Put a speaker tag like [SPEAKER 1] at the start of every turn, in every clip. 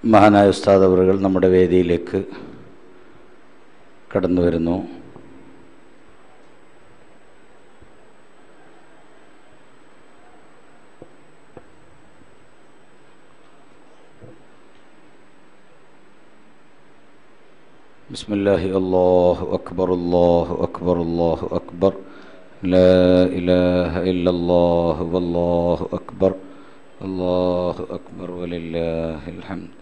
[SPEAKER 1] മഹാനായ ഉസ്താദ് അവറുകൾ നമ്മുടെ വേദിയിലേക്ക് കടന്നു വരുന്നു بسم الله الله أكبر الله أكبر الله أكبر لا إله إلا الله والله أكبر الله أكبر ولله الحمد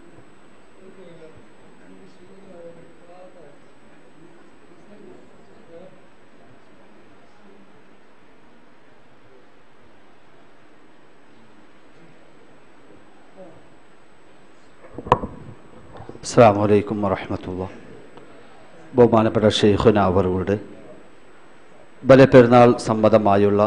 [SPEAKER 2] അസ്സാം വലൈക്കും വറഹമത്തുള്ള ബഹുമാനപ്പെട്ട ഷെയ്ഖുന അവറുകളുടെ ബലപ്പെരുന്നാൾ സംബന്ധമായുള്ള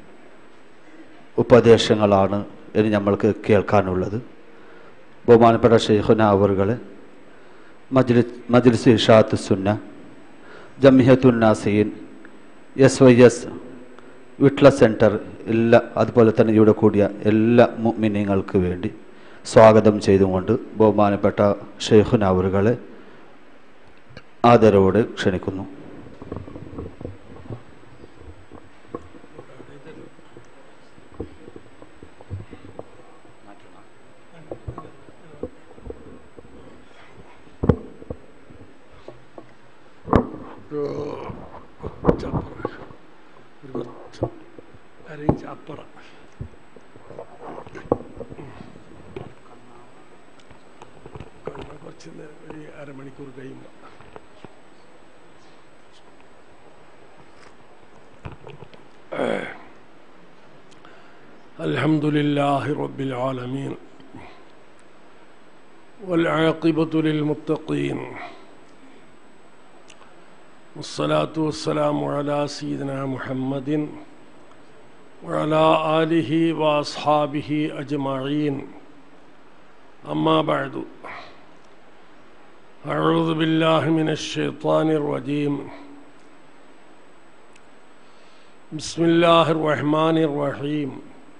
[SPEAKER 2] ഉപദേശങ്ങളാണ് ഇനി നമ്മൾക്ക് കേൾക്കാനുള്ളത് ബഹുമാനപ്പെട്ട ഷെയ്ഖുന അവറുകളെ മജ്ലി മജ്ലിസ് ഇഷാത്ത് സുന്ന ജമിഹത്തുന്നാസീൻ S Y S Vitla centre എല്ലാ അതുപോലെ തന്നെ ഇവിടെ കൂടിയ എല്ലാ മിനിങ്ങൾക്ക് വേണ്ടി സ്വാഗതം ചെയ്തുകൊണ്ട് ബഹുമാനപ്പെട്ട ഷെയ്ഖുനാവറുകളെ ആദരവോടെ ക്ഷണിക്കുന്നു
[SPEAKER 3] ഒരു കുറച്ച് അരയിഞ്ച് അപ്പുറം കണ്ണ് കുറച്ച് നേരം ഒരു അരമണിക്കൂർ കഴിയുമ്പോൾ الحمد لله رب العالمين والعاقبة للمتقين والصلاة والسلام على سيدنا محمد وعلى آله وأصحابه أجمعين أما بعد أعوذ بالله من الشيطان الرجيم بسم الله الرحمن الرحيم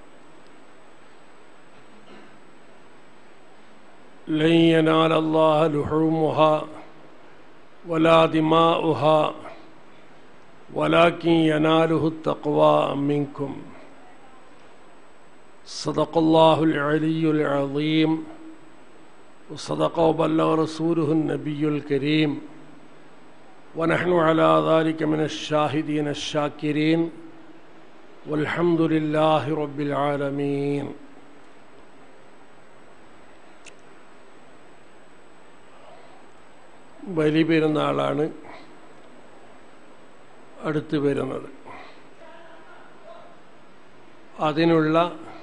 [SPEAKER 3] لن ينال الله لحومها ولا دماؤها ولكن يناله التقوى منكم صدق الله العلي العظيم وصدق وبلغ رسوله النبي الكريم ونحن على ذلك من الشاهدين الشاكرين والحمد لله رب العالمين ബലി പെരുന്നാളാണ് അടുത്ത് വരുന്നത് അതിനുള്ള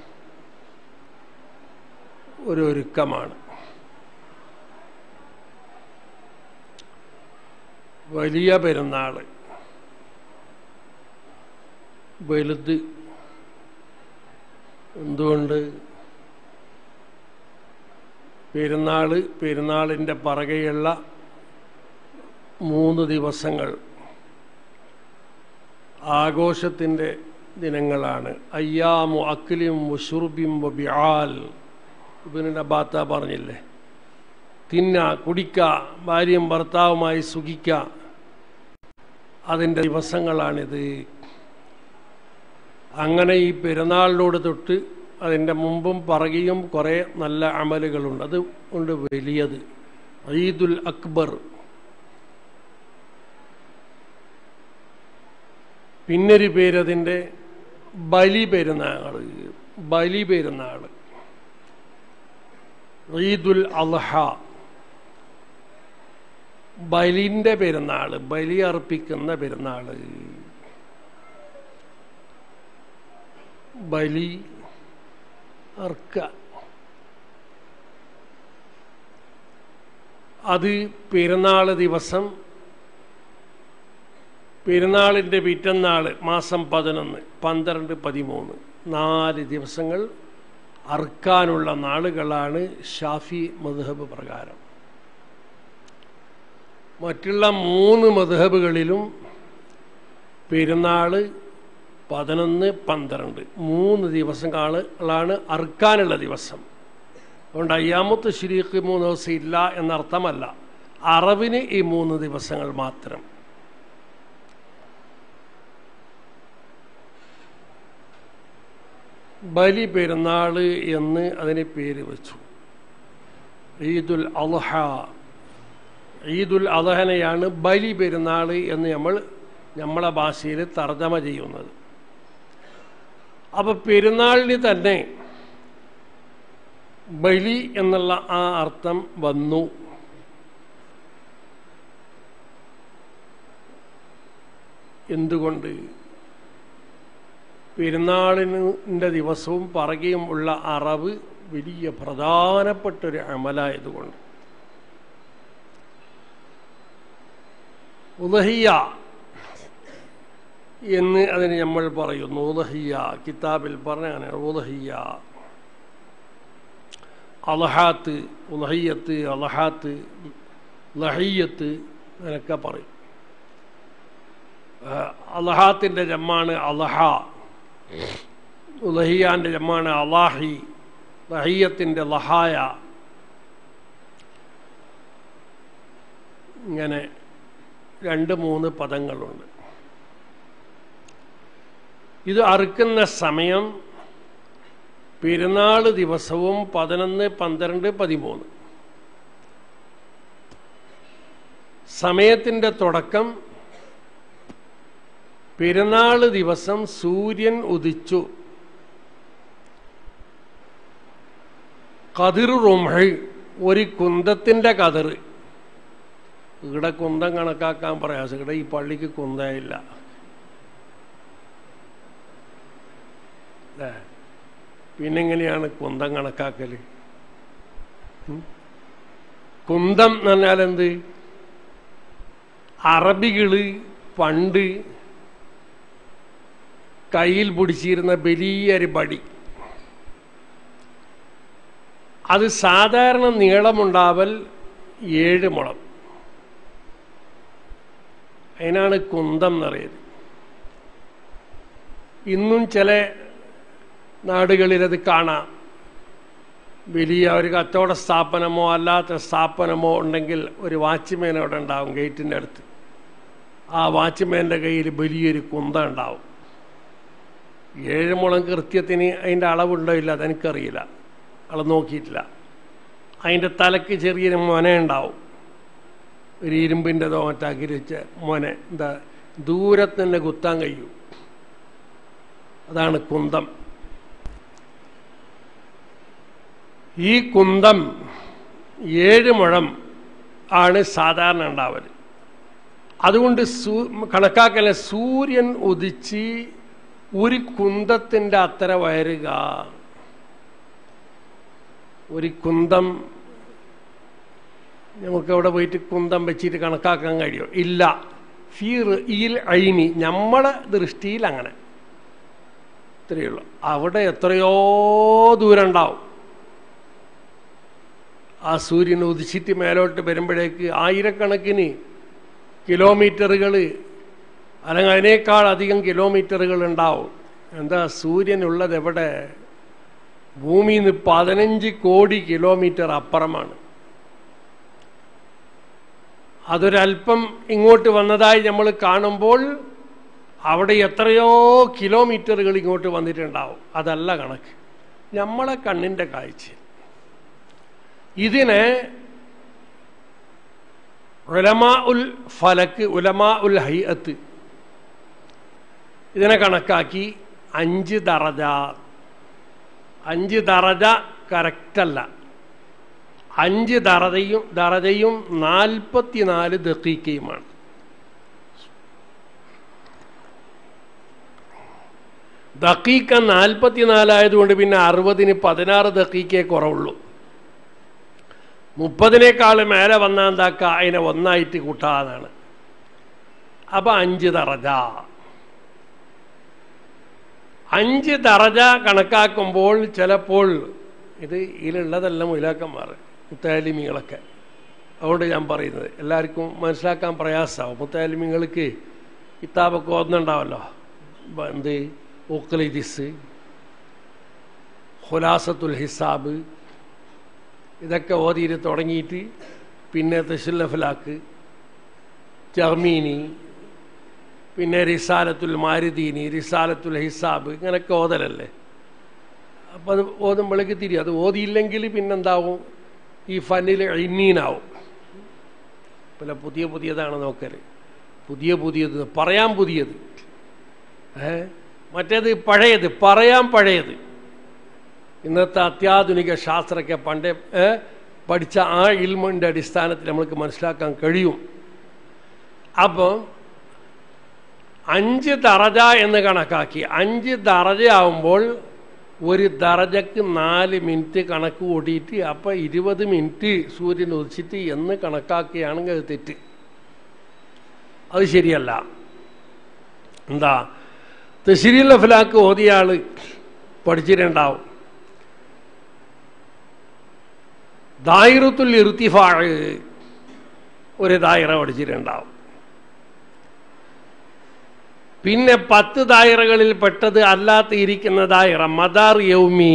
[SPEAKER 3] ഒരു ഒരുക്കമാണ് വലിയ പെരുന്നാൾ വലുത് എന്തുകൊണ്ട് പെരുന്നാൾ പെരുന്നാളിൻ്റെ പറകെയുള്ള മൂന്ന് ദിവസങ്ങൾ ആഘോഷത്തിൻ്റെ ദിനങ്ങളാണ് അയ്യാമു അഖിലും മുഷുർബിം ബിആൽ ഇബിനുടെ ബാത്ത പറഞ്ഞില്ലേ തിന്ന കുടിക്ക ഭാര്യയും ഭർത്താവുമായി സുഖിക്ക അതിൻ്റെ ദിവസങ്ങളാണിത് അങ്ങനെ ഈ പെരുന്നാളിനോട് തൊട്ട് അതിൻ്റെ മുമ്പും പറകിയും കുറേ നല്ല അമലുകളുണ്ട് അത് കൊണ്ട് വലിയത് ഈദുൽ അക്ബർ പിന്നൊരു പേരതിൻ്റെ ബലി പെരുന്നാൾ ബലി പെരുന്നാൾ ഈദുൽ അൽഹ ബലിൻ്റെ പെരുന്നാൾ ബലി അർപ്പിക്കുന്ന പെരുന്നാൾ ബലി അർക്ക അത് പെരുന്നാൾ ദിവസം പെരുന്നാളിൻ്റെ പിറ്റന്നാൾ മാസം പതിനൊന്ന് പന്ത്രണ്ട് പതിമൂന്ന് നാല് ദിവസങ്ങൾ അർക്കാനുള്ള നാളുകളാണ് ഷാഫി മധുഹബ് പ്രകാരം മറ്റുള്ള മൂന്ന് മധുഹബുകളിലും പെരുന്നാൾ പതിനൊന്ന് പന്ത്രണ്ട് മൂന്ന് ദിവസങ്ങളാണ് അർക്കാനുള്ള ദിവസം അതുകൊണ്ട് അയ്യാമത്ത് ശരീക്ക് മൂന്ന് ദിവസം ഇല്ല എന്നർത്ഥമല്ല അറവിന് ഈ മൂന്ന് ദിവസങ്ങൾ മാത്രം ബലി പെരുന്നാൾ എന്ന് അതിന് പേര് വെച്ചു ഈദുൽ അൽഹ ഈദുൽ അദഹനെയാണ് ബലി പെരുന്നാൾ എന്ന് നമ്മൾ നമ്മളെ ഭാഷയിൽ തർജ്ജമ ചെയ്യുന്നത് അപ്പോൾ പെരുന്നാളിന് തന്നെ ബലി എന്നുള്ള ആ അർത്ഥം വന്നു എന്തുകൊണ്ട് പെരുന്നാളിൻ്റെ ദിവസവും പറകയും ഉള്ള അറവ് വലിയ പ്രധാനപ്പെട്ടൊരു അമലായതുകൊണ്ട് ഉദഹിയ എന്ന് അതിന് നമ്മൾ പറയുന്നു ഉദഹിയ കിതാബിൽ പറഞ്ഞാണ് ഉദഹിയ അലഹാത്ത് ഉലഹയ്യത്ത് അലഹാത്ത് ലഹയ്യത്ത് അങ്ങനെയൊക്കെ പറയും അലഹാത്തിൻ്റെ ജമ്മാണ് അലഹ ഉലഹിയാൻ്റെ ജമ്മാണ് അലാഹി ലഹയ്യത്തിൻ്റെ ലഹായ ഇങ്ങനെ രണ്ട് മൂന്ന് പദങ്ങളുണ്ട് ഇത് അറുക്കുന്ന സമയം പെരുന്നാൾ ദിവസവും പതിനൊന്ന് പന്ത്രണ്ട് പതിമൂന്ന് സമയത്തിൻ്റെ തുടക്കം പെരുന്നാൾ ദിവസം സൂര്യൻ ഉദിച്ചു കതിർ റുംഹ് ഒരു കുന്തത്തിൻ്റെ കതിർ ഇവിടെ കുന്തം കണക്കാക്കാൻ പ്രയാസം ഇവിടെ ഈ പള്ളിക്ക് കുന്തയില്ല അല്ലേ പിന്നെങ്ങനെയാണ് കുന്തം കണക്കാക്കൽ കുന്തം എന്ന് പറഞ്ഞാൽ എന്ത് അറബികള് പണ്ട് കയ്യിൽ പിടിച്ചിരുന്ന വലിയൊരു ബടി അത് സാധാരണ നീളമുണ്ടാവൽ ഏഴ് മുളം അതിനാണ് കുന്തം എന്നറിയത് ഇന്നും ചില നാടുകളിലത് കാണാം വലിയ ഒരു കച്ചവട സ്ഥാപനമോ അല്ലാത്ത സ്ഥാപനമോ ഉണ്ടെങ്കിൽ ഒരു വാച്ച്മാൻ അവിടെ ഉണ്ടാവും ഗേറ്റിൻ്റെ അടുത്ത് ആ വാച്ച്മാൻ്റെ കയ്യിൽ വലിയൊരു കുന്ത ഉണ്ടാവും ഏഴ് മുളം കൃത്യത്തിന് അതിൻ്റെ അളവുണ്ടോ ഇല്ല അതെനിക്കറിയില്ല അളവ് നോക്കിയിട്ടില്ല അതിൻ്റെ തലക്ക് ചെറിയൊരു മൊന ഉണ്ടാവും ഒരു ഇരുമ്പിൻ്റെതോ മറ്റാക്കി വെച്ച മൊന എന്താ ദൂരത്ത് തന്നെ കുത്താൻ കഴിയും അതാണ് കുന്തം ഈ കുന്തം ഏഴ് മുഴം ആണ് സാധാരണ ഉണ്ടാവൽ അതുകൊണ്ട് സൂ കണക്കാക്കല സൂര്യൻ ഉദിച്ച് ഒരു കുന്തത്തിൻ്റെ അത്ര വയറുക ഒരു കുന്തം നമുക്ക് അവിടെ പോയിട്ട് കുന്തം വെച്ചിട്ട് കണക്കാക്കാൻ കഴിയുമോ ഇല്ല ഫീർ ഈൽ അയിനി നമ്മളെ ദൃഷ്ടിയിൽ അങ്ങനെ ഇത്രയേ ഉള്ളൂ അവിടെ എത്രയോ ദൂരം ഉണ്ടാവും ആ സൂര്യൻ ഉദിച്ചിട്ട് മേലോട്ട് വരുമ്പോഴേക്ക് ആയിരക്കണക്കിന് കിലോമീറ്ററുകൾ അല്ലെങ്കിൽ അതിനേക്കാൾ അധികം കിലോമീറ്ററുകൾ ഉണ്ടാവും എന്താ സൂര്യനുള്ളത് എവിടെ ഭൂമിയിൽ നിന്ന് പതിനഞ്ച് കോടി കിലോമീറ്റർ അപ്പുറമാണ് അതൊരല്പം ഇങ്ങോട്ട് വന്നതായി നമ്മൾ കാണുമ്പോൾ അവിടെ എത്രയോ കിലോമീറ്ററുകൾ ഇങ്ങോട്ട് വന്നിട്ടുണ്ടാവും അതല്ല കണക്ക് നമ്മളെ കണ്ണിൻ്റെ കാഴ്ച ഇതിനെ ഉലമാ ഉൽ ഫലക്ക് ഉലമാ ഉൽ ഹൈഅത്ത് ഇതിനെ കണക്കാക്കി അഞ്ച് ദറജ അഞ്ച് ദറജ കറക്റ്റല്ല അഞ്ച് ദറജയും ദറജയും നാൽപ്പത്തിനാല് ദക്കീക്കയുമാണ് ദക്കീക്ക നാൽപ്പത്തിനാലായതുകൊണ്ട് പിന്നെ അറുപതിന് പതിനാറ് ദക്കീക്കേ കുറവുള്ളൂ മുപ്പതിനേക്കാൾ മേലെ വന്നാൽ എന്താക്കുക അതിനെ ഒന്നായിട്ട് കൂട്ടാന്നാണ് അപ്പം അഞ്ച് തറജ അഞ്ച് തറജ കണക്കാക്കുമ്പോൾ ചിലപ്പോൾ ഇത് ഇതിലുള്ളതെല്ലാം മുലാക്കന്മാർ മുത്താലിമികളൊക്കെ അതുകൊണ്ട് ഞാൻ പറയുന്നത് എല്ലാവർക്കും മനസ്സിലാക്കാൻ പ്രയാസമാവും മുത്താലിമിങ്ങൾക്ക് കിതാബൊക്കെ ഓന്നുണ്ടാവല്ലോ എന്ത് ഉക്ലിദിസ് ഹുലാസത്തുൽ ഹിസാബ് ഇതൊക്കെ ഓതിയിട്ട് തുടങ്ങിയിട്ട് പിന്നെ തഷുല്ലഫലാക്ക് ജർമീനി പിന്നെ റിസാലത്തുൽ മാരുദീനി റിസാലത്തുൽ ഹിസാബ് ഇങ്ങനെയൊക്കെ ഓതലല്ലേ അപ്പം അത് ഓതുമ്പോഴേക്ക് തിരിയും അത് ഓതിയില്ലെങ്കിൽ പിന്നെന്താവും ഈ ഫന്നിൽ ഇന്നീനാവും പിന്നെ പുതിയ പുതിയതാണ് നോക്കൽ പുതിയ പുതിയത് പറയാൻ പുതിയത് ഏ മറ്റേത് പഴയത് പറയാൻ പഴയത് ഇന്നത്തെ അത്യാധുനിക ശാസ്ത്രമൊക്കെ പണ്ടേ ഏ, പഠിച്ച ആ ഇൽമിൻ്റെ അടിസ്ഥാനത്തിൽ നമ്മൾക്ക് മനസ്സിലാക്കാൻ കഴിയും അപ്പം അഞ്ച് ദറജ എന്ന് കണക്കാക്കി അഞ്ച് ദറജയാവുമ്പോൾ ഒരു ദറജക്ക് നാല് മിനിറ്റ് കണക്ക് കൂട്ടിയിട്ട് അപ്പം ഇരുപത് മിനിറ്റ് സൂര്യൻ ഉദിച്ചിട്ട് എന്ന് കണക്കാക്കുകയാണെങ്കിൽ അത് തെറ്റ് അത് ശരിയല്ല എന്താ തശ്രീൽ അഫ്ലാക്ക് ഓതിയ ആള് പഠിച്ചിട്ടുണ്ടാവും ദായിറത്തുൽ ഇർത്തിഫാഴ് ഒരു ദായിറ പഠിച്ചിട്ടുണ്ടാവും പിന്നെ പത്ത് ദായിറകളിൽ പെട്ടത് അല്ലാത്ത ഇരിക്കുന്ന ദായിറ മദാർ യൗമി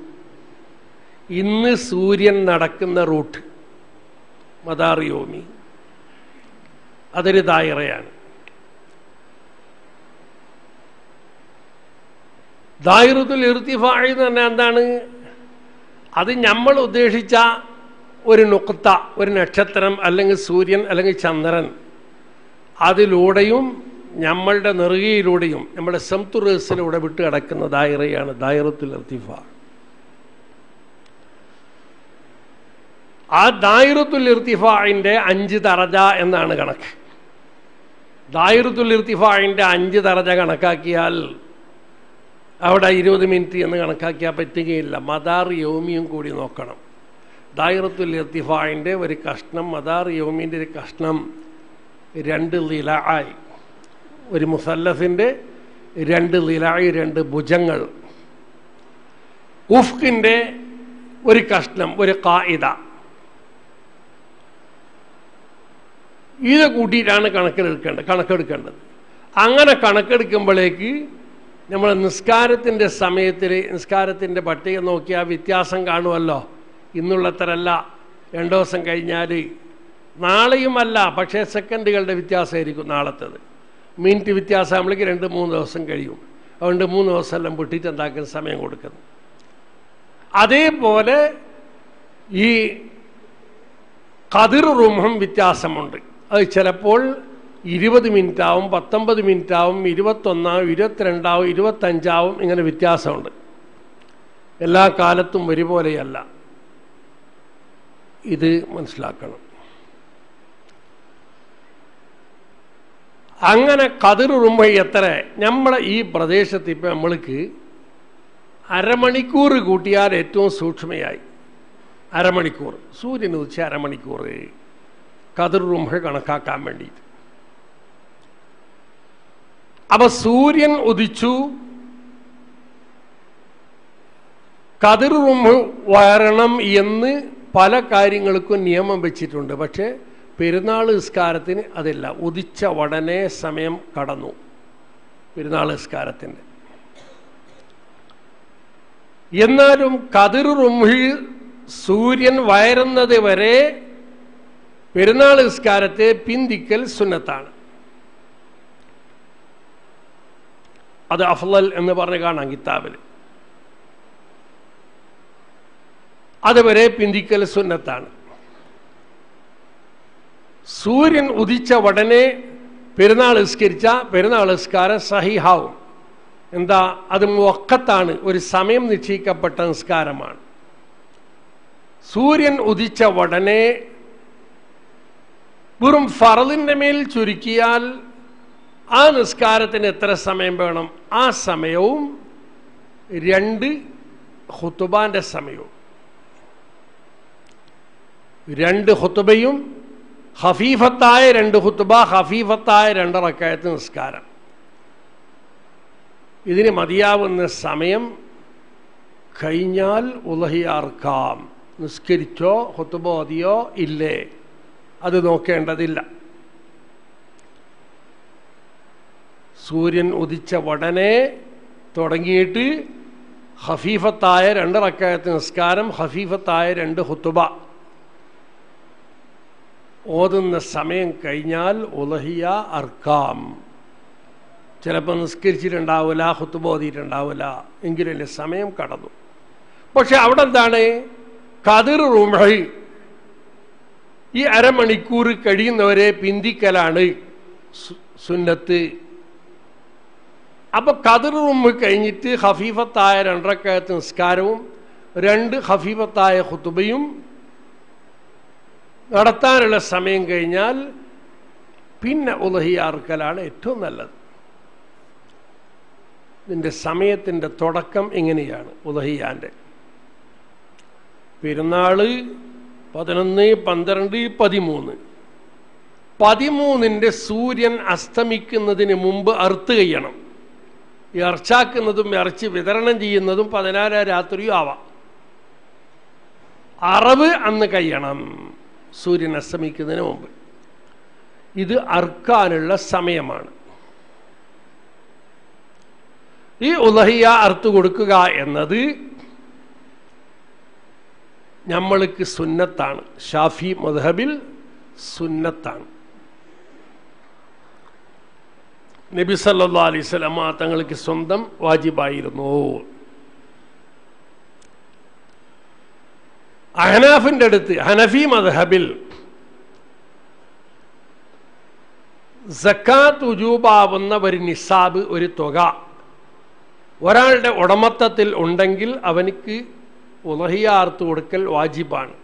[SPEAKER 3] ഇന്ന് സൂര്യൻ നടക്കുന്ന റൂട്ട് മദാർ യൗമി അതൊരു ദായിറയാണ് ദായിറത്തുൽ ഇർത്തിഫാഴ് എന്ന് പറഞ്ഞാൽ എന്താണ് അത് നമ്മൾ ഉദ്ദേശിച്ച ഒരു നുക്ത ഒരു നക്ഷത്രം അല്ലെങ്കിൽ സൂര്യൻ അല്ലെങ്കിൽ ചന്ദ്രൻ അതിലൂടെയും നമ്മളുടെ നെറുകയിലൂടെയും നമ്മുടെ സംതുറസിലൂടെ വിട്ട് കിടക്കുന്ന ദായിറയാണ് ദായിറത്തുൽ ഇർത്തിഫ ആ ദായിറത്തുൽ ഇർത്തിഫായിൻ്റെ അഞ്ച് തറജ എന്നാണ് കണക്ക് ദായിറത്തുൽ ഇർത്തിഫായിൻ്റെ അഞ്ച് തറജ കണക്കാക്കിയാൽ അവിടെ ഇരുപത് മിനിറ്റ് എന്ന് കണക്കാക്കിയാൽ പറ്റുകയില്ല മദാർ യോമിയും കൂടി നോക്കണം ദായിറത്തുൽ ഇർത്തിഫായിൻ്റെ ഒരു കഷ്ണം മദാർ യോമിൻ്റെ ഒരു കഷ്ണം രണ്ട് ലിലായി ഒരു മുസല്ലഫിൻ്റെ രണ്ട് ലിലായി രണ്ട് ഭുജങ്ങൾ ഉഫ്കിൻ്റെ ഒരു കഷ്ണം ഒരു കായിത ഇത് കൂട്ടിയിട്ടാണ് കണക്കെടുക്കേണ്ടത് കണക്കെടുക്കേണ്ടത് അങ്ങനെ കണക്കെടുക്കുമ്പോഴേക്ക് നമ്മൾ നിസ്കാരത്തിൻ്റെ സമയത്തിൽ നിസ്കാരത്തിൻ്റെ പട്ടിക നോക്കിയാൽ വ്യത്യാസം കാണുമല്ലോ ഇന്നുള്ളത്രല്ല രണ്ടു ദിവസം കഴിഞ്ഞാൽ നാളെയുമല്ല പക്ഷേ സെക്കൻഡുകളുടെ വ്യത്യാസമായിരിക്കും നാളത്തേത് മിനിറ്റ് വ്യത്യാസം നമ്മളേക്ക് രണ്ട് മൂന്ന് ദിവസം കഴിയും അതുകൊണ്ട് മൂന്ന് ദിവസം എല്ലാം വിട്ടിട്ട് എന്താക്കുന്ന സമയം കൊടുക്കുന്നു അതേപോലെ ഈ കതിർ റൂമും വ്യത്യാസമുണ്ട് അത് ചിലപ്പോൾ ഇരുപത് മിനിറ്റ് ആവും പത്തൊമ്പത് മിനിറ്റ് ആവും ഇരുപത്തൊന്നാവും ഇരുപത്തിരണ്ടാവും ഇരുപത്തഞ്ചാവും ഇങ്ങനെ വ്യത്യാസമുണ്ട് എല്ലാ കാലത്തും ഒരുപോലെയല്ല ഇത് മനസ്സിലാക്കണം അങ്ങനെ കതിർ റുമ്പ എത്ര നമ്മളെ ഈ പ്രദേശത്ത് ഇപ്പം നമ്മൾക്ക് അരമണിക്കൂർ കൂട്ടിയാൽ ഏറ്റവും സൂക്ഷ്മയായി അരമണിക്കൂർ സൂര്യൻ ഉദിച്ച അരമണിക്കൂർ കതിർ റുമ്പ കണക്കാക്കാൻ വേണ്ടിയിട്ട് അപ്പൊ സൂര്യൻ ഉദിച്ചു കതിർ റുമ്പ് വരണം എന്ന് പല കാര്യങ്ങൾക്കും നിയമം വെച്ചിട്ടുണ്ട് പക്ഷേ പെരുന്നാൾ നിസ്കാരത്തിന് അതില്ല ഉദിച്ച ഉടനെ സമയം കടന്നു പെരുന്നാൾ നിസ്കാരത്തിൻ്റെ എന്നാലും കതിർ റുമ്ഹിൽ സൂര്യൻ വയറുന്നത് വരെ പെരുന്നാൾ നിസ്കാരത്തെ പിന്തിക്കൽ സുന്നത്താണ് അത് അഫ്ലൽ എന്ന് പറഞ്ഞ് കാണാം കിതാബിൽ അതുവരെ പിന്തിക്കൽ സുന്നത്താണ് സൂര്യൻ ഉദിച്ച ഉടനെ പെരുന്നാൾ നിസ്കരിച്ച പെരുന്നാൾ നിസ്കാരം സഹിഹാവും എന്താ അത് മുക്കത്താണ് ഒരു സമയം നിശ്ചയിക്കപ്പെട്ട നിസ്കാരമാണ് സൂര്യൻ ഉദിച്ച ഉടനെ വെറും ഫറലിൻ്റെ മേൽ ചുരുക്കിയാൽ ആ നിസ്കാരത്തിന് എത്ര സമയം വേണം ആ സമയവും രണ്ട് ഹുത്തുബാന്റെ സമയവും രണ്ട് ഹുത്തുബയും ഹഫീഫത്തായ രണ്ട് ഹുത്തുബ ഹഫീഫത്തായ രണ്ട് റക്കായത്ത് നിസ്കാരം ഇതിന് മതിയാവുന്ന സമയം കഴിഞ്ഞാൽ ഉലഹിയാർക്കാം നിസ്കരിച്ചോ ഹുത്തുബ ഓതിയോ ഇല്ലേ അത് നോക്കേണ്ടതില്ല സൂര്യൻ ഉദിച്ച ഉടനെ തുടങ്ങിയിട്ട് ഹഫീഫത്തായ രണ്ട് റക്കായത്ത് നിസ്കാരം ഹഫീഫത്തായ രണ്ട് ഹുത്തുബ ഓതുന്ന സമയം കഴിഞ്ഞാൽ ഉലഹിയ അർക്കാം ചിലപ്പോൾ നിസ്കരിച്ചിട്ടുണ്ടാവില്ല ഹുത്തുബ ഓതിയിട്ടുണ്ടാവില്ല എങ്കിലല്ലേ സമയം കടന്നു പക്ഷെ അവിടെ എന്താണ് കതിർ റുമഹി ഈ അരമണിക്കൂർ കഴിയുന്നവരെ പിന്തിക്കലാണ് സു- സുന്നത്ത് അപ്പൊ കതിർ റുമ് കഴിഞ്ഞിട്ട് ഹഫീഫത്തായ രണ്ടരക്കകത്ത് നിസ്കാരവും രണ്ട് ഹഫീഫത്തായ ഹുത്തുബയും നടത്താനുള്ള സമയം കഴിഞ്ഞാൽ പിന്നെ ഉലഹിയാർക്കലാണ് ഏറ്റവും നല്ലത് ഇതിൻ്റെ സമയത്തിൻ്റെ തുടക്കം എങ്ങനെയാണ് ഉലഹിയാൻ്റെ പെരുന്നാള് പതിനൊന്ന് പന്ത്രണ്ട് പതിമൂന്ന് പതിമൂന്നിൻ്റെ സൂര്യൻ അസ്തമിക്കുന്നതിന് മുമ്പ് അറുത്ത് കഴിയണം ഈ ഇറച്ചാക്കുന്നതും ഇറച്ചി വിതരണം ചെയ്യുന്നതും പതിനാലാം രാത്രിയും ആവാം അറവ് അന്ന് കഴിയണം സൂര്യൻ അസ്തമിക്കുന്നതിന് മുമ്പ് ഇത് അർക്കാനുള്ള സമയമാണ് ഈ ഉലഹിയ അറുത്തു കൊടുക്കുക എന്നത് നമ്മൾക്ക് സുന്നത്താണ് ഷാഫി മദ്ഹബിൽ സുന്നത്താണ് നബി സല്ലാ അലൈഹി സ്വലമ തങ്ങൾക്ക് സ്വന്തം വാജിബായിരുന്നു അഹനാഫിന്റെ അടുത്ത് ഹനഫി മദ്ഹബിൽ സക്കാത്ത് ഉജൂബാവുന്ന ഒരു നിസാബ് ഒരു തുക ഒരാളുടെ ഉടമത്തത്തിൽ ഉണ്ടെങ്കിൽ അവനിക്ക് ഉലഹിയാർത്ത് കൊടുക്കൽ വാജിബാണ്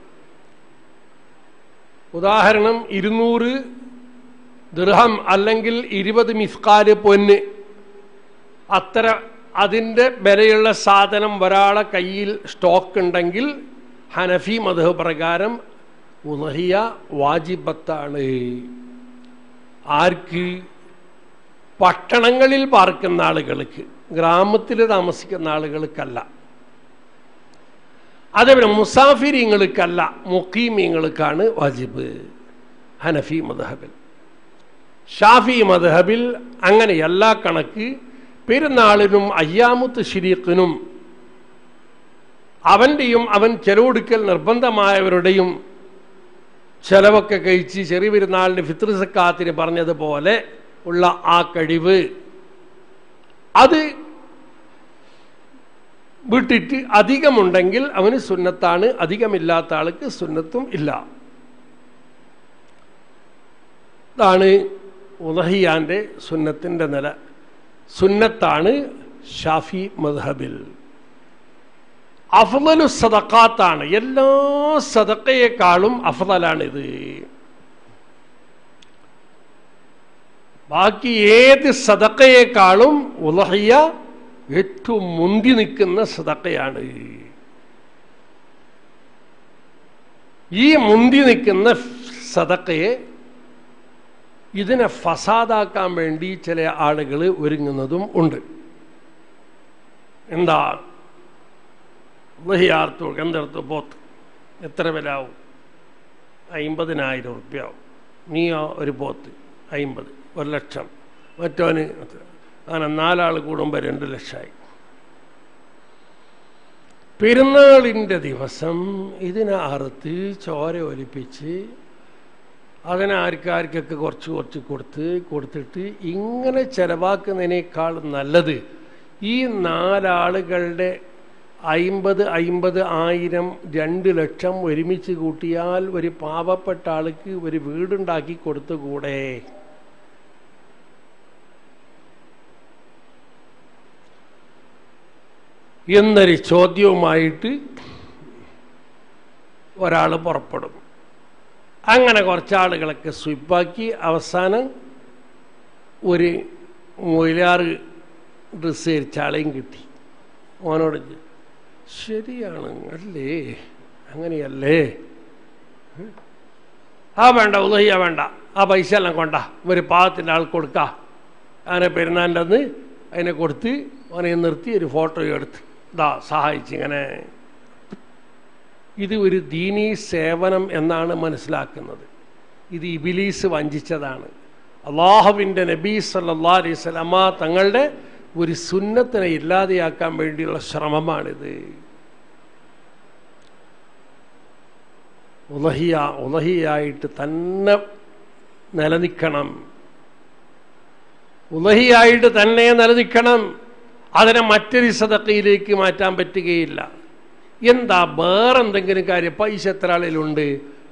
[SPEAKER 3] ഉദാഹരണം ഇരുന്നൂറ് ദൃഹം അല്ലെങ്കിൽ ഇരുപത് മിസ്കാല് പൊന്ന് അത്ര അതിൻ്റെ വിലയുള്ള സാധനം ഒരാളെ കയ്യിൽ സ്റ്റോക്ക് ഉണ്ടെങ്കിൽ ഹനഫി മധു പ്രകാരം ഉലഹിയ വാജിബത്താണ് ആർക്ക് പട്ടണങ്ങളിൽ പാർക്കുന്ന ആളുകൾക്ക് ഗ്രാമത്തിൽ താമസിക്കുന്ന ആളുകൾക്കല്ല അതേപോലെ മുസാഫിരിങ്ങൾക്കല്ല മുക്കീമീങ്ങൾക്കാണ് വാജിബ് ഹനഫി മദ്ഹബിൽ ഷാഫി മദ്ഹബിൽ അങ്ങനെയല്ല കണക്ക് പെരുന്നാളിനും അയ്യാമുത്ത് ഷിരീഖിനും അവൻ്റെയും അവൻ ചെലവെടുക്കൽ നിർബന്ധമായവരുടെയും ചെലവൊക്കെ കഴിച്ച് ചെറിയ പെരുന്നാളിന് ഫിത്ർ സക്കാത്തിന് പറഞ്ഞതുപോലെ ഉള്ള ആ കഴിവ് അത് വിട്ടിട്ട് അധികമുണ്ടെങ്കിൽ അവന് സുന്നത്താണ് അധികമില്ലാത്ത ആൾക്ക് സുന്നത്തും ഇല്ല ഇതാണ് ഉദഹിയാന്റെ സുന്നത്തിൻ്റെ നില സുന്നത്താണ് ഷാഫി മദ്ഹബിൽ അഫ്ലലു സദക്കാത്താണ് എല്ലാ സദക്കയെക്കാളും അഫ്ലലാണിത് ബാക്കി ഏത് സദക്കയെക്കാളും ഉലഹിയ ഏറ്റവും മുന്തി നിൽക്കുന്ന സദക്കയാണ് ഈ മുന്തി നിൽക്കുന്ന സദക്കയെ ഇതിനെ ഫസാദാക്കാൻ വേണ്ടി ചില ആളുകൾ ഒരുങ്ങുന്നതും ഉണ്ട് എന്താ ഉലഹിയാർത്തു എന്തെടുത്ത് പോത്ത് എത്ര വില ആവും അയിമ്പതിനായിരം ഉറുപ്പ്യാവും നീയോ ഒരു പോത്ത് അയിമ്പത് ഒരു ലക്ഷം മറ്റവന് അങ്ങനെ നാലാൾ കൂടുമ്പോൾ രണ്ട് ലക്ഷമായി പെരുന്നാളിൻ്റെ ദിവസം ഇതിനെ അറുത്ത് ചോര ഒലിപ്പിച്ച് അതിനെ ആർക്കാർക്കൊക്കെ കുറച്ച് കുറച്ച് കൊടുത്ത് കൊടുത്തിട്ട് ഇങ്ങനെ ചെലവാക്കുന്നതിനേക്കാൾ നല്ലത് ഈ നാലാളുകളുടെ അയിമ്പത് അയിമ്പത് ആയിരം രണ്ട് ലക്ഷം ഒരുമിച്ച് കൂട്ടിയാൽ ഒരു പാവപ്പെട്ട ആൾക്ക് ഒരു വീടുണ്ടാക്കി കൊടുത്തുകൂടെ എന്നൊരു ചോദ്യവുമായിട്ട് ഒരാൾ പുറപ്പെടും അങ്ങനെ കുറച്ച് ആളുകളൊക്കെ സ്വീപ്പാക്കി അവസാനം ഒരു മൊയിലാറ് ഡ്രസ്സ് ധരിച്ച ആളെയും കിട്ടി ഓനോട് ചോ- ശരിയാണ് അല്ലേ അങ്ങനെയല്ലേ ആ വേണ്ട ഉദഹിയ വേണ്ട ആ പൈസ എല്ലാം കൊണ്ട ഒരു പാവത്തിൻ്റെ ആൾക്ക് കൊടുക്ക അങ്ങനെ പെരുന്നാൻ്റെ അന്ന് അതിനെ കൊടുത്ത് അവനെ നിർത്തി ഒരു ഫോട്ടോ എടുത്ത് ഇതാ സഹായിച്ച് ഇങ്ങനെ ഇത് ഒരു ദീനീ സേവനം എന്നാണ് മനസ്സിലാക്കുന്നത് ഇത് ഇബിലീസ് വഞ്ചിച്ചതാണ് അള്ളാഹുവിൻ്റെ നബി സല്ലാ അലൈഹി സ്വലമ തങ്ങളുടെ ഒരു സുന്നത്തിനെ ഇല്ലാതെയാക്കാൻ വേണ്ടിയുള്ള ശ്രമമാണിത് ഉലഹിയ ഉലഹിയായിട്ട് തന്നെ നിലനിൽക്കണം ഉലഹിയായിട്ട് തന്നെ നിലനിൽക്കണം അതിനെ മറ്റൊരു സദക്കയിലേക്ക് മാറ്റാൻ പറ്റുകയില്ല എന്താ വേറെന്തെങ്കിലും കാര്യം പൈസ എത്ര ആളിലുണ്ട്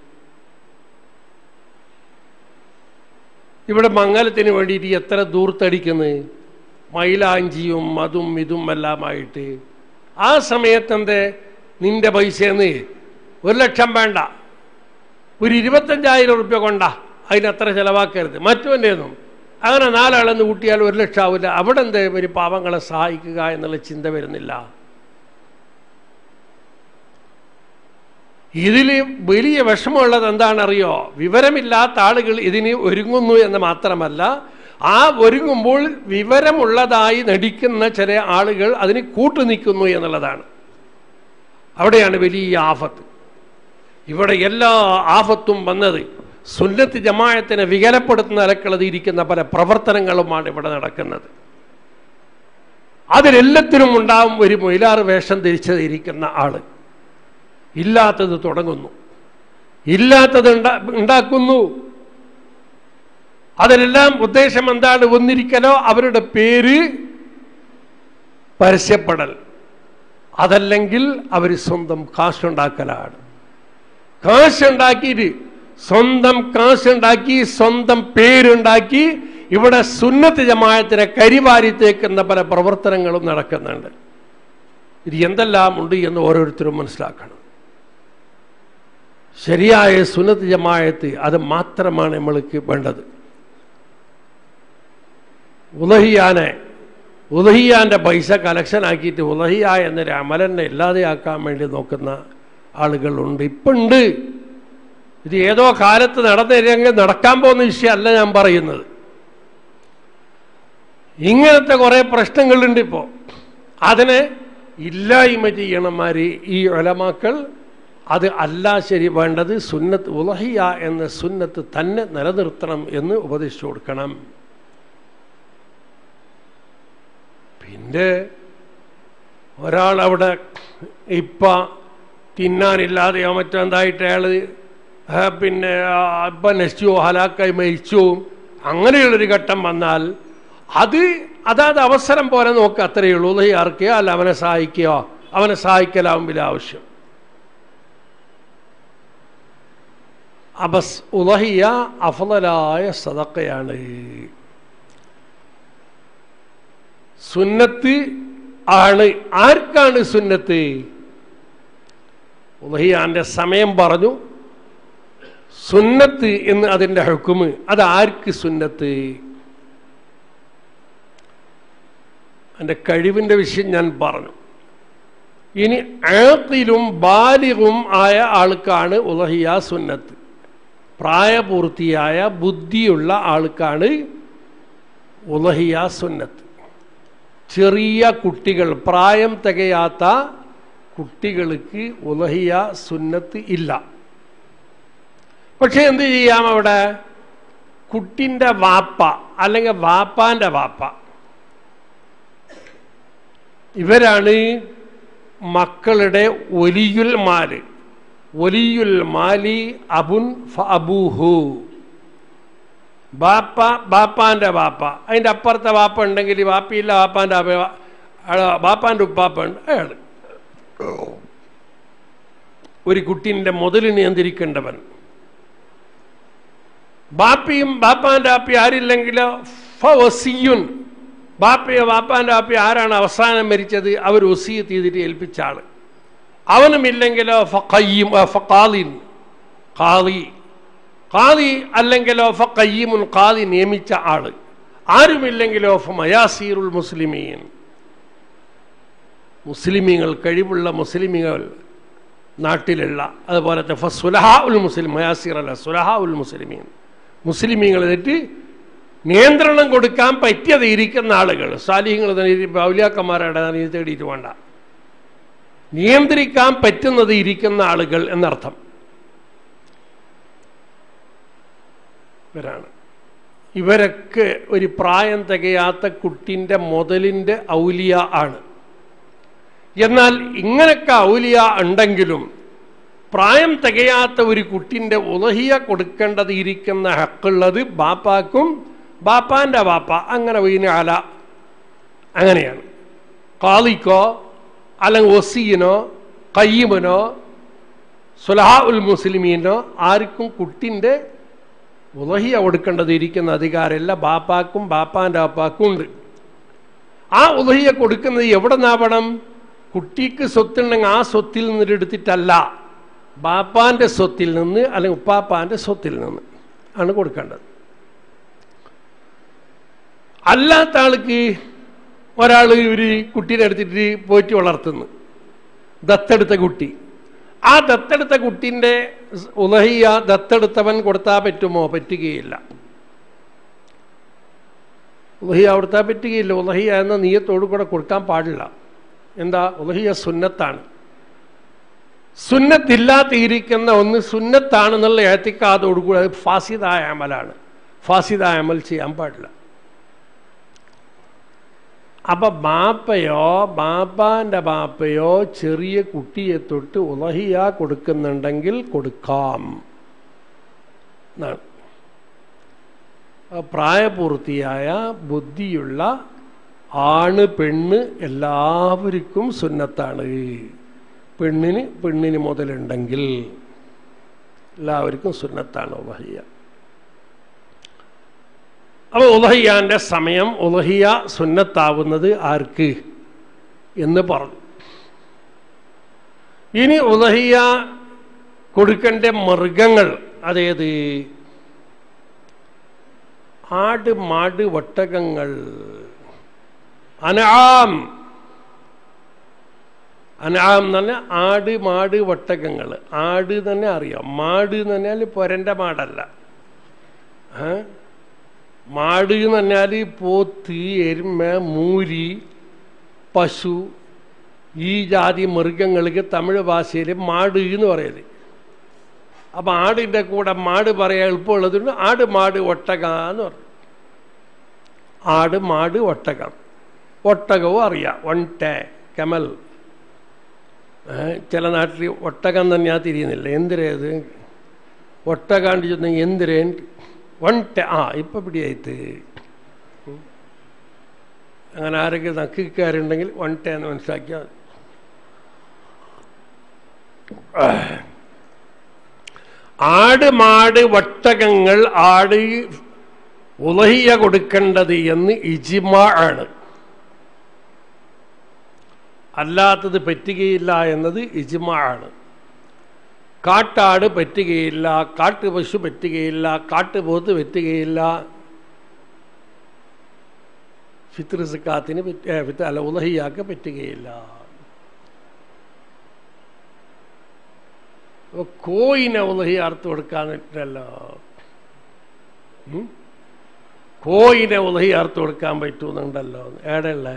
[SPEAKER 3] ഇവിടെ മംഗലത്തിന് വേണ്ടിയിട്ട് എത്ര ദൂർത്തടിക്കുന്നു മൈലാഞ്ചിയും അതും ഇതും എല്ലാമായിട്ട് ആ സമയത്തെന്ത് നിന്റെ പൈസയെന്ന് ഒരു ലക്ഷം വേണ്ട ഒരു ഇരുപത്തഞ്ചായിരം റുപ്യ കൊണ്ടാ അതിനത്ര ചിലവാക്കരുത് മറ്റവൻ്റെയൊന്നും അങ്ങനെ നാലാളെന്ന് കൂട്ടിയാൽ ഒരു ലക്ഷം ആവില്ല അവിടെ എന്ത് ഒരു പാവങ്ങളെ സഹായിക്കുക എന്നുള്ള ചിന്ത വരുന്നില്ല ഇതിൽ വലിയ വിഷമമുള്ളത് എന്താണെന്നറിയോ വിവരമില്ലാത്ത ആളുകൾ ഇതിന് ഒരുങ്ങുന്നു എന്ന് മാത്രമല്ല ആ ഒരുങ്ങുമ്പോൾ വിവരമുള്ളതായി നടിക്കുന്ന ചില ആളുകൾ അതിന് കൂട്ടുനിൽക്കുന്നു എന്നുള്ളതാണ് അവിടെയാണ് വലിയ ആഫത്ത് ഇവിടെ എല്ലാ ആഫത്തും വന്നത് സുന്നത്ത് ജമായത്തിനെ വികലപ്പെടുത്തുന്ന നിലക്കുള്ളത് ഇരിക്കുന്ന പല പ്രവർത്തനങ്ങളുമാണ് ഇവിടെ നടക്കുന്നത് അതിലെല്ലാത്തിനും ഉണ്ടാവും ഒരു മൊയിലാറ് വേഷം ധരിച്ചത് ഇരിക്കുന്ന ആള് ഇല്ലാത്തത് തുടങ്ങുന്നു ഇല്ലാത്തത് ഉണ്ടാക്കുന്നു അതിലെല്ലാം ഉദ്ദേശം എന്താണ് ഒന്നിരിക്കലോ അവരുടെ പേര് പരസ്യപ്പെടൽ അതല്ലെങ്കിൽ അവർ സ്വന്തം കാശുണ്ടാക്കലാണ് കാശുണ്ടാക്കിയിട്ട് സ്വന്തം കാശുണ്ടാക്കി സ്വന്തം പേരുണ്ടാക്കി ഇവിടെ സുന്നത്ത് ജമായത്തിനെ കരിവാരി തേക്കുന്ന പല പ്രവർത്തനങ്ങളും നടക്കുന്നുണ്ട് ഇത് എന്തെല്ലാം ഉണ്ട് എന്ന് ഓരോരുത്തരും മനസ്സിലാക്കണം ശരിയായ സുന്നത്ത് ജമായത്ത് അത് മാത്രമാണ് നമ്മൾക്ക് വേണ്ടത് ഉലഹിയാനെ ഉലഹിയാന്റെ പൈസ കലക്ഷൻ ആക്കിയിട്ട് ഉലഹിയ എന്നൊരു അമലനെ ഇല്ലാതെയാക്കാൻ വേണ്ടി നോക്കുന്ന ആളുകളുണ്ട് ഇപ്പുണ്ട് ഇത് ഏതോ കാലത്ത് നടന്നില്ലെങ്കിൽ നടക്കാൻ പോകുന്ന വിഷയമല്ല ഞാൻ പറയുന്നത് ഇങ്ങനത്തെ കുറെ പ്രശ്നങ്ങളുണ്ട് ഇപ്പോൾ അതിനെ ഇല്ലായ്മ ചെയ്യണമാര് ഈ ഒലമാക്കൾ അത് അല്ല ശരി വേണ്ടത് സുന്നത്ത് ഉലഹിയ എന്ന സുന്നത്ത് തന്നെ നിലനിർത്തണം എന്ന് ഉപദേശിച്ചു കൊടുക്കണം പിന്നെ ഒരാൾ അവിടെ ഇപ്പ തിന്നാനില്ലാതെയോ മറ്റോ എന്തായിട്ട് അയാൾ പിന്നെ ഇപ്പം നശിച്ചോ ഹലാക്കായി മരിച്ചോ അങ്ങനെയുള്ളൊരു ഘട്ടം വന്നാൽ അത് അതാത് അവസരം പോലെ നോക്കുക അത്രയേ ഉള്ളൂ ഉദയാർക്കുകയോ അല്ല അവനെ സഹായിക്കുകയോ അവനെ സഹായിക്കലാവും വലിയ ആവശ്യം അബസ് ഉലഹിയ അഫലായ സദക്കയാണ് സുന്നത്ത് ആണ് ആർക്കാണ് സുന്നത്ത് ഉലഹിയാന്റെ സമയം പറഞ്ഞു സുന്നത്ത് എന്ന് അതിൻ്റെ ഹുക്കുമ് അത് ആർക്ക് സുന്നത്ത് എൻ്റെ കഴിവിൻ്റെ വിഷയം ഞാൻ പറഞ്ഞു ഇനി ആത്തിലും ബാലികും ആയ ആൾക്കാണ് ഉലഹിയ സുന്നത്ത് പ്രായപൂർത്തിയായ ബുദ്ധിയുള്ള ആൾക്കാണ് ഉലഹിയ സുന്നത്ത് ചെറിയ കുട്ടികൾ പ്രായം തികയാത്ത കുട്ടികൾക്ക് ഉലഹിയ സുന്നത്ത് ഇല്ല പക്ഷെ എന്ത് ചെയ്യാം അവിടെ കുട്ടിൻ്റെ വാപ്പ അല്ലെങ്കിൽ വാപ്പാൻ്റെ വാപ്പ ഇവരാണ് മക്കളുടെ ഒലിയുൽ മാല് ഒലിയുൽ മാലി അബുൻ അബൂഹു ബാപ്പ ബാപ്പാന്റെ ബാപ്പ അതിൻ്റെ അപ്പുറത്തെ ബാപ്പ ഉണ്ടെങ്കിൽ ബാപ്പയില്ല ബാപ്പാന്റെ ബാപ്പാന്റെ ഉപ്പാപ്പ ഉണ്ട് അയാൾ ഒരു കുട്ടീൻ്റെ മുതൽ നിയന്ത്രിക്കേണ്ടവൻ ബാപ്പിയും ബാപ്പാന്റെ ആപ്പി ആരില്ലെങ്കിലോ ഫസിയുൻ ബാപ്പയോ ബാപ്പാന്റെ ആപ്പി ആരാണ് അവസാനം മരിച്ചത് അവർ ഒസീത്ത് ചെയ്തിട്ട് ഏൽപ്പിച്ച ആള് അവനുമില്ലെങ്കിലോ ഫഖയ്യും ഫഖാലിൻ ഖാദി ഖാദി അല്ലെങ്കിലോ ഫഖയ്യിമുൻ ഖാദി നിയമിച്ച ആള് ആരുമില്ലെങ്കിലോ മയാസീറുൽ മുസ്ലിമീൻ മുസ്ലിമീങ്ങൾ കഴിവുള്ള മുസ്ലിമീങ്ങൾ നാട്ടിലുള്ള അതുപോലത്തെ സുലഹാ ഉൽ മുസ്ലിം മയാസീർ അല്ല സുലഹാ ഉൽ മുസ്ലിമീൻ മുസ്ലിമീങ്ങൾ എന്നിട്ട് നിയന്ത്രണം കൊടുക്കാൻ പറ്റിയത് ഇരിക്കുന്ന ആളുകൾ സാലിഹ്യങ്ങൾ ഔലിയാക്കന്മാരുടെ തേടിയിട്ട് വേണ്ട നിയന്ത്രിക്കാൻ പറ്റുന്നത് ഇരിക്കുന്ന ആളുകൾ എന്നർത്ഥം ഇവരാണ് ഇവരൊക്കെ ഒരു പ്രായം തികയാത്ത കുട്ടിൻ്റെ മുതലിൻ്റെ ഔലിയ ആണ് എന്നാൽ ഇങ്ങനൊക്കെ ഔലിയ ഉണ്ടെങ്കിലും പ്രായം തികയാത്ത ഒരു കുട്ടിൻ്റെ ഉലഹിയ കൊടുക്കേണ്ടത് ഇരിക്കുന്ന ഹക്കുള്ളത് ബാപ്പാക്കും ബാപ്പാൻ്റെ ബാപ്പ അങ്ങനെ വീണാല അങ്ങനെയാണ് കാളിക്കോ അല്ലെങ്കിൽ ഒസീനോ കയ്യമനോ സുലഹ ഉൽ മുസ്ലിമീനോ ആർക്കും കുട്ടിൻ്റെ ഉലഹിയ കൊടുക്കേണ്ടത് ഇരിക്കുന്ന അധികാരമില്ല ബാപ്പാക്കും ബാപ്പാൻ്റെ ബാപ്പാക്കും ഉണ്ട് ആ ഉലഹിയ കൊടുക്കുന്നത് എവിടെ നിന്നാവണം കുട്ടിക്ക് സ്വത്തുണ്ടെങ്കിൽ ആ സ്വത്തിൽ നിന്ന് എടുത്തിട്ടല്ല ബാപ്പാന്റെ സ്വത്തിൽ നിന്ന് അല്ലെങ്കിൽ ഉപ്പാപ്പാന്റെ സ്വത്തിൽ നിന്ന് ആണ് കൊടുക്കേണ്ടത് അല്ലാത്ത ആൾക്ക് ഒരാൾ ഒരു കുട്ടീനെ എടുത്തിട്ട് പോറ്റി വളർത്തുന്നു ദത്തെടുത്ത കുട്ടി ആ ദത്തെടുത്ത കുട്ടീൻ്റെ ഉലഹിയ ദത്തെടുത്തവൻ കൊടുത്താൽ പറ്റുമോ പറ്റുകയില്ല ഉലഹിയ കൊടുത്താൽ പറ്റുകയില്ല ഉലഹിയ എന്ന നീയത്തോടു കൂടെ കൊടുക്കാൻ പാടില്ല എന്താ ഉലഹിയ സുന്നത്താണ് സുന്നത്തില്ലാത്ത ഇരിക്കുന്ന ഒന്ന് സുന്നത്താണെന്നുള്ള ഏത്തിക്കാതോടുകൂടി അത് ഫാസിദായ അമലാണ് ഫാസിദായ അമൽ ചെയ്യാൻ പാടില്ല അപ്പൊ ബാപ്പയോ ബാപ്പാന്റെ ബാപ്പയോ ചെറിയ കുട്ടിയെ തൊട്ട് ഉലഹിയ കൊടുക്കുന്നുണ്ടെങ്കിൽ കൊടുക്കാം എന്നാണ് പ്രായപൂർത്തിയായ ബുദ്ധിയുള്ള ആണ് പെണ്ണ് എല്ലാവർക്കും സുന്നത്താണ് പെണ്ണിന് പെണ്ണിന് മുതലുണ്ടെങ്കിൽ എല്ലാവർക്കും സുന്നത്താണ് ഉലഹിയ അപ്പൊ ഉലഹിയാന്റെ സമയം ഉലഹിയ സുന്നത്താവുന്നത് ആർക്ക് എന്ന് പറഞ്ഞു ഇനി ഉലഹിയ കൊടുക്കേണ്ട മൃഗങ്ങൾ അതേത് ആട് മാട് വട്ടകങ്ങൾ അനാം അനാം എന്ന് പറഞ്ഞാൽ ആട് മാട് വട്ടകങ്ങൾ ആട് തന്നെ അറിയാം മാട് എന്ന് പറഞ്ഞാൽ പൊരന്റെ മാടല്ല മാട് എന്ന് പറഞ്ഞാൽ പോത്ത് എരുമ മൂരി പശു ഈ ജാതി മൃഗങ്ങൾക്ക് തമിഴ് ഭാഷയിൽ മാട് എന്ന് പറയല് അപ്പം ആടിൻ്റെ കൂടെ മാട് പറയാൻ എളുപ്പമുള്ളതുകൊണ്ട് ആട് മാട് ഒട്ടക എന്ന് പറയും ആട് മാട് ഒട്ടകം ഒട്ടകവും അറിയാം ഒൺട കമൽ ചില നാട്ടിൽ ഒട്ടകം തന്നെയാ തിരിയുന്നില്ല എന്തിരേത് ഒട്ടകാണ്ട് ചെന്ന എന്തിരേ ഒൺട ആ ഇപ്പം പിടിയായിട്ട് അങ്ങനെ ആരെങ്കിലും നക്കിക്കാരുണ്ടെങ്കിൽ ഒൺട എന്ന് മനസ്സിലാക്കിയാൽ ആട് മാട് വട്ടകങ്ങൾ ആട് ഉലഹിയ കൊടുക്കേണ്ടത് എന്ന് ഇജിമ ആണ് അല്ലാത്തത് പറ്റുകയില്ല എന്നത് ഇജിമ ആണ് കാട്ടാട് പറ്റുകയില്ല കാട്ടുപശു പറ്റുകയില്ല കാട്ടുപോത്ത് പറ്റുകയില്ല ഫിത്ർ സിക്കാത്തിന് പറ്റ അല്ല ഉലഹിയാക്ക് പറ്റുകയില്ല കോയിനെ ഉലഹി അർത്ഥ കൊടുക്കാൻ പറ്റില്ലല്ലോ കോയിനെ ഉലഹി അർത്ഥ കൊടുക്കാൻ പറ്റുന്നുണ്ടല്ലോ ഏടെയുള്ള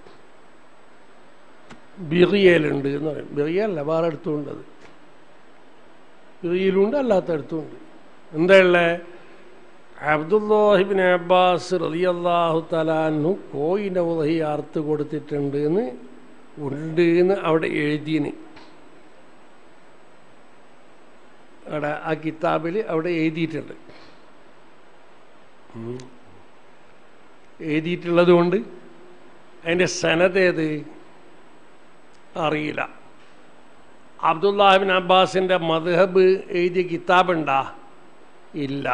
[SPEAKER 3] ബിറിയലുണ്ട് എന്ന് പറയും ബിറിയല്ല വേറെ അടുത്തുണ്ടത് ബിറിയലുണ്ട് അല്ലാത്തടത്തുണ്ട് എന്താ ഉള്ളേ അബ്ദുല്ലാഹിബിൻ അബ്ബാസ് റലിയല്ലാഹു തലാന്നു കോയിൻ്റെ ഉലഹി അർത്ഥ കൊടുത്തിട്ടുണ്ട് എന്ന് ഉണ്ട് എന്ന് അവിടെ എഴുതിന് അവിടെ ആ കിതാബിൽ അവിടെ എഴുതിയിട്ടുണ്ട് എഴുതിയിട്ടുള്ളത് കൊണ്ട് അതിൻ്റെ സനത് ഏത് അറിയില്ല അബ്ദുല്ലാഹിബിൻ അബ്ബാസിൻ്റെ മദ്ഹബ് എഴുതിയ കിതാബുണ്ടാ ഇല്ല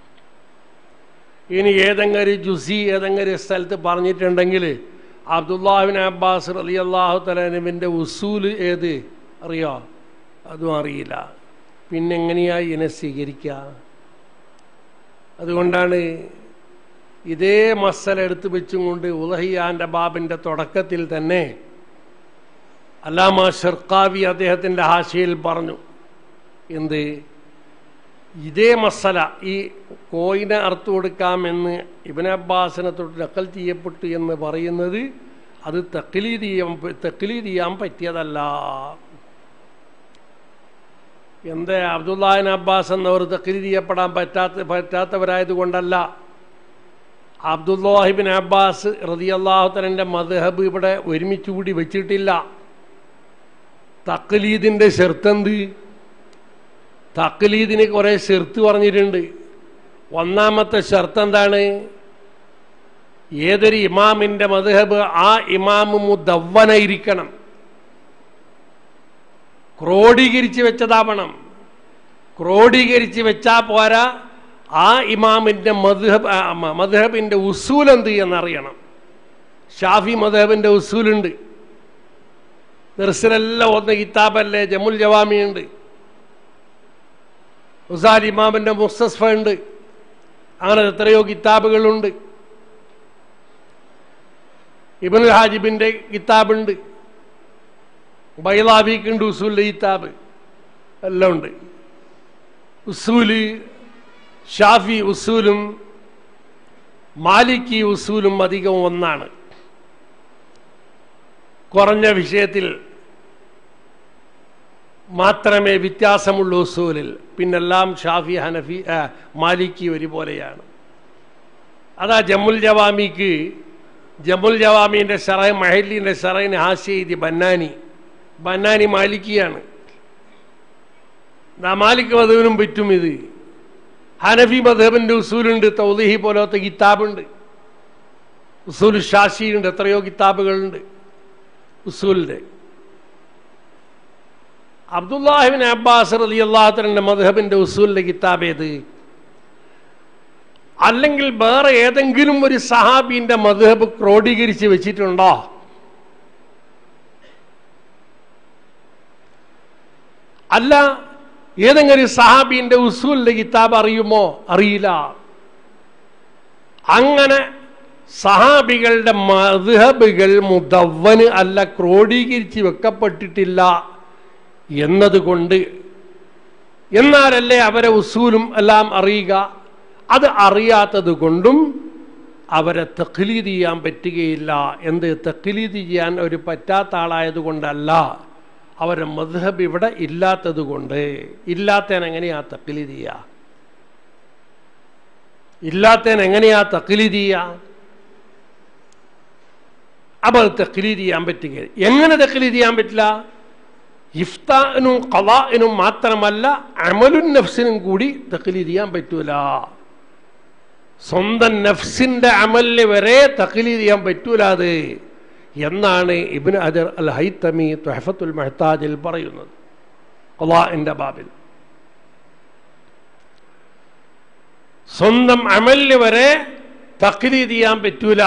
[SPEAKER 3] ഇനി ഏതെങ്കിലും ഒരു ജുസി ഏതെങ്കിലും ഒരു സ്ഥലത്ത് പറഞ്ഞിട്ടുണ്ടെങ്കിൽ അബ്ദുല്ലാഹിബിൻ അബ്ബാസ് അലി അള്ളാഹു തലാനുവിൻ്റെ ഉസൂല് ഏത് അറിയോ അതും അറിയില്ല പിന്നെങ്ങനെയാ ഇതിനെ സ്വീകരിക്കുക അതുകൊണ്ടാണ് ഇതേ മസല എടുത്തു വെച്ചും കൊണ്ട് ഉലഹിയാന്റെ ബാബിന്റെ തുടക്കത്തിൽ തന്നെ അല്ലാമ ഷെർക്കാവി അദ്ദേഹത്തിന്റെ ഹാശയിൽ പറഞ്ഞു എന്ത് ഇതേ മസല ഈ കോയിനെ അർത്ഥ കൊടുക്കാമെന്ന് ഇബൻ അബ്ബാസിനെ തൊട്ട് നക്കൽ ചെയ്യപ്പെട്ടു എന്ന് പറയുന്നത് അത് തെക്കിലീത് ചെയ്യാൻ തെക്കിലീത് ചെയ്യാൻ പറ്റിയതല്ല എന്താ അബ്ദുല്ലാഹിൻ അബ്ബാസ് എന്നവർ തക്രീത് ചെയ്യപ്പെടാൻ പറ്റാത്ത പറ്റാത്തവരായത് കൊണ്ടല്ല അബ്ദുല്ലാഹിബിൻ അബ്ബാസ് റതിയല്ലാഹുത്തലൻ്റെ മദ്ഹബ് ഇവിടെ ഒരുമിച്ച് കൂടി വെച്ചിട്ടില്ല തക്ലീദിൻ്റെ ഷെർത്തെന്ത് തക്ലീദിന് കുറേ ഷെർത്ത് പറഞ്ഞിട്ടുണ്ട് ഒന്നാമത്തെ ഷർത്ത് എന്താണ് ഏതൊരു ഇമാമിൻ്റെ മദ്ഹബ് ആ ഇമാമ് മുദവ്വനായിരിക്കണം ക്രോഡീകരിച്ച് വെച്ചതാവണം ക്രോഡീകരിച്ച് വെച്ചാൽ പോരാ ആ ഇമാമിൻ്റെ മദ്ഹബ് മദ്ഹബിൻ്റെ ഉസൂൽ എന്ത് എന്നറിയണം ഷാഫി മദ്ഹബിൻ്റെ ഉസൂലുണ്ട് ദർശനെല്ലാം ഒന്ന് കിതാബല്ലേ ജമുൽ ജവാമിയുണ്ട് ഉസാൽ ഇമാമിൻ്റെ മുസ്തസ്ഫ ഉണ്ട് അങ്ങനെ എത്രയോ കിതാബുകളുണ്ട് ഇബനുൽ ഹാജിബിൻ്റെ കിതാബുണ്ട് ബൈലാബിക്കുണ്ട് ഉസൂലിൻ്റെ കിതാബ് എല്ലാം ഉണ്ട് ഉസൂല് ഷാഫി ഉസൂലും മാലിക്കി ഉസൂലും അധികം ഒന്നാണ് കുറഞ്ഞ വിഷയത്തിൽ മാത്രമേ വ്യത്യാസമുള്ളൂ ഉസൂലിൽ പിന്നെല്ലാം ഷാഫി ഹനഫി ആ, മാലിക്കി ഒരുപോലെയാണ് അതാ ജമ്മുൽ ജവാമിക്ക് ജമ്മുൽ ജവാമിൻ്റെ ഷറൈ മഹല്ലിൻ്റെ ഷറൈന് ഹാസ്യതി ബന്നാനി ബന്നാനി മാലിക്കിയാണ് ദാ മാലിക് മധുവിനും പറ്റും ഇത് ഹനഫി മധബിൻ്റെ ഉസൂലുണ്ട് തൗദീഹി പോലത്തെ കിതാബുണ്ട് ഉസൂൽ ഷാഷിയുണ്ട് എത്രയോ കിതാബുകളുണ്ട് ഉസൂലിൻ്റെ അബ്ദുല്ലാഹിബിൻ അബ്ബാസ് അലി അള്ളാഹുത്തലിൻ്റെ മധബിൻ്റെ ഉസൂലിൻ്റെ കിതാബ് ഏത് അല്ലെങ്കിൽ വേറെ ഏതെങ്കിലും ഒരു സഹാബിന്റെ മധുഹബ് ക്രോഡീകരിച്ച് വെച്ചിട്ടുണ്ടോ അല്ല ഏതെങ്കിലും ഒരു സഹാബിന്റെ ഉസൂലിന്റെ കിതാബ് അറിയുമോ അറിയില്ല അങ്ങനെ സഹാബികളുടെ മധുഹബുകൾ മുദവന് അല്ല ക്രോഡീകരിച്ച് വെക്കപ്പെട്ടിട്ടില്ല എന്നതുകൊണ്ട് എന്നാലല്ലേ അവരെ ഉസൂലും എല്ലാം അറിയുക അത് അറിയാത്തത് കൊണ്ടും അവരെ തഖ്ലീദ് ചെയ്യാൻ പറ്റുകയില്ല എന്ത് തഖ്ലീദ് ചെയ്യാൻ ഒരു പറ്റാത്ത ആളായത് കൊണ്ടല്ല അവരെ മദ്ഹബ് ഇവിടെ ഇല്ലാത്തത് കൊണ്ട് ഇല്ലാത്തതിന് എങ്ങനെയാ തഖ്ലീദ് ചെയ്യുക ഇല്ലാത്തതിന് എങ്ങനെയാ തഖ്ലീദ് ചെയ്യുക അപ്പോൾ അത് തഖ്ലീദ് ചെയ്യാൻ പറ്റുക എങ്ങനെ തഖ്ലീദ് ചെയ്യാൻ പറ്റില്ല ഇഫ്താനും ഖലാഇനും മാത്രമല്ല അമലുൻ നഫ്സിനും കൂടി തഖ്ലീദ് ചെയ്യാൻ പറ്റൂല സ്വന്തം നഫ്സിന്റെ അമലിന് വരെ തഖ്ലീദ് ചെയ്യാൻ പറ്റൂല അത് എന്നാണ് ഇബിൻ അജർ അൽ ഹൈത്തമി ത്വഹഫത്തുൽ മെഹ്താജിൽ പറയുന്നത് ഖലാഇന്റെ ബാബിൽ സ്വന്തം അമലിന് വരെ തഖ്ലീദ് ചെയ്യാൻ പറ്റൂല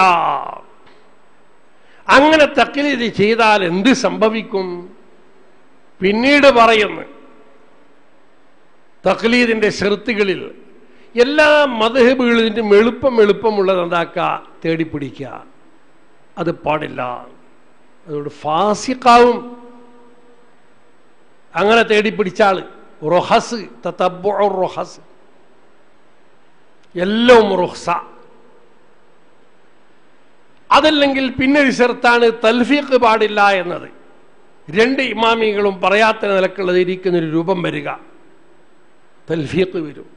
[SPEAKER 3] അങ്ങനെ തഖ്ലീദ് ചെയ്താൽ എന്ത് സംഭവിക്കും പിന്നീട് പറയുന്നു തഖ്ലീദിന്റെ ഷെർത്തുകളിൽ എല്ലാ മതഹബുകളിലും എളുപ്പം എളുപ്പമുള്ളത് എന്താക്കുക തേടിപ്പിടിക്കുക അത് പാടില്ല അതുകൊണ്ട് ഫാസിക്കാവും അങ്ങനെ തേടിപ്പിടിച്ചാൾ റൊഹസ് തത്തബ്ബു റൊഹസ് എല്ലാം റുഹ്സ അതല്ലെങ്കിൽ പിന്നെ ഒരു ഷെർത്താണ് തൽഫീഖ് പാടില്ല എന്നത് രണ്ട് ഇമാമികളും പറയാത്ത നിലക്കുള്ളത് ഇരിക്കുന്നൊരു രൂപം വരിക തൽഫീഖ് വരും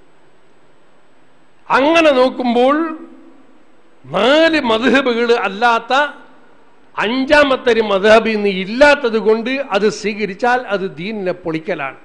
[SPEAKER 3] അങ്ങനെ നോക്കുമ്പോൾ നാല് മധുഹബുകൾ അല്ലാത്ത അഞ്ചാമത്തെ ഒരു മധുഹബ് ഇന്ന് ഇല്ലാത്തത് കൊണ്ട് അത് സ്വീകരിച്ചാൽ അത് ദീനിനെ പൊളിക്കലാണ്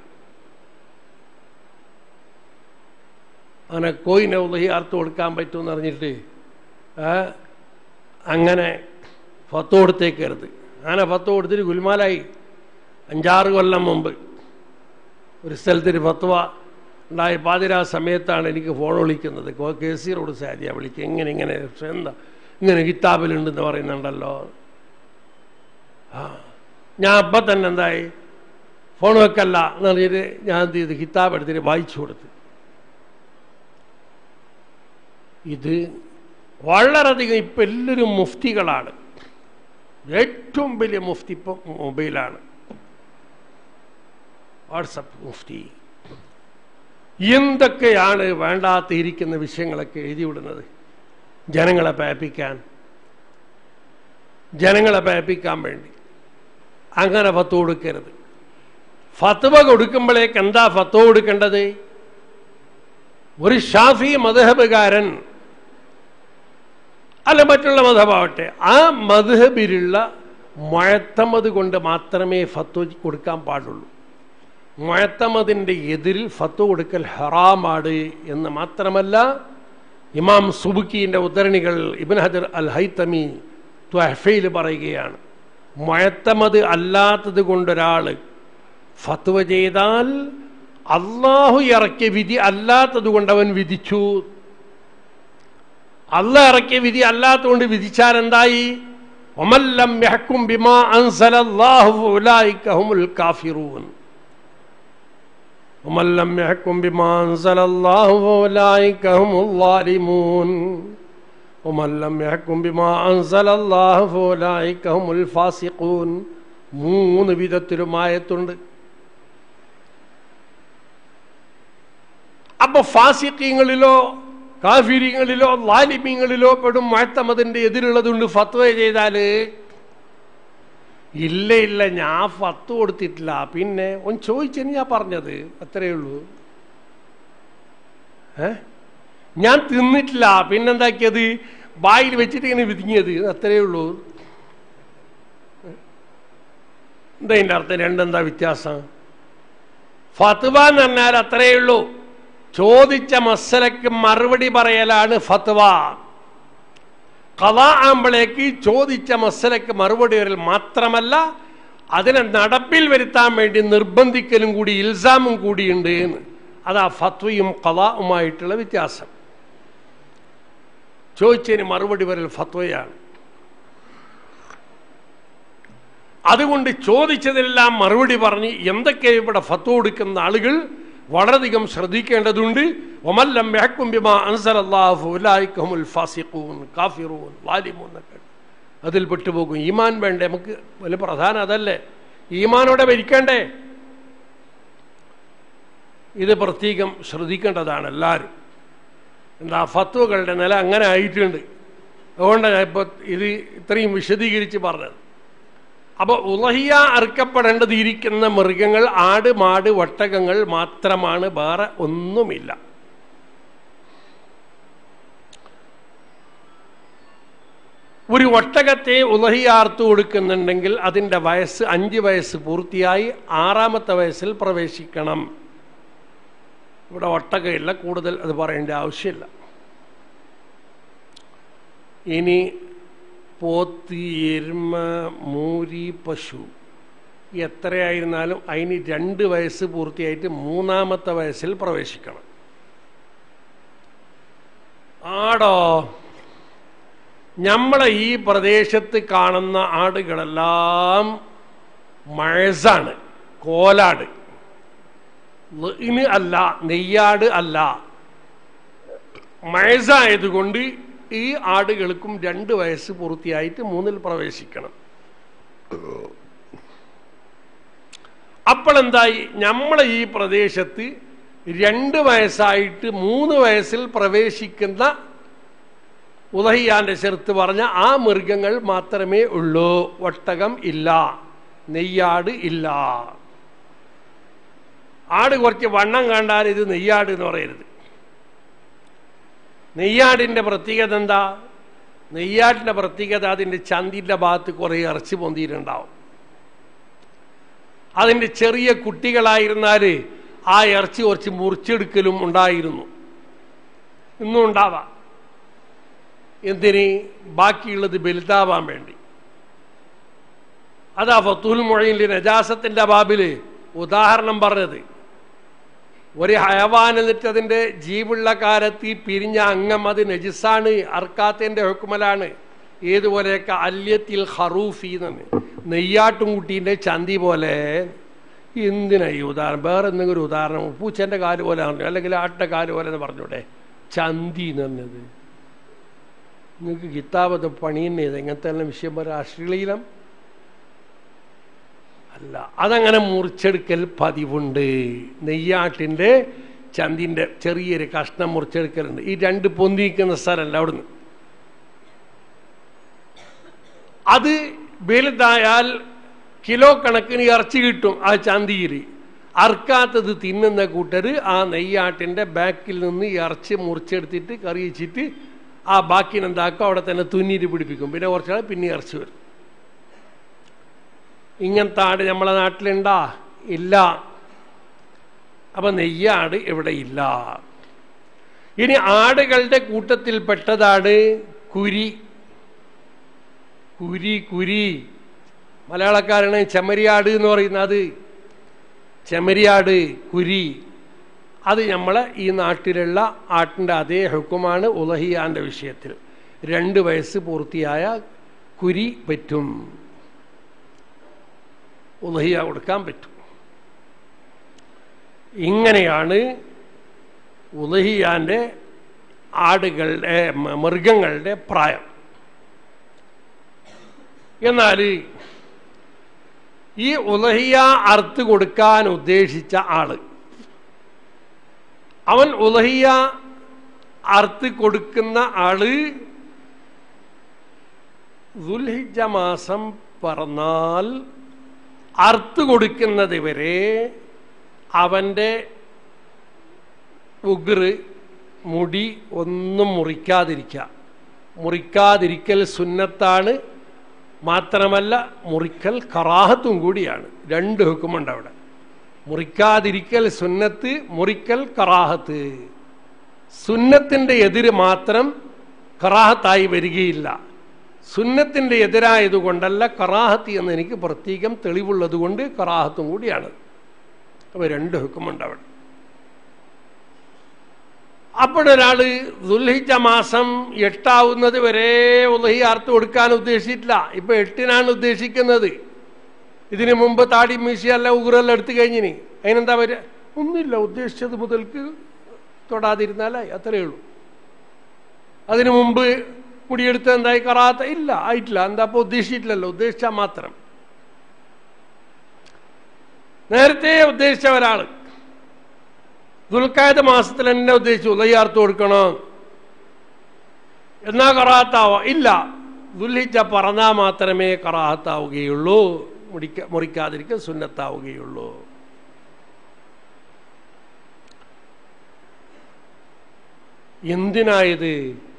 [SPEAKER 3] അങ്ങനെ കോയിനെ ഉള്ളഹി അർത്ഥം കൊടുക്കാൻ പറ്റുമെന്ന് അറിഞ്ഞിട്ട് ആ, അങ്ങനെ ഫത്ത് കൊടുത്തേക്കരുത് അങ്ങനെ ഫത്ത് കൊടുത്തിട്ട് ഗുൽമാലായി അഞ്ചാറ് കൊല്ലം മുമ്പ് ഒരു സ്ഥലത്തൊരു ഫത്വ ഉണ്ടായ പാതിരാ സമയത്താണ് എനിക്ക് ഫോൺ വിളിക്കുന്നത് കോ- കേസീറോട് സാരിയാ വിളിക്കുക ഇങ്ങനെ ഇങ്ങനെ പക്ഷെ എന്താ ഇങ്ങനെ കിതാബിലുണ്ടെന്ന് പറയുന്നുണ്ടല്ലോ ആ ഞാൻ അപ്പം തന്നെ എന്തായി ഫോൺ വെക്കല്ല എന്ന് പറഞ്ഞിട്ട് ഞാൻ എന്ത് ചെയ്ത് കിതാബ് എടുത്തിട്ട് വായിച്ചു കൊടുത്തു ഇത് വളരെയധികം ഇപ്പം എല്ലാവരും മുഫ്തികളാണ് ഏറ്റവും വലിയ മുഫ്തി ഇപ്പം മൊബൈലാണ് വാട്സപ്പ് മുഫ്തി എന്തൊക്കെയാണ് വേണ്ടാത്തിരിക്കുന്ന വിഷയങ്ങളൊക്കെ എഴുതി വിടുന്നത് ജനങ്ങളെ പേപ്പിക്കാൻ ജനങ്ങളെ പേപ്പിക്കാൻ വേണ്ടി അങ്ങനെ ഫത്ത് കൊടുക്കരുത് ഫത്വ കൊടുക്കുമ്പോഴേക്ക് എന്താ ഫത്വ കൊടുക്കേണ്ടത് ഒരു ഷാഫി മധഹബുകാരൻ അല്ല മറ്റുള്ള മതമാവട്ടെ ആ മധുഹബിലുള്ള മഴത്തമത് കൊണ്ട് മാത്രമേ ഫത്വ കൊടുക്കാൻ പാടുള്ളൂ മഴത്തമതിൻ്റെ എതിരിൽ ഫത്വ കൊടുക്കൽ ഹറാമാണ് എന്ന് മാത്രമല്ല ഇമാം സുബുക്കീൻ്റെ ഉദ്ധരണികൾ ഇബൻ ഹജർ അൽ ഹൈത്തമി ത്വഹഫയിൽ പറയുകയാണ് മഴത്തമത് അല്ലാത്തത് കൊണ്ടൊരാൾ ഫത്വ ചെയ്താൽ അള്ളാഹു ഇറക്കിയ വിധി അല്ലാത്തത് കൊണ്ട് അവൻ വിധിച്ചു അല്ല ഇറക്കിയ വിധി അല്ലാത്തതുകൊണ്ട് വിധിച്ചാൽ എന്തായി ഒമല്ലം യഹ്കും ബിമാ അൻസലല്ലാഹു ഉലൈക ഹുമുൽ കാഫിറൂൻ ഒമല്ലം യഹ്കും ബിമാ അൻസലല്ലാഹു ഉലൈക ഹുമുൽ ളാലിമൂൻ ഒമല്ലം യഹ്കും ബിമാ അൻസലല്ലാഹു ഉലൈക ഹുമുൽ ഫാസിഖൂൻ മൂന്ന് വിധത്തിലും ആയത്തുണ്ട് അപ്പൊ ഫാസിഖീങ്ങളിലോ കാഫിരിങ്ങളിലോ ലാലിമ്യങ്ങളിലോ പെടും മുഴത്തമതിന്റെ എതിരുള്ളതുകൊണ്ട് ഫത്വ ചെയ്താല് ഇല്ല ഇല്ല ഞാൻ ഫത്ത് കൊടുത്തിട്ടില്ല പിന്നെ ഒന്ന് ചോദിച്ചെന്ന് ഞാൻ പറഞ്ഞത് അത്രയേ ഉള്ളൂ ഏ ഞാൻ തിന്നിട്ടില്ല പിന്നെന്താക്കിയത് വായിൽ വെച്ചിട്ട് ഇങ്ങനെ വിധിങ്ങിയത് അത്രയേ ഉള്ളൂ എന്താ ഇതിൻ്റെ അർത്ഥം രണ്ടെന്താ വ്യത്യാസം ഫത്വ എന്ന് പറഞ്ഞാൽ അത്രയേ ഉള്ളൂ ചോദിച്ച മസലക്ക് മറുപടി പറയലാണ് ഫത്വ കഥ ആകുമ്പോഴേക്ക് ചോദിച്ച മസലക്ക് മറുപടി പറയൽ മാത്രമല്ല അതിനെ നടപ്പിൽ വരുത്താൻ വേണ്ടി നിർബന്ധിക്കലും കൂടി ഇൽസാമും കൂടിയുണ്ട് എന്ന് അതാ ഫത്വയും കഥാവുമായിട്ടുള്ള വ്യത്യാസം ചോദിച്ചതിന് മറുപടി പറയൽ ഫത്വയാണ് അതുകൊണ്ട് ചോദിച്ചതെല്ലാം മറുപടി പറഞ്ഞ് എന്തൊക്കെ ഇവിടെ ഫത്വ കൊടുക്കുന്ന ആളുകൾ വളരെയധികം ശ്രദ്ധിക്കേണ്ടതുണ്ട് ഒമല്ലം യഹ്കും ബിമാ അൻസലല്ലാഹു ഉലൈക ഹുമുൽ ഫാസിഖൂൻ കാഫിറൂൻ ലാലിമൂൻ എന്നൊക്കെ അതിൽ പെട്ടുപോകും ഈമാൻ വേണ്ടേ നമുക്ക് വലിയ പ്രധാനം അതല്ലേ ഈമാനോടെ ഭരിക്കണ്ടേ ഇത് പ്രത്യേകം ശ്രദ്ധിക്കേണ്ടതാണ് എല്ലാവരും എന്താ ഫത്വകളുടെ നില അങ്ങനെ ആയിട്ടുണ്ട് അതുകൊണ്ടാണ് ഞാൻ ഇപ്പോൾ ഇത് ഇത്രയും വിശദീകരിച്ച് പറഞ്ഞത് അപ്പോൾ ഉലഹിയ അറുക്കപ്പെടേണ്ടത് ഇരിക്കുന്ന മൃഗങ്ങൾ ആട് മാട് വട്ടകങ്ങൾ മാത്രമാണ് വേറെ ഒന്നുമില്ല ഒരു ഒട്ടകത്തെ ഉലഹിയാർത്തു കൊടുക്കുന്നുണ്ടെങ്കിൽ അതിൻ്റെ വയസ്സ് അഞ്ച് വയസ്സ് പൂർത്തിയായി ആറാമത്തെ വയസ്സിൽ പ്രവേശിക്കണം ഇവിടെ ഒട്ടകയില്ല കൂടുതൽ അത് പറയേണ്ട ആവശ്യമില്ല ഇനി പോത്ത് എരുമ മൂരി പശു എത്രയായിരുന്നാലും അതിന് രണ്ട് വയസ്സ് പൂർത്തിയായിട്ട് മൂന്നാമത്തെ വയസ്സിൽ പ്രവേശിക്കണം ആടോ നമ്മളെ ഈ പ്രദേശത്ത് കാണുന്ന ആടുകളെല്ലാം മഴസാണ് കോലാട് ഇന് അല്ല നെയ്യാട് അല്ല മഴസായതുകൊണ്ട് ഈ ആടുകൾക്കും രണ്ട് വയസ്സ് പൂർത്തിയായിട്ട് മൂന്നിൽ പ്രവേശിക്കണം അപ്പോഴെന്തായി നമ്മളെ ഈ പ്രദേശത്ത് രണ്ട് വയസ്സായിട്ട് മൂന്ന് വയസ്സിൽ പ്രവേശിക്കുന്ന ഉദഹിയാന്റെ ചെറുത്ത് പറഞ്ഞ ആ മൃഗങ്ങൾ മാത്രമേ ഉള്ളൂ ഒട്ടകം ഇല്ല നെയ്യാട് ഇല്ല ആട് കുറച്ച് വണ്ണം കണ്ടാൽ ഇത് നെയ്യാട് എന്ന് പറയരുത് നെയ്യാടിൻ്റെ പ്രത്യേകത എന്താ നെയ്യാടിൻ്റെ പ്രത്യേകത അതിൻ്റെ ചന്തിൻ്റെ ഭാഗത്ത് കുറേ ഇറച്ചി പൊന്തിയിട്ടുണ്ടാവും അതിൻ്റെ ചെറിയ കുട്ടികളായിരുന്നാൽ ആ ഇറച്ചി കുറച്ച് മുറിച്ചെടുക്കലും ഉണ്ടായിരുന്നു ഇന്നും ഉണ്ടാവാം എന്തിന് ബാക്കിയുള്ളത് വലുതാവാൻ വേണ്ടി അതാ ഫത്തുൽ മൊഴിയിൽ നജാസത്തിൻ്റെ ബാബില് ഉദാഹരണം പറഞ്ഞത് ഒരു ഹയവാൻ എന്നിട്ട് അതിൻ്റെ ജീവുള്ള കാലത്ത് ഈ പിരിഞ്ഞ അംഗം അത് നജിസാണ് അർക്കാത്തതിൻ്റെ ഹുക്കുമലാണ് ഏതുപോലെയൊക്കെ അല്യത്തിൽ ഹറൂഫി എന്ന് നെയ്യാട്ടും കുട്ടീൻ്റെ ചന്തി പോലെ എന്തിനാ ഈ ഉദാഹരണം വേറെ എന്തെങ്കിലും ഒരു ഉദാഹരണം പൂച്ചൻ്റെ കാല് പോലെ പറഞ്ഞു അല്ലെങ്കിൽ ആട്ടിൻ്റെ കാല് പോലെ എന്ന് പറഞ്ഞൂടെ ചന്തി എന്ന് പറഞ്ഞത് നിങ്ങൾക്ക് കിതാബത്ത് പണി തന്നെ ഇത് എങ്ങനത്തെ എല്ലാം വിഷയം പറയാം അശ്ലീലം അല്ല അതങ്ങനെ മുറിച്ചെടുക്കൽ പതിവുണ്ട് നെയ്യാട്ടിൻ്റെ ചന്തിൻ്റെ ചെറിയൊരു കഷ്ണം മുറിച്ചെടുക്കലുണ്ട് ഈ രണ്ട് പൊന്തിക്കുന്ന സ്ഥലമല്ല അവിടുന്ന് അത് വലുതായാൽ കിലോ കണക്കിന് ഇറച്ചി കിട്ടും ആ ചന്തിയിൽ അർക്കാത്തത് തിന്നുന്ന കൂട്ടർ ആ നെയ്യാട്ടിൻ്റെ ബാക്കിൽ നിന്ന് ഇറച്ചി മുറിച്ചെടുത്തിട്ട് കറി വെച്ചിട്ട് ആ ബാക്കിനെ എന്താക്കും അവിടെ തന്നെ തുന്നിയിട്ട് പിടിപ്പിക്കും പിന്നെ കുറച്ചാൾ പിന്നെ ഇറച്ചി വരും ഇങ്ങനത്തെ ആട് നമ്മളെ നാട്ടിലുണ്ടാ ഇല്ല അപ്പൊ നെയ്യാട് ഇവിടെ ഇല്ല ഇനി ആടുകളുടെ കൂട്ടത്തിൽപ്പെട്ടതാണ് കുരി കുരി കുരി മലയാളക്കാരാണ് ചെമ്മരിയാട് എന്ന് പറയുന്നത് ചെമ്മരിയാട് കുരി അത് നമ്മളെ ഈ നാട്ടിലുള്ള ആട്ടിൻ്റെ അതേ ഹുക്കുമാണ് ഉലഹിയാൻ്റെ വിഷയത്തിൽ രണ്ട് വയസ്സ് പൂർത്തിയായ കുരി പറ്റും ഉലഹിയ കൊടുക്കാൻ പറ്റും ഇങ്ങനെയാണ് ഉലഹിയാൻ്റെ ആടുകളുടെ മ- മൃഗങ്ങളുടെ പ്രായം എന്നാൽ ഈ ഉലഹിയ അറുത്ത് കൊടുക്കാൻ ഉദ്ദേശിച്ച ആള് അവൻ ഉലഹിയ അറുത്ത് കൊടുക്കുന്ന ആള് ദുൽഹിജ മാസം പറഞ്ഞാൽ അറുത്ത് കൊടുക്കുന്നത് വരെ അവൻ്റെ ഉഗ്റ് മുടി ഒന്നും മുറിക്കാതിരിക്കുക മുറിക്കാതിരിക്കൽ സുന്നത്താണ് മാത്രമല്ല മുറിക്കൽ കറാഹത്തും കൂടിയാണ് രണ്ട് ഹുക്കുമുണ്ട് അവിടെ മുറിക്കാതിരിക്കൽ സുന്നത്ത് മുറിക്കൽ കറാഹത്ത് സുന്നത്തിൻ്റെ എതിര് മാത്രം കറാഹത്തായി വരികയില്ല സുന്നത്തിൻ്റെ എതിരായതുകൊണ്ടല്ല കറാഹത്ത് എന്ന് എനിക്ക് പ്രത്യേകം തെളിവുള്ളത് കൊണ്ട് കറാഹത്തും കൂടിയാണ് അപ്പോൾ രണ്ട് ഹുക്കുമുണ്ട് അവിടെ അപ്പോഴൊരാള് ദുൽഹിജ മാസം എട്ടാവുന്നത് വരെ ഉലഹി അർത്ഥ കൊടുക്കാൻ ഉദ്ദേശിച്ചിട്ടില്ല ഇപ്പൊ എട്ടിനാണ് ഉദ്ദേശിക്കുന്നത് ഇതിനു മുമ്പ് താടി മീശയല്ല ഉഗ്രല്ല എടുത്തു കഴിഞ്ഞിനി അതിനെന്താ വരിക ഒന്നുമില്ല ഉദ്ദേശിച്ചത് മുതൽക്ക് തൊടാതിരുന്നാലായി അത്രയേ ഉള്ളൂ അതിനു മുമ്പ് മുടിയെടുത്ത് എന്തായി കറാത്ത ഇല്ല ആയിട്ടില്ല എന്താ അപ്പൊ ഉദ്ദേശിച്ചിട്ടില്ലല്ലോ ഉദ്ദേശിച്ചാൽ മാത്രം നേരത്തെ ഉദ്ദേശിച്ച ഒരാള് ദുൽഖായത് മാസത്തിൽ എന്നെ ഉദ്ദേശിച്ചു ഉദയാർത്ത് കൊടുക്കണം എന്നാ കറാത്താവോ ഇല്ല ദുൽഹിജ പറഞ്ഞാൽ മാത്രമേ കറാഹത്താവുകയുള്ളൂ മുടിക്ക മുറിക്കാതിരിക്കാൻ സുന്നത്താവുകയുള്ളൂ എന്തിനായത്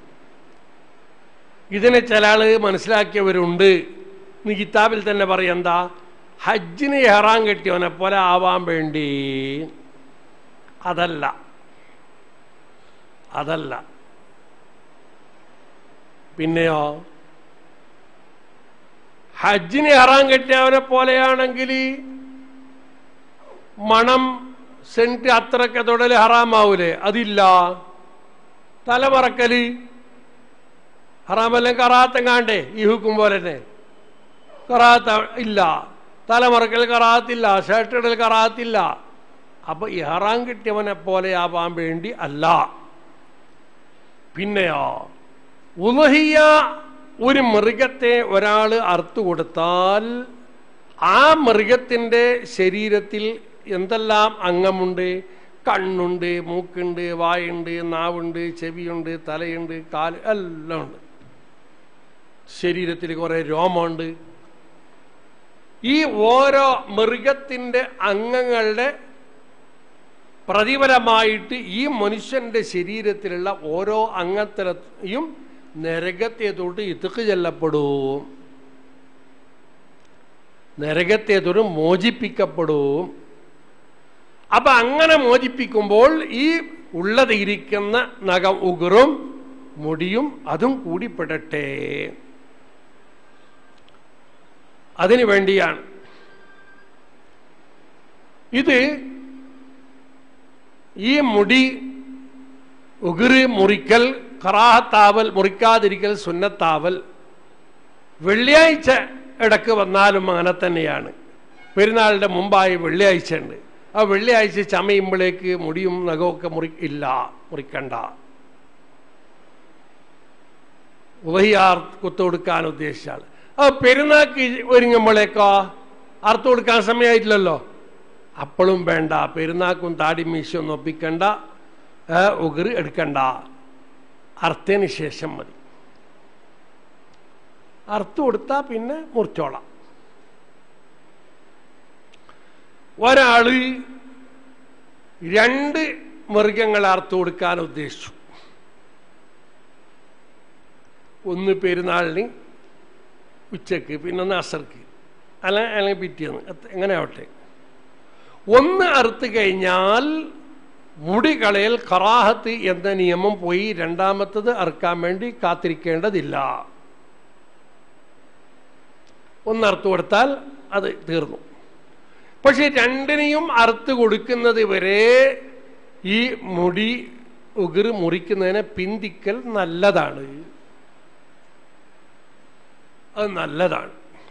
[SPEAKER 3] ഇതിനെ ചില ആള് മനസ്സിലാക്കിയവരുണ്ട് നീ കിതാബിൽ തന്നെ പറയെന്താ ഹജ്ജിന് ഏറാൻ കെട്ടിയവനെ പോലെ ആവാൻ വേണ്ടി അതല്ല അതല്ല പിന്നെയോ ഹജ്ജിന് ഇറാൻ കെട്ടിയവനെ പോലെയാണെങ്കിൽ മണം സെന്റ് അത്രക്കെ തൊടല് ഹറാമാവൂലേ അതില്ല തലമറക്കല് ഹറാമെല്ലാം കറാത്തങ്ങാണ്ടേ ഈ ഹുക്കും പോലെ തന്നെ കറാത്ത ഇല്ല തലമറക്കൽ കറാത്തില്ല ഷർട്ട് ഇടൽ കറാത്തില്ല അപ്പൊ ഇഹറാൻ കിട്ടിയവനെ പോലെ ആവാൻ വേണ്ടി അല്ല പിന്നെയോ ഉലഹിയ ഒരു മൃഗത്തെ ഒരാൾ അറുത്തു കൊടുത്താൽ ആ മൃഗത്തിൻ്റെ ശരീരത്തിൽ എന്തെല്ലാം അംഗമുണ്ട് കണ്ണുണ്ട് മൂക്കുണ്ട് വായുണ്ട് നാവുണ്ട് ചെവിയുണ്ട് തലയുണ്ട് കാല് എല്ലാം ഉണ്ട് ശരീരത്തിൽ കുറെ രോമമുണ്ട് ഈ ഓരോ മൃഗത്തിൻ്റെ അംഗങ്ങളുടെ പ്രതിഫലമായിട്ട് ഈ മനുഷ്യന്റെ ശരീരത്തിലുള്ള ഓരോ അംഗത്തിലും നരകത്തെ തൊട്ട് ഇതുക്ക് ചെല്ലപ്പെടും നരകത്തെ തൊട്ട് മോചിപ്പിക്കപ്പെടും അപ്പൊ അങ്ങനെ മോചിപ്പിക്കുമ്പോൾ ഈ ഉള്ളത് ഇരിക്കുന്ന നഖം ഉഗറും മുടിയും അതും കൂടിപ്പെടട്ടെ അതിനു വേണ്ടിയാണ് ഇത് ഈ മുടി ഉകിറ് മുറിക്കൽ കറാഹത്താവൽ മുറിക്കാതിരിക്കൽ സുന്നത്താവൽ വെള്ളിയാഴ്ച ഇടക്ക് വന്നാലും അങ്ങനെ തന്നെയാണ് പെരുന്നാളിൻ്റെ മുമ്പായി വെള്ളിയാഴ്ച ഉണ്ട് ആ വെള്ളിയാഴ്ച ചമയുമ്പോഴേക്ക് മുടിയും നഖമൊക്കെ മുറി ഇല്ല മുറിക്കണ്ട ഉവഹിയാർ കുത്തു കൊടുക്കാൻ ഉദ്ദേശിച്ചാൽ ആ പെരുന്നാക്ക് ഒരുങ്ങുമ്പോഴേക്കോ അർത്ഥം കൊടുക്കാൻ സമയമായിട്ടില്ലല്ലോ അപ്പോഴും വേണ്ട പെരുന്നാക്കും താടി മീശൊന്നും ഒപ്പിക്കണ്ട ഉഗറ് എടുക്കണ്ട അർത്ഥത്തിന് ശേഷം മതി അർത്ഥം കൊടുത്താൽ പിന്നെ മുറിച്ചോളാം ഒരാള് രണ്ട് മൃഗങ്ങളെ അർത്ഥം കൊടുക്കാൻ ഉദ്ദേശിച്ചു ഒന്ന് പെരുന്നാളിന് ഉച്ചക്ക് പിന്നെ ഒന്ന് അസർക്ക് അല്ല അല്ലെങ്കിൽ പിറ്റേന്ന് അത് എങ്ങനെ ആവട്ടെ ഒന്ന് അറുത്ത് കഴിഞ്ഞാൽ മുടി കളയൽ കറാഹത്ത് എന്ന നിയമം പോയി രണ്ടാമത്തത് അറുക്കാൻ വേണ്ടി കാത്തിരിക്കേണ്ടതില്ല ഒന്ന് അറുത്ത് കൊടുത്താൽ അത് തീർന്നു പക്ഷെ രണ്ടിനെയും അറുത്ത് കൊടുക്കുന്നത് വരെ ഈ മുടി ഉകിർ മുറിക്കുന്നതിനെ പിന്തിക്കൽ നല്ലതാണ് അത് നല്ലതാണ്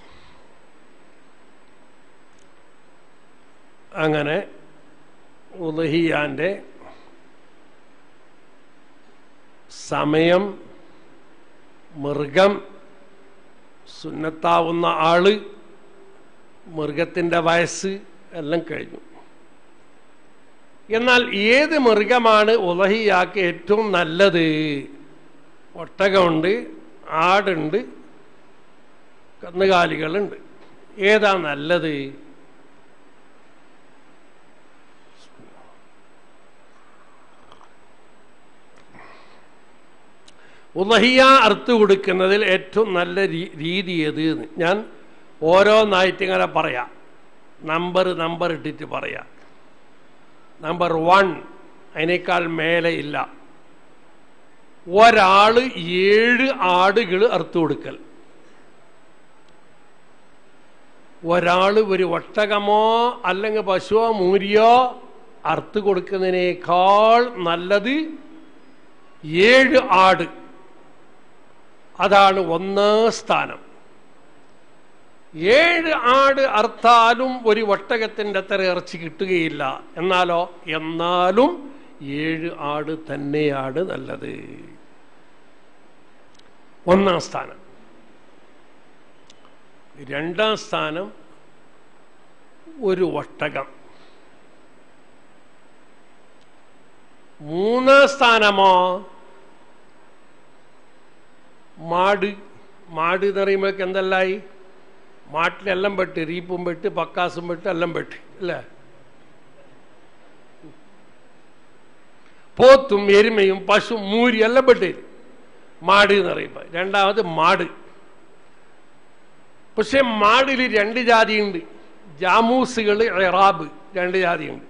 [SPEAKER 3] അങ്ങനെ ഉലഹിയാന്റെ സമയം മൃഗം സുന്നത്താവുന്ന ആള് മൃഗത്തിൻ്റെ വയസ്സ് എല്ലാം കഴിഞ്ഞു എന്നാൽ ഏത് മൃഗമാണ് ഉലഹിയാക്ക് ഏറ്റവും നല്ലത് ഒട്ടകമുണ്ട് ആടുണ്ട് കന്നുകാലികളുണ്ട് ഏതാ നല്ലത് ഉലഹിയ അറുത്ത് കൊടുക്കുന്നതിൽ ഏറ്റവും നല്ല രീ- രീതി ഏത് എന്ന് ഞാൻ ഓരോന്നായിട്ട് ഇങ്ങനെ പറയാം നമ്പർ നമ്പർ ഇട്ടിട്ട് പറയാം നമ്പർ വൺ അതിനേക്കാൾ മേലെ ഇല്ല ഒരാള് ഏഴ് ആടുകൾ അറുത്തു കൊടുക്കൽ ഒരാൾ ഒരു ഒട്ടകമോ അല്ലെങ്കിൽ പശുവോ മൂരിയോ അറുത്ത് കൊടുക്കുന്നതിനേക്കാൾ നല്ലത് ഏഴ് ആട് അതാണ് ഒന്നാം സ്ഥാനം ഏഴ് ആട് അർത്താലും ഒരു ഒട്ടകത്തിൻ്റെ അത്ര ഇറച്ചി കിട്ടുകയില്ല എന്നാലോ എന്നാലും ഏഴ് ആട് തന്നെയാണ് നല്ലത് ഒന്നാം സ്ഥാനം രണ്ടാം സ്ഥാനം ഒരു ഒട്ടകം മൂന്നാം സ്ഥാനമോ മാട് മാട് എന്ന് പറയുമ്പോഴേക്ക് എന്തെല്ലായി മാട്ടിലെല്ലാം പെട്ട് റീപ്പും പെട്ട് പക്കാസും പെട്ട് എല്ലാം പെട്ട് അല്ലേ പോത്തും എരുമയും പശു മൂരി എല്ലാം പെട്ട് മാട് എന്ന് പറയുമ്പോൾ രണ്ടാമത് മാട് പക്ഷെ മാടിൽ രണ്ട് ജാതിയുണ്ട് ജാമൂസുകൾ എറാബ് രണ്ട് ജാതിയുണ്ട്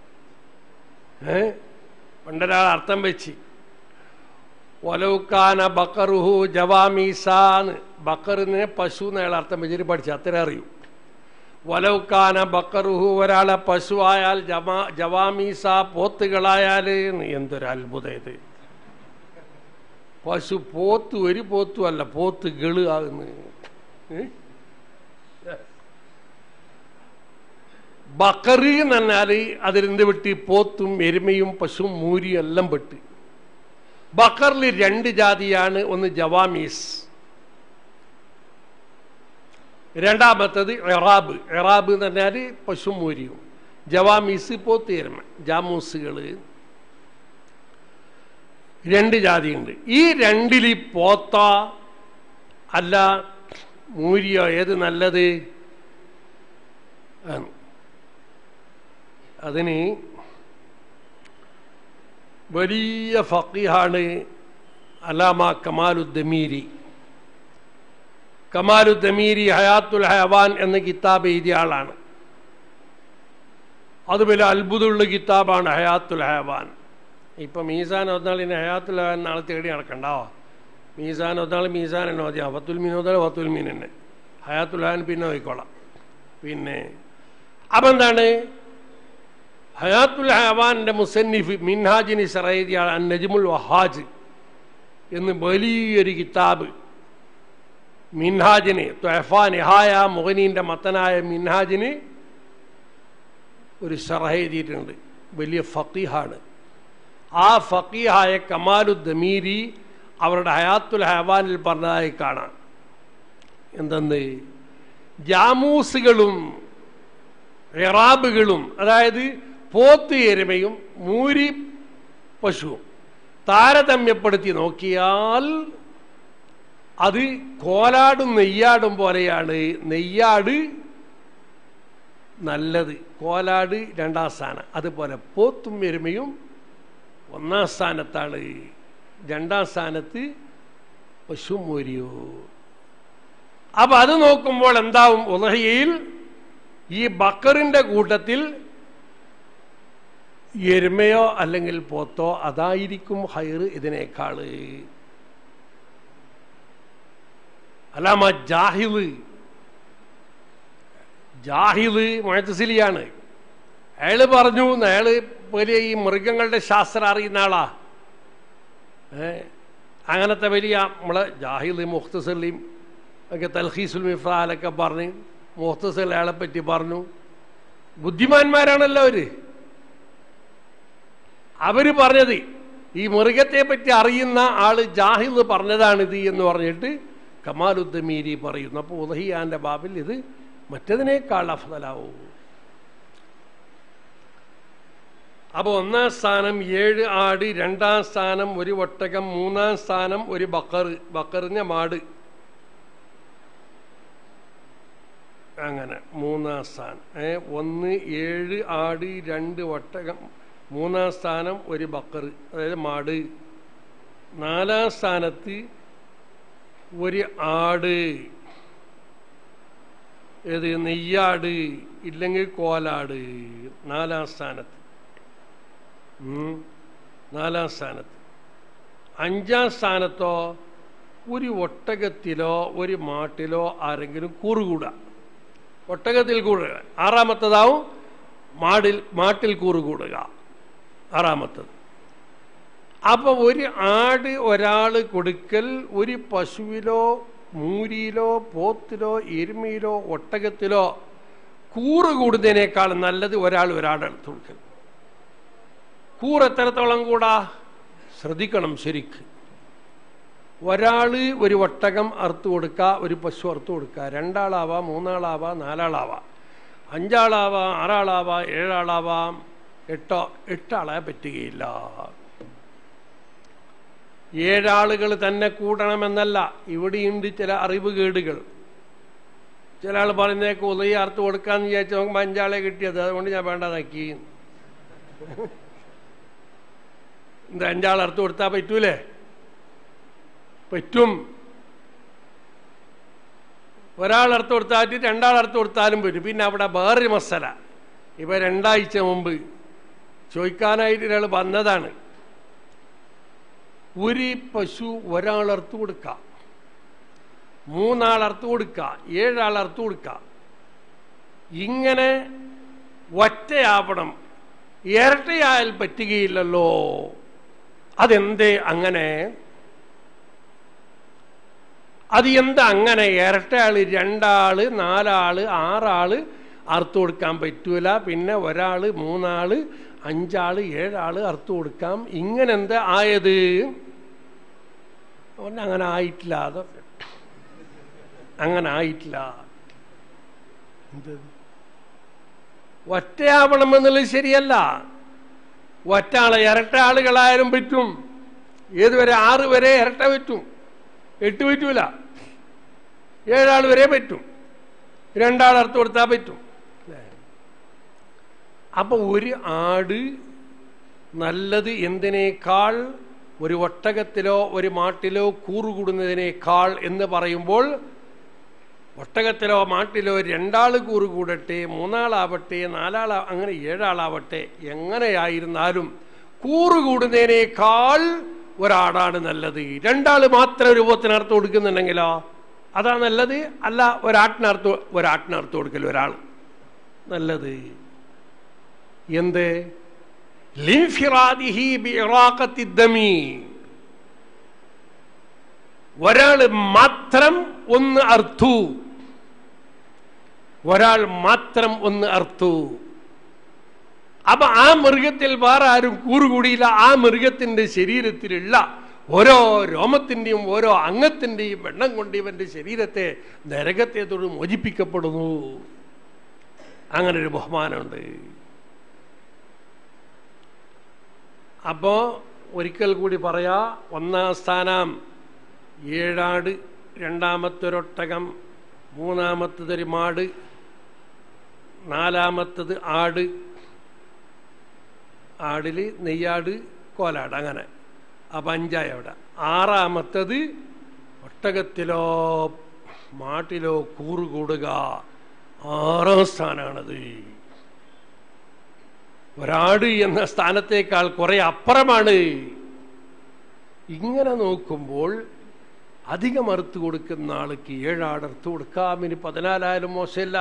[SPEAKER 3] ഏ പണ്ടൊരാൾ അർത്ഥം വെച്ച് ഒലൗക്കാന ബക്കറുഹു ജവാമീസാന്ന് ബക്കറിനെ പശു എന്നയാൾ അർത്ഥം വെച്ചിട്ട് പഠിച്ചു അത്ര അറിയൂ വലൗക്കാന ബക്കറുഹു ഒരാളെ പശു ആയാൽ ജമാ ജവാമീസ പോത്തുകളായാൽ എന്തൊരു അത്ഭുതം ഇത് പശു പോത്ത് ഒരു പോത്തും അല്ല പോത്ത് ഗള് ആകുന്നു ഏ? ബക്കറ് എന്ന് പറഞ്ഞാൽ അതിലെന്ത് വെട്ടി പോത്തും എരുമയും പശുവും മൂരിയും എല്ലാം പെട്ട് ബക്കറിൽ രണ്ട് ജാതിയാണ് ഒന്ന് ജവാമീസ് രണ്ടാമത്തത് എറാബ് എറാബ് എന്ന് പറഞ്ഞാൽ പശു മൂരിയും ജവാമീസ് പോത്ത് എരുമ ജാമൂസുകൾ രണ്ട് ജാതിയുണ്ട് ഈ രണ്ടിൽ പോത്ത അല്ല മൂരിയോ ഏത് നല്ലത് ആണ്. അതിന് വലിയ ഫക്കീഹാണ് അലാമ കമാലുദ്ദമീരി കമാലുദ്ദമീരി ഹയാത്തുൽ ഹയവാൻ എന്ന കിതാബ് എഴുതിയ ആളാണ് അത് വലിയ അത്ഭുതമുള്ള കിതാബാണ് ഹയാത്തുൽ ഹയവാൻ ഇപ്പം മീസാൻ ഒന്നാൾ ഇനി ഹയാത്തുൽ ഹയവാൻ നാളെ തേടി നടക്കണ്ടോ മീസാൻ ഒന്നാൾ മീസാൻ എന്നെ മതി വത്തുൽ മീൻ ഒന്നാൾ വത്തുൽ മീൻ തന്നെ ഹയാത്തുൽ ഹയവാൻ പിന്നെ നോക്കിക്കോളാം പിന്നെ അപ്പം എന്താണ് ഹയാത്തുൽ ഹയവാന്റെ മുസന്നിഫ് മിൻഹാജിനി സറൈദിയാണ് അൻ നജ്മുൽ വഹാജ് എന്ന് വലിയൊരു കിതാബ് മിൻഹാജിന് ത്വഫ നിഹായ മുഹനീൻ്റെ മത്തനായ മിൻഹാജിന് ഒരു ഷറഹ എഴുതിയിട്ടുണ്ട് വലിയ ഫക്കീഹാണ് ആ ഫക്കീഹായ കമാലു ദമീരി അവരുടെ ഹയാത്തുൽ ഹയവാനിൽ പറഞ്ഞതായി കാണാം എന്തെന്ന് ജാമൂസുകളും എറാബുകളും അതായത് പോത്ത് എരുമയും മൂരി പശുവും താരതമ്യപ്പെടുത്തി നോക്കിയാൽ അത് കോലാടും നെയ്യാടും പോലെയാണ് നെയ്യാട് നല്ലത് കോലാട് രണ്ടാം സ്ഥാനം അതുപോലെ പോത്തും എരുമയും ഒന്നാം സ്ഥാനത്താണ് രണ്ടാം സ്ഥാനത്ത് പശുവും മോരിയോ അപ്പൊ അത് നോക്കുമ്പോൾ എന്താവും ഉലഹയിൽ ഈ ബക്കറിന്റെ കൂട്ടത്തിൽ എരുമയോ അല്ലെങ്കിൽ പോത്തോ അതായിരിക്കും ഹൈർ ഇതിനേക്കാള് അല്ലാമ ജാഹിദ് ജാഹിദ് മുഴത്തസിലിയാണ് അയാള് പറഞ്ഞു അയാള് വലിയ ഈ മൃഗങ്ങളുടെ ശാസ്ത്രം അറിയുന്ന ആളാ ഏ അങ്ങനത്തെ വലിയ നമ്മളെ ജാഹിദ് മുഖ്തസലിയും ഒക്കെ തൽഹീസുൽ മിഫ്രാലൊക്കെ പറഞ്ഞ് മുഖ്തസൽ അയാളെ പറ്റി പറഞ്ഞു ബുദ്ധിമാന്മാരാണല്ലോ അവര് അവര് പറഞ്ഞത് ഈ മൃഗത്തെ പറ്റി അറിയുന്ന ആള് ജാഹിദ് പറഞ്ഞതാണിത് എന്ന് പറഞ്ഞിട്ട് കമാലുദ്ദമീരി പറയുന്നു അപ്പോൾ ഉദഹിയാന്റെ ബാബിൽ ഇത് മറ്റതിനേക്കാൾ അഫ്തലാവും അപ്പൊ ഒന്നാം സ്ഥാനം ഏഴ് ആട് രണ്ടാം സ്ഥാനം ഒരു ഒട്ടകം മൂന്നാം സ്ഥാനം ഒരു ബക്കർ ബക്കറിന്റെ മാട് അങ്ങനെ മൂന്നാം സ്ഥാനം ഏ ഒന്ന് ഏഴ് ആട് രണ്ട് ഒട്ടകം മൂന്നാം സ്ഥാനം ഒരു ബക്കർ അതായത് മാട് നാലാം സ്ഥാനത്ത് ഒരു ആട് ഏത് നെയ്യാട് ഇല്ലെങ്കിൽ കോലാട് നാലാം സ്ഥാനത്ത് ഉം. നാലാം സ്ഥാനത്ത് അഞ്ചാം സ്ഥാനത്തോ ഒരു ഒട്ടകത്തിലോ ഒരു മാട്ടിലോ ആരെങ്കിലും കൂറുകൂടാ ഒട്ടകത്തിൽ കൂടുക ആറാമത്തതാവും മാടിൽ മാട്ടിൽ കൂറുകൂടുക ആറാമത്തത് അപ്പൊ ഒരു ആട് ഒരാൾ കൊടുക്കൽ ഒരു പശുവിലോ മൂരിയിലോ പോത്തിലോ എരുമയിലോ ഒട്ടകത്തിലോ കൂറ് കൂടുന്നതിനേക്കാൾ നല്ലത് ഒരാൾ ഒരാളുടെ അടുത്ത് കൊടുക്കൽ കൂറ് എത്രത്തോളം കൂടാ ശ്രദ്ധിക്കണം ശരിക്ക് ഒരാള് ഒരു ഒട്ടകം അറുത്ത് കൊടുക്കുക ഒരു പശു അറുത്ത് കൊടുക്കുക രണ്ടാളാവാം മൂന്നാളാവാം നാലാളാവാം അഞ്ചാളാവാം ആറാളാവാം ഏഴാളാവാം എട്ടോ എട്ടാളെ പറ്റുകയില്ല ഏഴാളുകൾ തന്നെ കൂടണമെന്നല്ല ഇവിടെയുണ്ട് ചില അറിവ് കേടുകൾ ചില ആൾ പറയുന്നേക്ക് ഉദയ അറുത്ത് കൊടുക്കാന്ന് വിചാരിച്ചു നോക്കുമ്പോൾ അഞ്ചാളെ കിട്ടിയത് അതുകൊണ്ട് ഞാൻ വേണ്ടതാക്കി എന്താ അഞ്ചാൾ അറുത്ത് കൊടുത്താൽ പറ്റൂലേ പറ്റും ഒരാൾ അറുത്ത് കൊടുത്താൽ രണ്ടാൾ അറുത്ത് കൊടുത്താലും പറ്റും പിന്നെ അവിടെ വേറൊരു മസല ഇപ്പൊ രണ്ടാഴ്ച മുമ്പ് ചോദിക്കാനായിട്ട് ഒരാൾ വന്നതാണ് ഒരു പശു ഒരാൾ അറുത്ത് കൊടുക്കാം മൂന്നാൾ അറുത്ത് കൊടുക്കാം ഏഴാൾ അറുത്ത് കൊടുക്കാം ഇങ്ങനെ ഒറ്റയാവണം ഇരട്ടയായാൽ പറ്റുകയില്ലല്ലോ അതെന്തേ അങ്ങനെ അത് എന്താ അങ്ങനെ ഇരട്ടയാള് രണ്ടാള് നാലാള് ആറാള് അറുത്ത് കൊടുക്കാൻ പറ്റൂല പിന്നെ ഒരാള് മൂന്നാള് അഞ്ചാള് ഏഴാള് അറുത്ത് കൊടുക്കാം ഇങ്ങനെ എന്താ ആയത് അവന് അങ്ങനെ ആയിട്ടില്ല അത് അങ്ങനെ ആയിട്ടില്ല എന്ത് ഒറ്റയാവണം എന്നുള്ളത് ശരിയല്ല ഒറ്റ ആളെ ഇരട്ട ആളുകളായാലും പറ്റും ഏതുവരെ ആറ് വരെ ഇരട്ട പറ്റും എട്ട് പറ്റൂല ഏഴാൾ വരെ പറ്റും രണ്ടാൾ അർത്ഥം കൊടുത്താൽ പറ്റും അല്ലേ? അപ്പൊ ഒരു ആട് നല്ലത് എന്തിനേക്കാൾ ഒരു ഒട്ടകത്തിലോ ഒരു മാട്ടിലോ കൂറുകൂടുന്നതിനേക്കാൾ എന്ന് പറയുമ്പോൾ ഒട്ടകത്തിലോ മാട്ടിലോ രണ്ടാൾ കൂറ് കൂടട്ടെ മൂന്നാളാവട്ടെ നാലാളാ അങ്ങനെ ഏഴാളാവട്ടെ എങ്ങനെയായിരുന്നാലും കൂറ് കൂടുന്നതിനേക്കാൾ ഒരാടാണ് നല്ലത് രണ്ടാൾ മാത്രം രൂപത്തിനർത്ഥം കൊടുക്കുന്നുണ്ടെങ്കിലോ അതാ നല്ലത് അല്ല ഒരാട്ടിനർത്ഥം ഒരാട്ടിനർത്ഥം കൊടുക്കൽ ഒരാൾ നല്ലത് എന്ത് ലിൻഫിറാദിഹി ബിഇറാഖത്തി ദമി ഒരാൾ മാത്രം ഒന്ന് അർത്തു ഒരാൾ മാത്രം ഒന്ന് അർത്തു അപ്പൊ ആ മൃഗത്തിൽ വേറെ ആരും കൂറുകൂടിയില്ല ആ മൃഗത്തിന്റെ ശരീരത്തിലുള്ള ഓരോ രോമത്തിന്റെയും ഓരോ അംഗത്തിന്റെയും വെണ്ണം കൊണ്ട് ഇവന്റെ ശരീരത്തെ നരകത്തെ തൊട്ട് മോചിപ്പിക്കപ്പെടുന്നു അങ്ങനെ ഒരു ബഹുമാനമുണ്ട് അപ്പോ ഒരിക്കൽ കൂടി പറയാ ഒന്നാം സ്ഥാനം ഏഴാട് രണ്ടാമത്തൊരൊട്ടകം മൂന്നാമത്തതൊരു മാട് നാലാമത്തത് ആട് ആടില് നെയ്യാട് കോലാട് അങ്ങനെ അപ്പം അഞ്ചായി അവിടെ ആറാമത്തത് ഒട്ടകത്തിലോ മാട്ടിലോ കൂറുകൂടുക ആറാം സ്ഥാനാണത് ഒരാട് എന്ന സ്ഥാനത്തേക്കാൾ കുറെ അപ്പുറമാണ് ഇങ്ങനെ നോക്കുമ്പോൾ അധികം അറുത്ത് കൊടുക്കുന്ന ആൾക്ക് ഏഴാട് അറുത്ത് കൊടുക്കാം ഇനി പതിനാലായാലും മോശമില്ല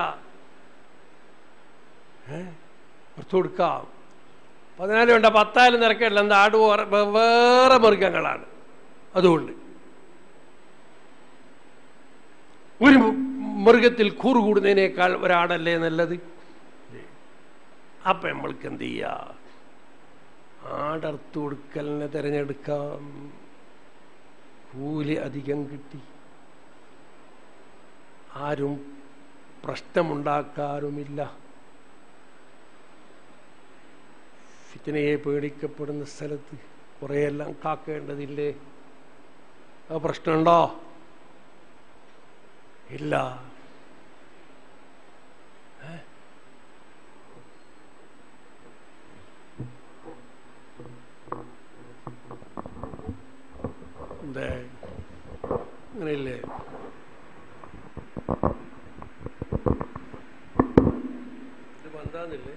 [SPEAKER 3] ഏ അറുത്ത് കൊടുക്കാം പതിനാല് വേണ്ട പത്തായാലും നിരക്കില്ല എന്താ ആട് വേറെ വേറെ മൃഗങ്ങളാണ് അതുകൊണ്ട് ഒരു മൃഗത്തിൽ കൂറുകൂടുന്നതിനേക്കാൾ ഒരാടല്ലേ നല്ലത് അപ്പൊ നമ്മൾക്ക് എന്ത് ചെയ്യാ ആടർത്ത് കൊടുക്കലിനെ തിരഞ്ഞെടുക്കാം കൂലി അധികം കിട്ടി ആരും പ്രശ്നമുണ്ടാക്കാറുമില്ല ഫിത്തിനയെ പേടിക്കപ്പെടുന്ന സ്ഥലത്ത് കുറേയെല്ലാം കാക്കേണ്ടതില്ലേ ആ പ്രശ്നമുണ്ടോ ഇല്ല ഏ? എന്തേ അങ്ങനെയില്ലേ ഇത് ബന്ധാന്നില്ലേ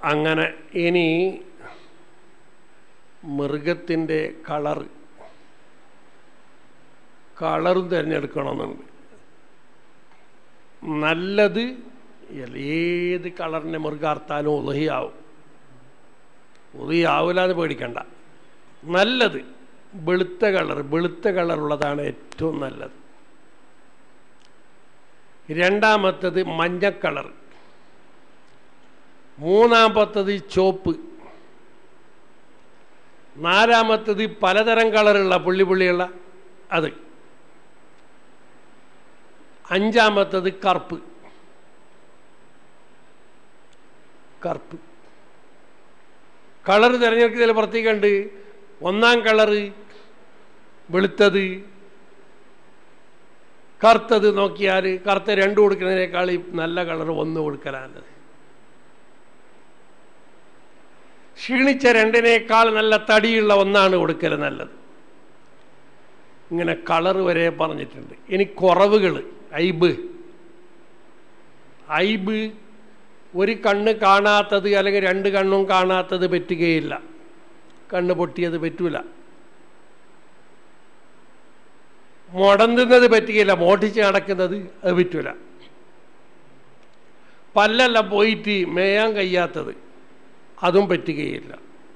[SPEAKER 3] അങ്ങനെ ഇനി മൃഗത്തിൻ്റെ കളർ കളറും തിരഞ്ഞെടുക്കണമെന്നുണ്ട് നല്ലത് ഏത് കളറിൻ്റെ മൃഗം അർത്താലും ഉലഹിയാവും ഉലഹിയാവില്ല എന്ന് പേടിക്കണ്ട നല്ലത് വെളുത്ത കളർ വെളുത്ത കളറുള്ളതാണ് ഏറ്റവും നല്ലത് രണ്ടാമത്തത് മഞ്ഞ കളർ മൂന്നാമത്തത് ചോപ്പ് നാലാമത്തത് പലതരം കളറുള്ള പുള്ളി പുള്ളിയുള്ള അത് അഞ്ചാമത്തത് കറുപ്പ് കറുപ്പ് കളർ തിരഞ്ഞെടുക്കുന്നതിൽ പ്രത്യേകമുണ്ട് ഒന്നാം കളറ് വെളുത്തത് കറുത്തത് നോക്കിയാൽ കറുത്ത രണ്ട് കൊടുക്കുന്നതിനേക്കാൾ ഈ നല്ല കളർ ഒന്ന് കൊടുക്കലാണത് ക്ഷീണിച്ച രണ്ടിനേക്കാൾ നല്ല തടിയുള്ള ഒന്നാണ് കൊടുക്കൽ നല്ലത് ഇങ്ങനെ കളർ വരെ പറഞ്ഞിട്ടുണ്ട് ഇനി കുറവുകൾ ഐബ് ഐബ് ഒരു കണ്ണ് കാണാത്തത് അല്ലെങ്കിൽ രണ്ട് കണ്ണും കാണാത്തത് പറ്റുകയില്ല കണ്ണ് പൊട്ടിയത് പറ്റൂല മുടന്തുന്നത് പറ്റുകയില്ല മോട്ടിച്ച് നടക്കുന്നത് അത് പറ്റൂല പല്ലെല്ലാം പോയിട്ട് മേയാൻ കഴിയാത്തത് അതും പറ്റുകയില്ല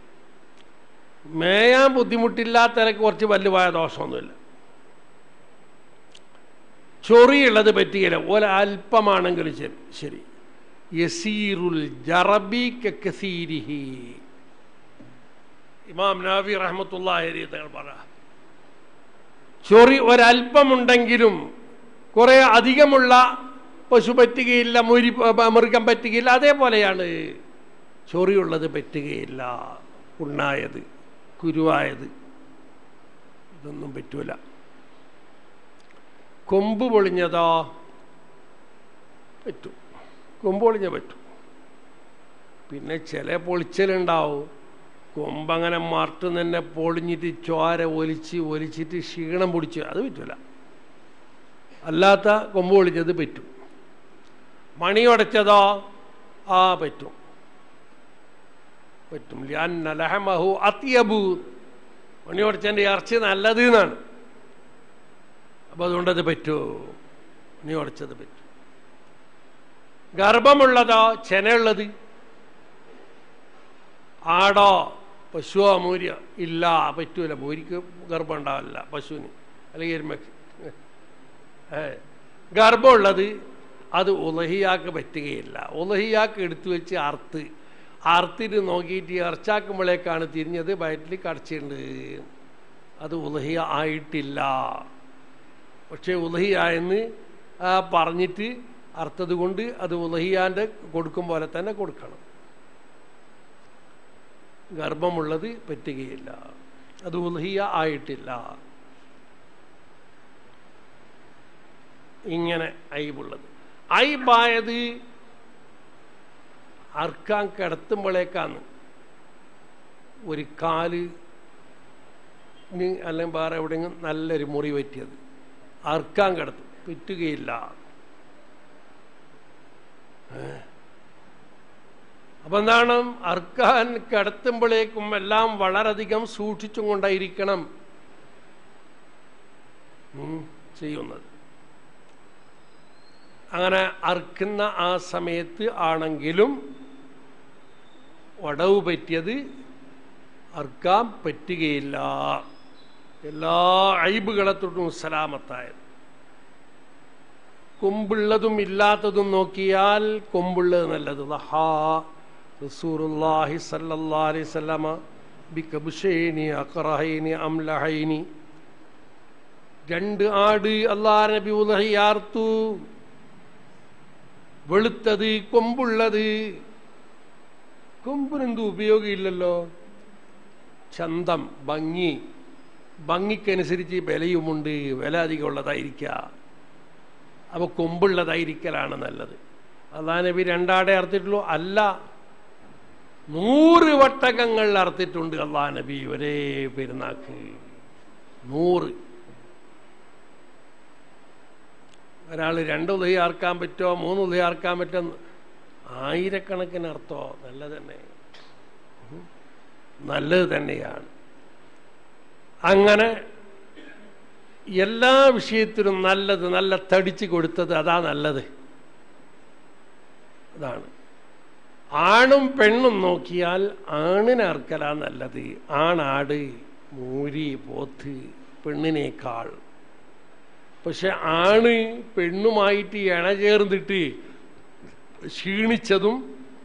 [SPEAKER 3] മേയാൻ ബുദ്ധിമുട്ടില്ലാത്തവരൊക്കെ കുറച്ച് പല്ല് പോയ ദോഷമൊന്നുമില്ല ചൊറിയുള്ളത് പറ്റുകയില്ല ഒരു അല്പമാണെങ്കിലും ശരി ശരി യസീറുൽ ജറബി കസീരിഹി ഇമാം നാവി റഹ്മത്തുള്ളാഹി തങ്ങൾ പറ ചൊറി ഒരല്പമുണ്ടെങ്കിലും കുറെ അധികമുള്ള പശു പറ്റുകയില്ല മുരി മൃഗം പറ്റുകയില്ല അതേപോലെയാണ് ചൊറിയുള്ളത് പറ്റുകയില്ല ഉണ്ണായത് കുരുവായത് ഇതൊന്നും പറ്റൂല കൊമ്പ് പൊളിഞ്ഞതോ പറ്റും കൊമ്പ് പൊളിഞ്ഞ പറ്റും പിന്നെ ചില പൊളിച്ചലുണ്ടാവും കൊമ്പങ്ങനെ മറട്ട് തന്നെ പൊളിഞ്ഞിട്ട് ചോര ഒലിച്ച് ഒലിച്ചിട്ട് ക്ഷീണം പിടിച്ച് അത് പറ്റൂല അല്ലാത്ത കൊമ്പ് പൊളിഞ്ഞത് പറ്റും മണി ഉടച്ചതോ ആ പറ്റും പറ്റും ലിഅന്ന ലഹമഹു അത്യബു മണി ഉടച്ചതിൻ്റെ ഇറച്ചി നല്ലത് എന്നാണ് അപ്പം അതുകൊണ്ടത് പറ്റുമോ മണി ഉടച്ചത് പറ്റും ഗർഭമുള്ളതോ ചെനയുള്ളത് ആടോ പശുവോ മൂര്യോ ഇല്ല പറ്റൂല മൂരിക്ക് ഗർഭം ഉണ്ടാവില്ല പശുവിന് അല്ലെങ്കിൽ എരുമക്ക് ഏ ഗർഭമുള്ളത് അത് ഉലഹിയാക്ക് പറ്റുകയില്ല ഉലഹിയാക്ക് എടുത്തു വെച്ച് അർത്ത് അർത്തിട്ട് നോക്കിയിട്ട് ഇറച്ചാക്കുമ്പോഴേക്കാണ് തിരിഞ്ഞത് വയറ്റിൽ കടച്ചിട്ടുണ്ട് അത് ഉലഹിയ ആയിട്ടില്ല പക്ഷേ ഉലഹിയായെന്ന് പറഞ്ഞിട്ട് അർത്ഥത് കൊണ്ട് അത് ഉലഹിയാൻ്റെ കൊടുക്കും പോലെ തന്നെ കൊടുക്കണം ഗർഭമുള്ളത് പറ്റുകയില്ല അത് ഉൽഹിയ ആയിട്ടില്ല ഇങ്ങനെ ഐബുള്ളത് ഐബായത് അർക്കാൻ കിടത്തുമ്പോഴേക്കാണ് ഒരു കാല് അല്ലെങ്കിൽ വേറെ എവിടെയെങ്കിലും നല്ലൊരു മുറി പറ്റിയത് അർക്കാൻ കിടത്തും പറ്റുകയില്ല അപ്പൊ എന്താണ് അർക്കാൻ കിടത്തുമ്പോഴേക്കും എല്ലാം വളരെയധികം സൂക്ഷിച്ചും കൊണ്ടായിരിക്കണം ചെയ്യുന്നത് അങ്ങനെ അർക്കുന്ന ആ സമയത്ത് ആണെങ്കിലും ഒടവ് പറ്റിയത് അർക്കാൻ പറ്റുകയില്ല എല്ലാ അയിബുകളെ തൊട്ടും സലാമത്തായത് കൊമ്പുള്ളതും ഇല്ലാത്തതും നോക്കിയാൽ കൊമ്പുള്ളത് നല്ലത് ലഹാ റസൂറുല്ലാഹി സല്ലല്ലാഹി അലൈഹി വസല്ലമ ബികബ്ഷൈനി അഖറഹൈനി അംലഹൈനി രണ്ട് ആട് അല്ലാഹ് നബി ഉലഹിയാർത്തു വെളുത്തത് കൊമ്പുള്ളത് കൊമ്പിനെന്ത് ഉപയോഗമില്ലല്ലോ ചന്തം ഭംഗി ഭംഗിക്കനുസരിച്ച് വിലയുമുണ്ട് വില അധികമുള്ളതായിരിക്കുക അപ്പോൾ കൊമ്പുള്ളതായിരിക്കലാണ് നല്ലത് അതാ നബി രണ്ടാടെ അർത്തിട്ടുള്ളൂ അല്ല നൂറ് വട്ടകങ്ങൾ അർത്തിട്ടുണ്ട് അള്ളാ നബി ഒരേ പെരുന്നാക്ക് നൂറ് ഒരാൾ രണ്ട് ഉദയ ആർക്കാൻ പറ്റുമോ മൂന്ന് ഉദയ ആർക്കാൻ പറ്റുമോ ആയിരക്കണക്കിന് അർത്ഥമോ നല്ലത് തന്നെ ഉം. നല്ലത് തന്നെയാണ് അങ്ങനെ എല്ലാ വിഷയത്തിലും നല്ലത് നല്ല തടിച്ചു കൊടുത്തത് അതാ നല്ലത് അതാണ് ആണും പെണ്ണും നോക്കിയാൽ ആണിന് അർക്കലാ നല്ലത് ആണാട് മൂരി പോത്ത് പെണ്ണിനേക്കാൾ പക്ഷെ ആണ് പെണ്ണുമായിട്ട് ഇണചേർന്നിട്ട് ക്ഷീണിച്ചതും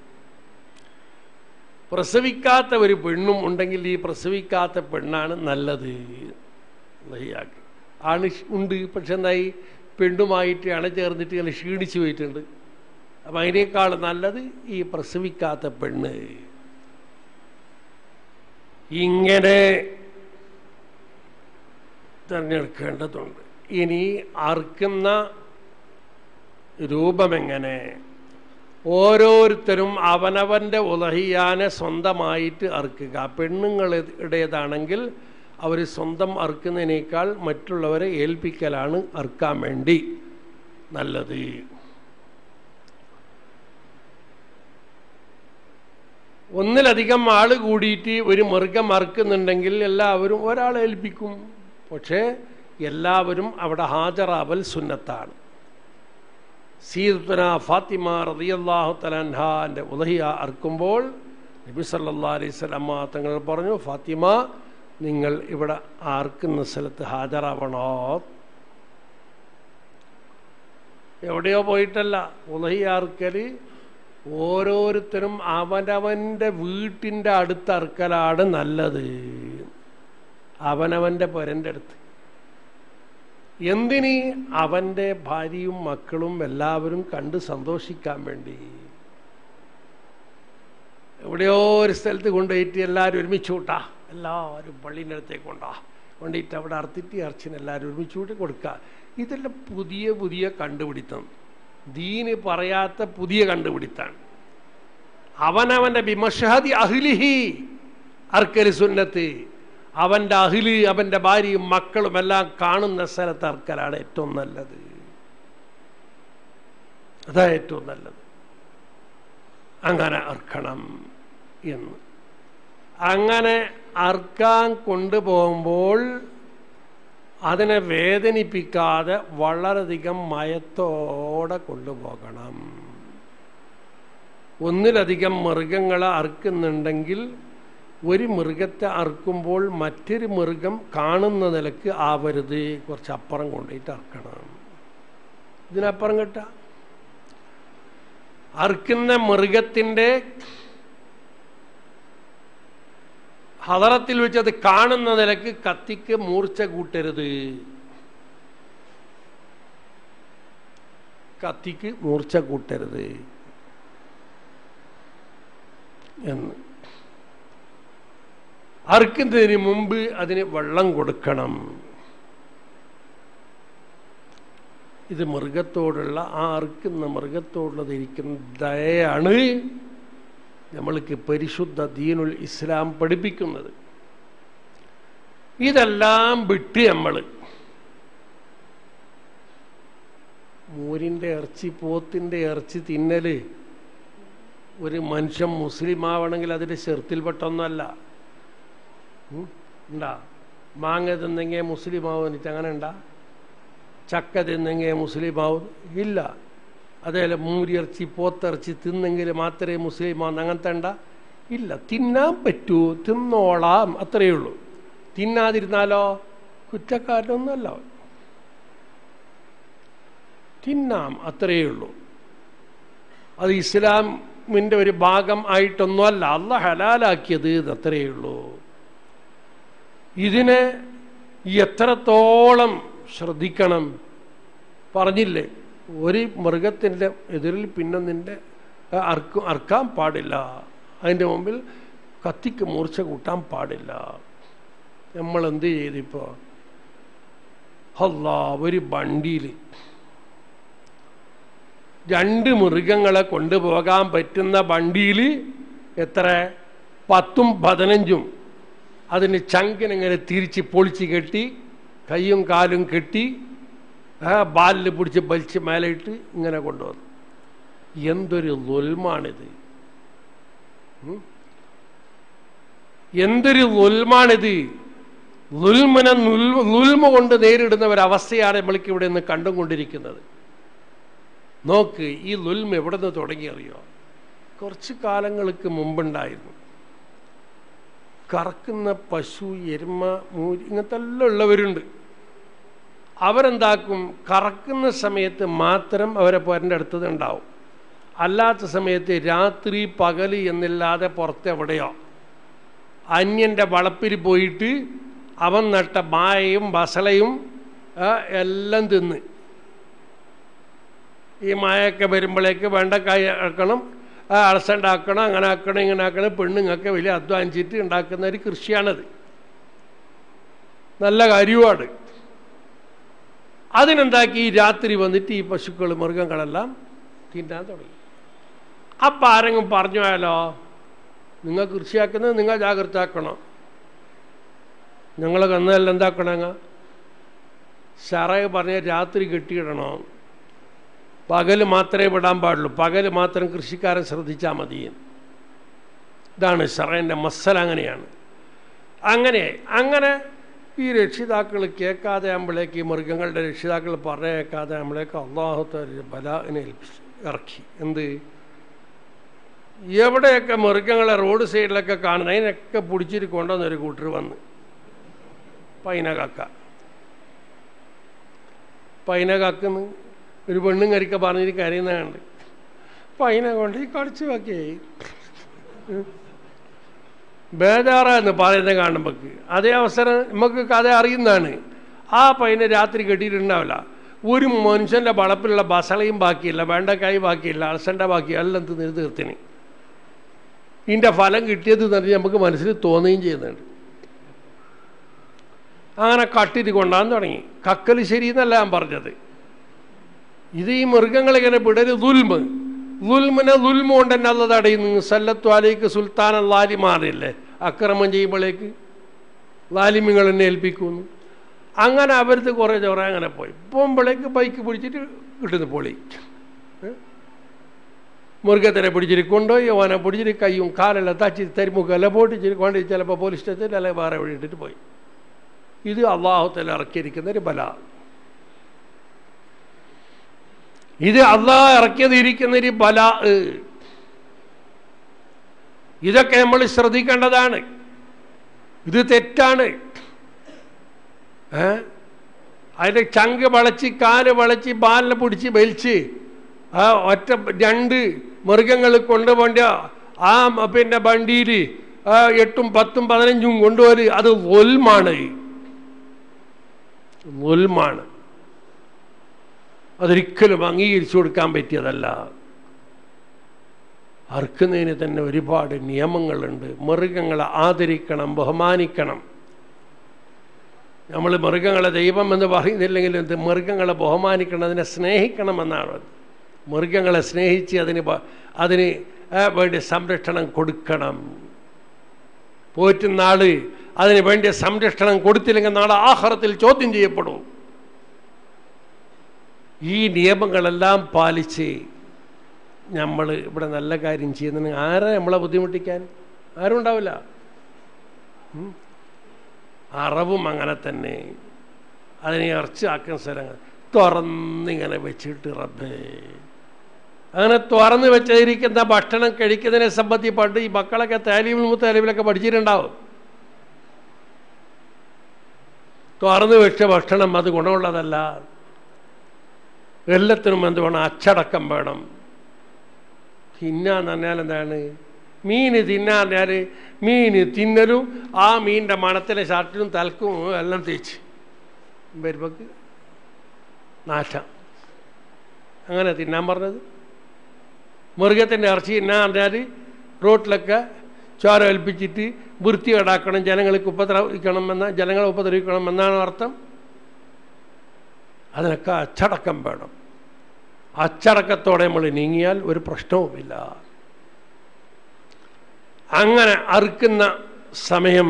[SPEAKER 3] പ്രസവിക്കാത്ത ഒരു പെണ്ണും ഉണ്ടെങ്കിൽ ഈ പ്രസവിക്കാത്ത പെണ്ണാണ് നല്ലത് വയ്യാക്ക് ആണ് ഷ്- ഉണ്ട് പക്ഷെ എന്തായി പെണ്ണുമായിട്ട് അണചേർന്നിട്ട് ഇങ്ങനെ ക്ഷീണിച്ചു പോയിട്ടുണ്ട് അപ്പം അതിനേക്കാൾ നല്ലത് ഈ പ്രസവിക്കാത്ത പെണ്ണ് ഇങ്ങനെ തിരഞ്ഞെടുക്കേണ്ടതുണ്ട് ഇനി അർക്കുന്ന രൂപമെങ്ങനെ ഓരോരുത്തരും അവനവൻ്റെ ഉലഹിയാനെ സ്വന്തമായിട്ട് അർക്കുക പെണ്ണുങ്ങളുടേതാണെങ്കിൽ അവർ സ്വന്തം അർക്കുന്നതിനേക്കാൾ മറ്റുള്ളവരെ ഏൽപ്പിക്കലാണ് അർക്കാൻ വേണ്ടി നല്ലത് ഒന്നിലധികം ആള് കൂടിയിട്ട് ഒരു മൃഗം അറുക്കുന്നുണ്ടെങ്കിൽ എല്ലാവരും ഒരാളെ ഏൽപ്പിക്കും പക്ഷേ എല്ലാവരും അവിടെ ഹാജറാവൽ സുന്നത്താണ് സീദത്തുന ഫാത്തിമ റളിയല്ലാഹു തലൻഹാൻ്റെ ഉലഹിയ അർക്കുമ്പോൾ നബി സല്ലാ അലൈഹി സ്വലമ്മ തങ്ങൾ പറഞ്ഞു ഫാത്തിമ നിങ്ങൾ ഇവിടെ ആർക്കുന്ന സ്ഥലത്ത് ഹാജരാവണോ എവിടെയോ പോയിട്ടല്ല ഉലഹിയ അർക്കൽ ഓരോരുത്തരും അവനവൻ്റെ വീട്ടിൻ്റെ അടുത്ത് അർക്കലാണ് നല്ലത് അവനവൻ്റെ പൊരൻ്റെ അടുത്ത് എന്തിന് അവൻ്റെ ഭാര്യയും മക്കളും എല്ലാവരും കണ്ട് സന്തോഷിക്കാൻ വേണ്ടി എവിടെയോ ഒരു സ്ഥലത്ത് കൊണ്ടുപോയിട്ട് എല്ലാവരും ഒരുമിച്ച് കൂട്ടാ എല്ലാവരും പള്ളീൻ്റെ അടുത്തേക്ക് കൊണ്ടാ കൊണ്ടിട്ട് അവിടെ അർത്തിട്ട് ഇറച്ചിന് എല്ലാവരും ഒരുമിച്ച് കൂട്ടി കൊടുക്കുക ഇതെല്ലാം പുതിയ പുതിയ കണ്ടുപിടുത്തം ദീന് പറയാത്ത പുതിയ കണ്ടുപിടുത്താണ് അവനവൻ്റെ ബിമഷഹദി അഹ്ലിഹി അർക്കലി സുന്നത്ത് അവൻ്റെ അഹില് അവൻ്റെ ഭാര്യയും മക്കളും എല്ലാം കാണുന്ന സ്ഥലത്ത് അർക്കലാണ് ഏറ്റവും നല്ലത് അതാ ഏറ്റവും നല്ലത് അങ്ങനെ അർക്കണം എന്ന് അങ്ങനെ അർക്കാൻ കൊണ്ടുപോകുമ്പോൾ അതിനെ വേദനിപ്പിക്കാതെ വളരെയധികം മയത്തോടെ കൊണ്ടുപോകണം ഒന്നിലധികം മൃഗങ്ങളെ അറുക്കുന്നുണ്ടെങ്കിൽ ഒരു മൃഗത്തെ അറുക്കുമ്പോൾ മറ്റൊരു മൃഗം കാണുന്ന നിലക്ക് ആവരുത് കുറച്ച് അപ്പുറം കൊണ്ടുപോയിട്ട് അറുക്കണം ഇതിനപ്പുറം കിട്ട അറുക്കുന്ന മൃഗത്തിൻ്റെ ഹദറത്തിൽ വെച്ച് അത് കാണുന്ന നിലക്ക് കത്തിക്ക് മൂർച്ച കൂട്ടരുത് കത്തിക്ക് മൂർച്ച കൂട്ടരുത് എന്ന് അറുക്കുന്നതിന് മുമ്പ് അതിന് വെള്ളം കൊടുക്കണം ഇത് മൃഗത്തോടുള്ള ആ അറുക്കുന്ന മൃഗത്തോടുള്ളത് ഇരിക്കുന്ന ദയയാണ് നമ്മൾക്ക് പരിശുദ്ധ ദീനുൽ ഇസ്ലാം പഠിപ്പിക്കുന്നത് ഇതെല്ലാം വിട്ട് നമ്മൾ മൂരിൻ്റെ ഇറച്ചി പോത്തിൻ്റെ ഇറച്ചി തിന്നല് ഒരു മനുഷ്യൻ മുസ്ലിം ആവണമെങ്കിൽ അതിൻ്റെ ചെറുത്തിൽപ്പെട്ടൊന്നുമല്ല ഉം? ഉണ്ടാ മാങ്ങ തിന്നെങ്കിൽ മുസ്ലിം ആവുന്നിട്ട് അങ്ങനെ ഉണ്ടാ ചക്ക തിന്നെങ്കിൽ മുസ്ലിം ആവും ഇല്ല അതേപോലെ മൂരിയിറച്ചി പോത്തിറച്ചി തിന്നെങ്കിൽ മാത്രമേ മുസ്ലിം ആവുന്ന അങ്ങനത്തെ ഉണ്ടാ ഇല്ല തിന്നാൻ പറ്റൂ തിന്നോളാം അത്രയേ ഉള്ളൂ തിന്നാതിരുന്നാലോ കുറ്റക്കാരനൊന്നുമല്ല അവൻ. തിന്നാം അത്രയേ ഉള്ളൂ അത് ഇസ്ലാമിൻ്റെ ഒരു ഭാഗം ആയിട്ടൊന്നുമല്ല അല്ല ഹലാലാക്കിയത് ഇത് അത്രയേ ഉള്ളൂ ഇതിനെ എത്രത്തോളം ശ്രദ്ധിക്കണം പറഞ്ഞില്ലേ ഒരു മൃഗത്തിൻ്റെ എതിരിൽ പിന്നെ നിന്റെ അർക്കും അർക്കാൻ പാടില്ല അതിൻ്റെ മുമ്പിൽ കത്തിക്ക് മൂർച്ച കൂട്ടാൻ പാടില്ല നമ്മൾ എന്ത് ചെയ്തിപ്പോൾ അല്ലാ ഒരു വണ്ടിയിൽ രണ്ട് മൃഗങ്ങളെ കൊണ്ടുപോകാൻ പറ്റുന്ന വണ്ടിയിൽ എത്ര പത്തും പതിനഞ്ചും അതിന് ചങ്കിനിങ്ങനെ തിരിച്ച് പൊളിച്ച് കെട്ടി കൈയും കാലും കെട്ടി ആ ബാലിൽ പിടിച്ച് വലിച്ച് മേലെ ഇട്ട് ഇങ്ങനെ കൊണ്ടുവന്നു എന്തൊരു ലുൽമാണിത് ഉം? എന്തൊരു ലുൽമാണിത് ലുൽമനെ നുൽ- ലുൽമ കൊണ്ട് നേരിടുന്ന ഒരവസ്ഥയാണ് നമ്മൾക്ക് ഇവിടെ നിന്ന് കണ്ടുകൊണ്ടിരിക്കുന്നത് നോക്ക് ഈ ലുൽമ എവിടെ നിന്ന് തുടങ്ങിയറിയോ കുറച്ച് കാലങ്ങൾക്ക് മുമ്പുണ്ടായിരുന്നു കറക്കുന്ന പശു എരുമ മൂരി ഇങ്ങനത്തെ എല്ലാം ഉള്ളവരുണ്ട് അവരെന്താക്കും കറക്കുന്ന സമയത്ത് മാത്രം അവരെ പോരൻ്റെ അടുത്തത് ഉണ്ടാവും അല്ലാത്ത സമയത്ത് രാത്രി പകല് എന്നില്ലാതെ പുറത്തെവിടെയോ അന്യൻ്റെ വളപ്പിൽ പോയിട്ട് അവൻ നട്ട മായയും ബസളയും ആ, എല്ലാം തിന്ന് ഈ മായൊക്കെ വരുമ്പോഴേക്ക് വെണ്ടക്കായ ആക്കണം ആ അളസണ്ടാക്കണം അങ്ങനെ ആക്കണം ഇങ്ങനെ ആക്കണം പെണ്ണുങ്ങൾക്ക് വലിയ അധ്വാനിച്ചിട്ട് ഉണ്ടാക്കുന്ന ഒരു കൃഷിയാണത് നല്ല കാര്യവുമാണ് അതിനെന്താക്കി ഈ രാത്രി വന്നിട്ട് ഈ പശുക്കൾ മൃഗങ്ങളെല്ലാം തിന്നാൻ തുടങ്ങി അപ്പം ആരെങ്കിലും പറഞ്ഞു പോയാലോ നിങ്ങൾ കൃഷിയാക്കുന്നത് നിങ്ങൾ ജാഗ്രത ആക്കണം ഞങ്ങൾ കന്നതെല്ലാം എന്താക്കണങ്ങ സാറേ പറഞ്ഞ രാത്രി കെട്ടിയിടണോ പകൽ മാത്രമേ വിടാൻ പാടുള്ളൂ പകൽ മാത്രം കൃഷിക്കാരൻ ശ്രദ്ധിച്ചാൽ മതി ഇതാണ് ഷറേൻ്റെ മസല അങ്ങനെയാണ് അങ്ങനെ അങ്ങനെ ഈ രക്ഷിതാക്കൾ കേൾക്കാതെ ആകുമ്പോഴേക്ക് ഈ മൃഗങ്ങളുടെ രക്ഷിതാക്കൾ പറഞ്ഞേക്കാതെ ആകുമ്പോഴേക്ക് അള്ളാഹുത്തെ ബലാവിനെ ഏൽപ്പിച്ചു ഇറക്കി എന്ത് എവിടെയൊക്കെ മൃഗങ്ങളെ റോഡ് സൈഡിലൊക്കെ കാണുന്ന അതിനൊക്കെ പിടിച്ചിട്ട് കൊണ്ടുവന്നൊരു കൂട്ടർ വന്ന് പൈനകക്ക പൈനകക്കുന്ന് ഒരു പെണ്ണും കരിക്ക പറഞ്ഞിട്ട് കരയുന്ന കണ്ട് പൈന കൊണ്ട് ഈ കടിച്ചു വെക്കേ ബേജാറാന്ന് പറയുന്നത് കാണുമ്പോക്ക് അതേ അവസരം നമുക്ക് കഥ അറിയുന്നതാണ് ആ പൈന രാത്രി കെട്ടിയിട്ടുണ്ടാവില്ല ഒരു മനുഷ്യൻ്റെ വളപ്പിലുള്ള ബസളയും ബാക്കിയില്ല വേണ്ടക്കായി ബാക്കിയില്ല അളസൻ്റെ ബാക്കി എല്ലാം തിന്ന് തീർത്തിന് ഇതിൻ്റെ ഫലം കിട്ടിയത് തന്നെ നമുക്ക് മനസ്സിൽ തോന്നുകയും ചെയ്യുന്നുണ്ട് അങ്ങനെ കട്ടിട്ട് കൊണ്ടാൻ തുടങ്ങി കക്കൽ ശരി എന്നല്ല ഞാൻ പറഞ്ഞത് ഇത് ഈ മൃഗങ്ങളിങ്ങനെ വിടര് ദുൽമ് ദുൽമിനെ ദുൽമ കൊണ്ട് തന്നെ അത് തടയുന്നു സല്ലത്തു അലേക്ക് സുൽത്താൻ ലാലിമാറില്ലേ അക്രമം ചെയ്യുമ്പോഴേക്ക് ലാലിമിങ്ങൾ എന്നെ ഏൽപ്പിക്കുന്നു അങ്ങനെ അവരത് കുറേ ചോറ അങ്ങനെ പോയി പോകുമ്പോഴേക്ക് ബൈക്ക് പിടിച്ചിട്ട് കിട്ടുന്നു പൊളി ഏ? മൃഗത്തിനെ പിടിച്ചിട്ട് കൊണ്ടുപോയി ഓനെ പിടിച്ചിട്ട് കയ്യും കാലെല്ലാം തച്ച് തരിമുക്കെല്ലാം പൊട്ടിച്ചിട്ട് കൊണ്ട് ചിലപ്പോൾ പോലീസ് സ്റ്റേഷനിൽ അല്ലെങ്കിൽ വേറെ വഴി ഇട്ടിട്ട് പോയി ഇത് അള്ളാഹുത്തല ഇറക്കിയിരിക്കുന്ന ഒരു ബല ഇത് അള്ളാഹ് ഇറക്കിയത് ഇരിക്കുന്ന ഒരു ബല ഇതൊക്കെ നമ്മൾ ശ്രദ്ധിക്കേണ്ടതാണ് ഇത് തെറ്റാണ് ഏ അതിൻ്റെ ചങ്ക് വളച്ച് കാല് വളച്ച് ബാലിനെ പിടിച്ച് വലിച്ച് ആ ഒറ്റ രണ്ട് മൃഗങ്ങൾ കൊണ്ടുപോണ്ട ആ പിന്നെ വണ്ടിയിൽ ആ എട്ടും പത്തും പതിനഞ്ചും കൊണ്ടുപോര് അത് ഒൽമാണ് ഒൽമാണ് അതൊരിക്കലും അംഗീകരിച്ചു കൊടുക്കാൻ പറ്റിയതല്ല അറുക്കുന്നതിന് തന്നെ ഒരുപാട് നിയമങ്ങളുണ്ട് മൃഗങ്ങളെ ആദരിക്കണം ബഹുമാനിക്കണം നമ്മൾ മൃഗങ്ങളെ ദൈവം എന്ന് പറയുന്നില്ലെങ്കിൽ എന്ത് മൃഗങ്ങളെ ബഹുമാനിക്കണം അതിനെ സ്നേഹിക്കണമെന്നാണ് അത്. മൃഗങ്ങളെ സ്നേഹിച്ച് അതിന് ബ- അതിന് ആ, വേണ്ടി സംരക്ഷണം കൊടുക്കണം പോറ്റുന്ന ആള് അതിന് വേണ്ടി സംരക്ഷണം കൊടുത്തില്ലെങ്കിൽ നാളെ ആഹാരത്തിൽ ചോദ്യം ചെയ്യപ്പെടും ഈ നിയമങ്ങളെല്ലാം പാലിച്ച് നമ്മൾ ഇവിടെ നല്ല കാര്യം ചെയ്യുന്നുണ്ടെങ്കിൽ ആരാ നമ്മളെ ബുദ്ധിമുട്ടിക്കാൻ ആരും ഉണ്ടാവില്ല ഉം. അറവും അങ്ങനെ തന്നെ അതിനെ ഇറച്ചാക്കുന്ന സ്ഥലങ്ങൾ തുറന്നിങ്ങനെ വെച്ചിട്ട് റബ്ബേ അങ്ങനെ തുറന്ന് വെച്ചിരിക്കുന്ന ഭക്ഷണം കഴിക്കുന്നതിനെ സംബന്ധിച്ച് പണ്ട് ഈ മക്കളൊക്കെ താലീമിൽ മുത്താലീമിലൊക്കെ പഠിച്ചിട്ടുണ്ടാവും തുറന്ന് വെച്ച ഭക്ഷണം അത് ഗുണമുള്ളതല്ല എല്ലാത്തിനും എന്ത് വേണം അച്ചടക്കം വേണം തിന്നാന്ന് പറഞ്ഞാൽ എന്താണ് മീൻ തിന്നാൻ പറഞ്ഞാൽ മീൻ തിന്നലും ആ മീനിൻ്റെ മണത്തിലെ ഷർട്ടിലും തലക്കും എല്ലാം തേച്ച് വരുമ്പോക്ക് നാശം അങ്ങനെ തിന്നാൻ പറഞ്ഞത് മൃഗത്തിൻ്റെ ഇറച്ചി തിന്നാൻ പറഞ്ഞാൽ റോട്ടിലൊക്കെ ചോര ഏൽപ്പിച്ചിട്ട് വൃത്തികേടാക്കണം ജനങ്ങൾക്ക് ഉപദ്രവിക്കണം എന്ന ജനങ്ങളെ ഉപദ്രവിക്കണം എന്നാണ് അർത്ഥം അതിനൊക്കെ അച്ചടക്കം വേണം അച്ചടക്കത്തോടെ നമ്മൾ നീങ്ങിയാൽ ഒരു പ്രശ്നവുമില്ല അങ്ങനെ അറുക്കുന്ന സമയം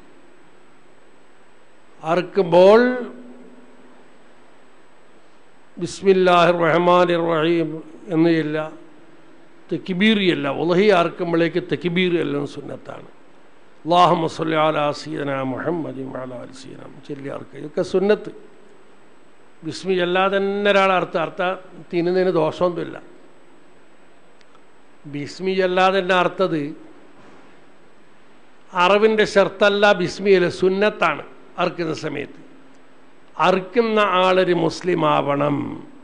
[SPEAKER 3] അറുക്കുമ്പോൾ ബിസ്മില്ലാഹിർ റഹ്മാൻ റഹീം എന്ന് ഇല്ല തെക്കിബീറിയല്ല ഉലഹി അറക്കുമ്പോഴേക്ക് തെക്കിബീർ എല്ലാം സുന്നത്താണ് അള്ളാഹു മസ്ലി അലാ സീദന മുഹമ്മദ് അലാ സീന ചൊല്ലി അറക്കുക ഇതൊക്കെ സുന്നത്ത് ബിസ്മി അല്ലാതെ തന്നെ ഒരാൾ അർത്ഥം അർത്ഥം തിന്നുന്നതിന് ദോഷമൊന്നുമില്ല ബിസ്മി അല്ലാതെ തന്നെ അർത്ഥത് അറിവിൻ്റെ ഷർത്തല്ല ബിസ്മിയല്ല സുന്നത്താണ് അറുക്കുന്ന സമയത്ത് അറുക്കുന്ന ആളൊരു മുസ്ലിം ആവണം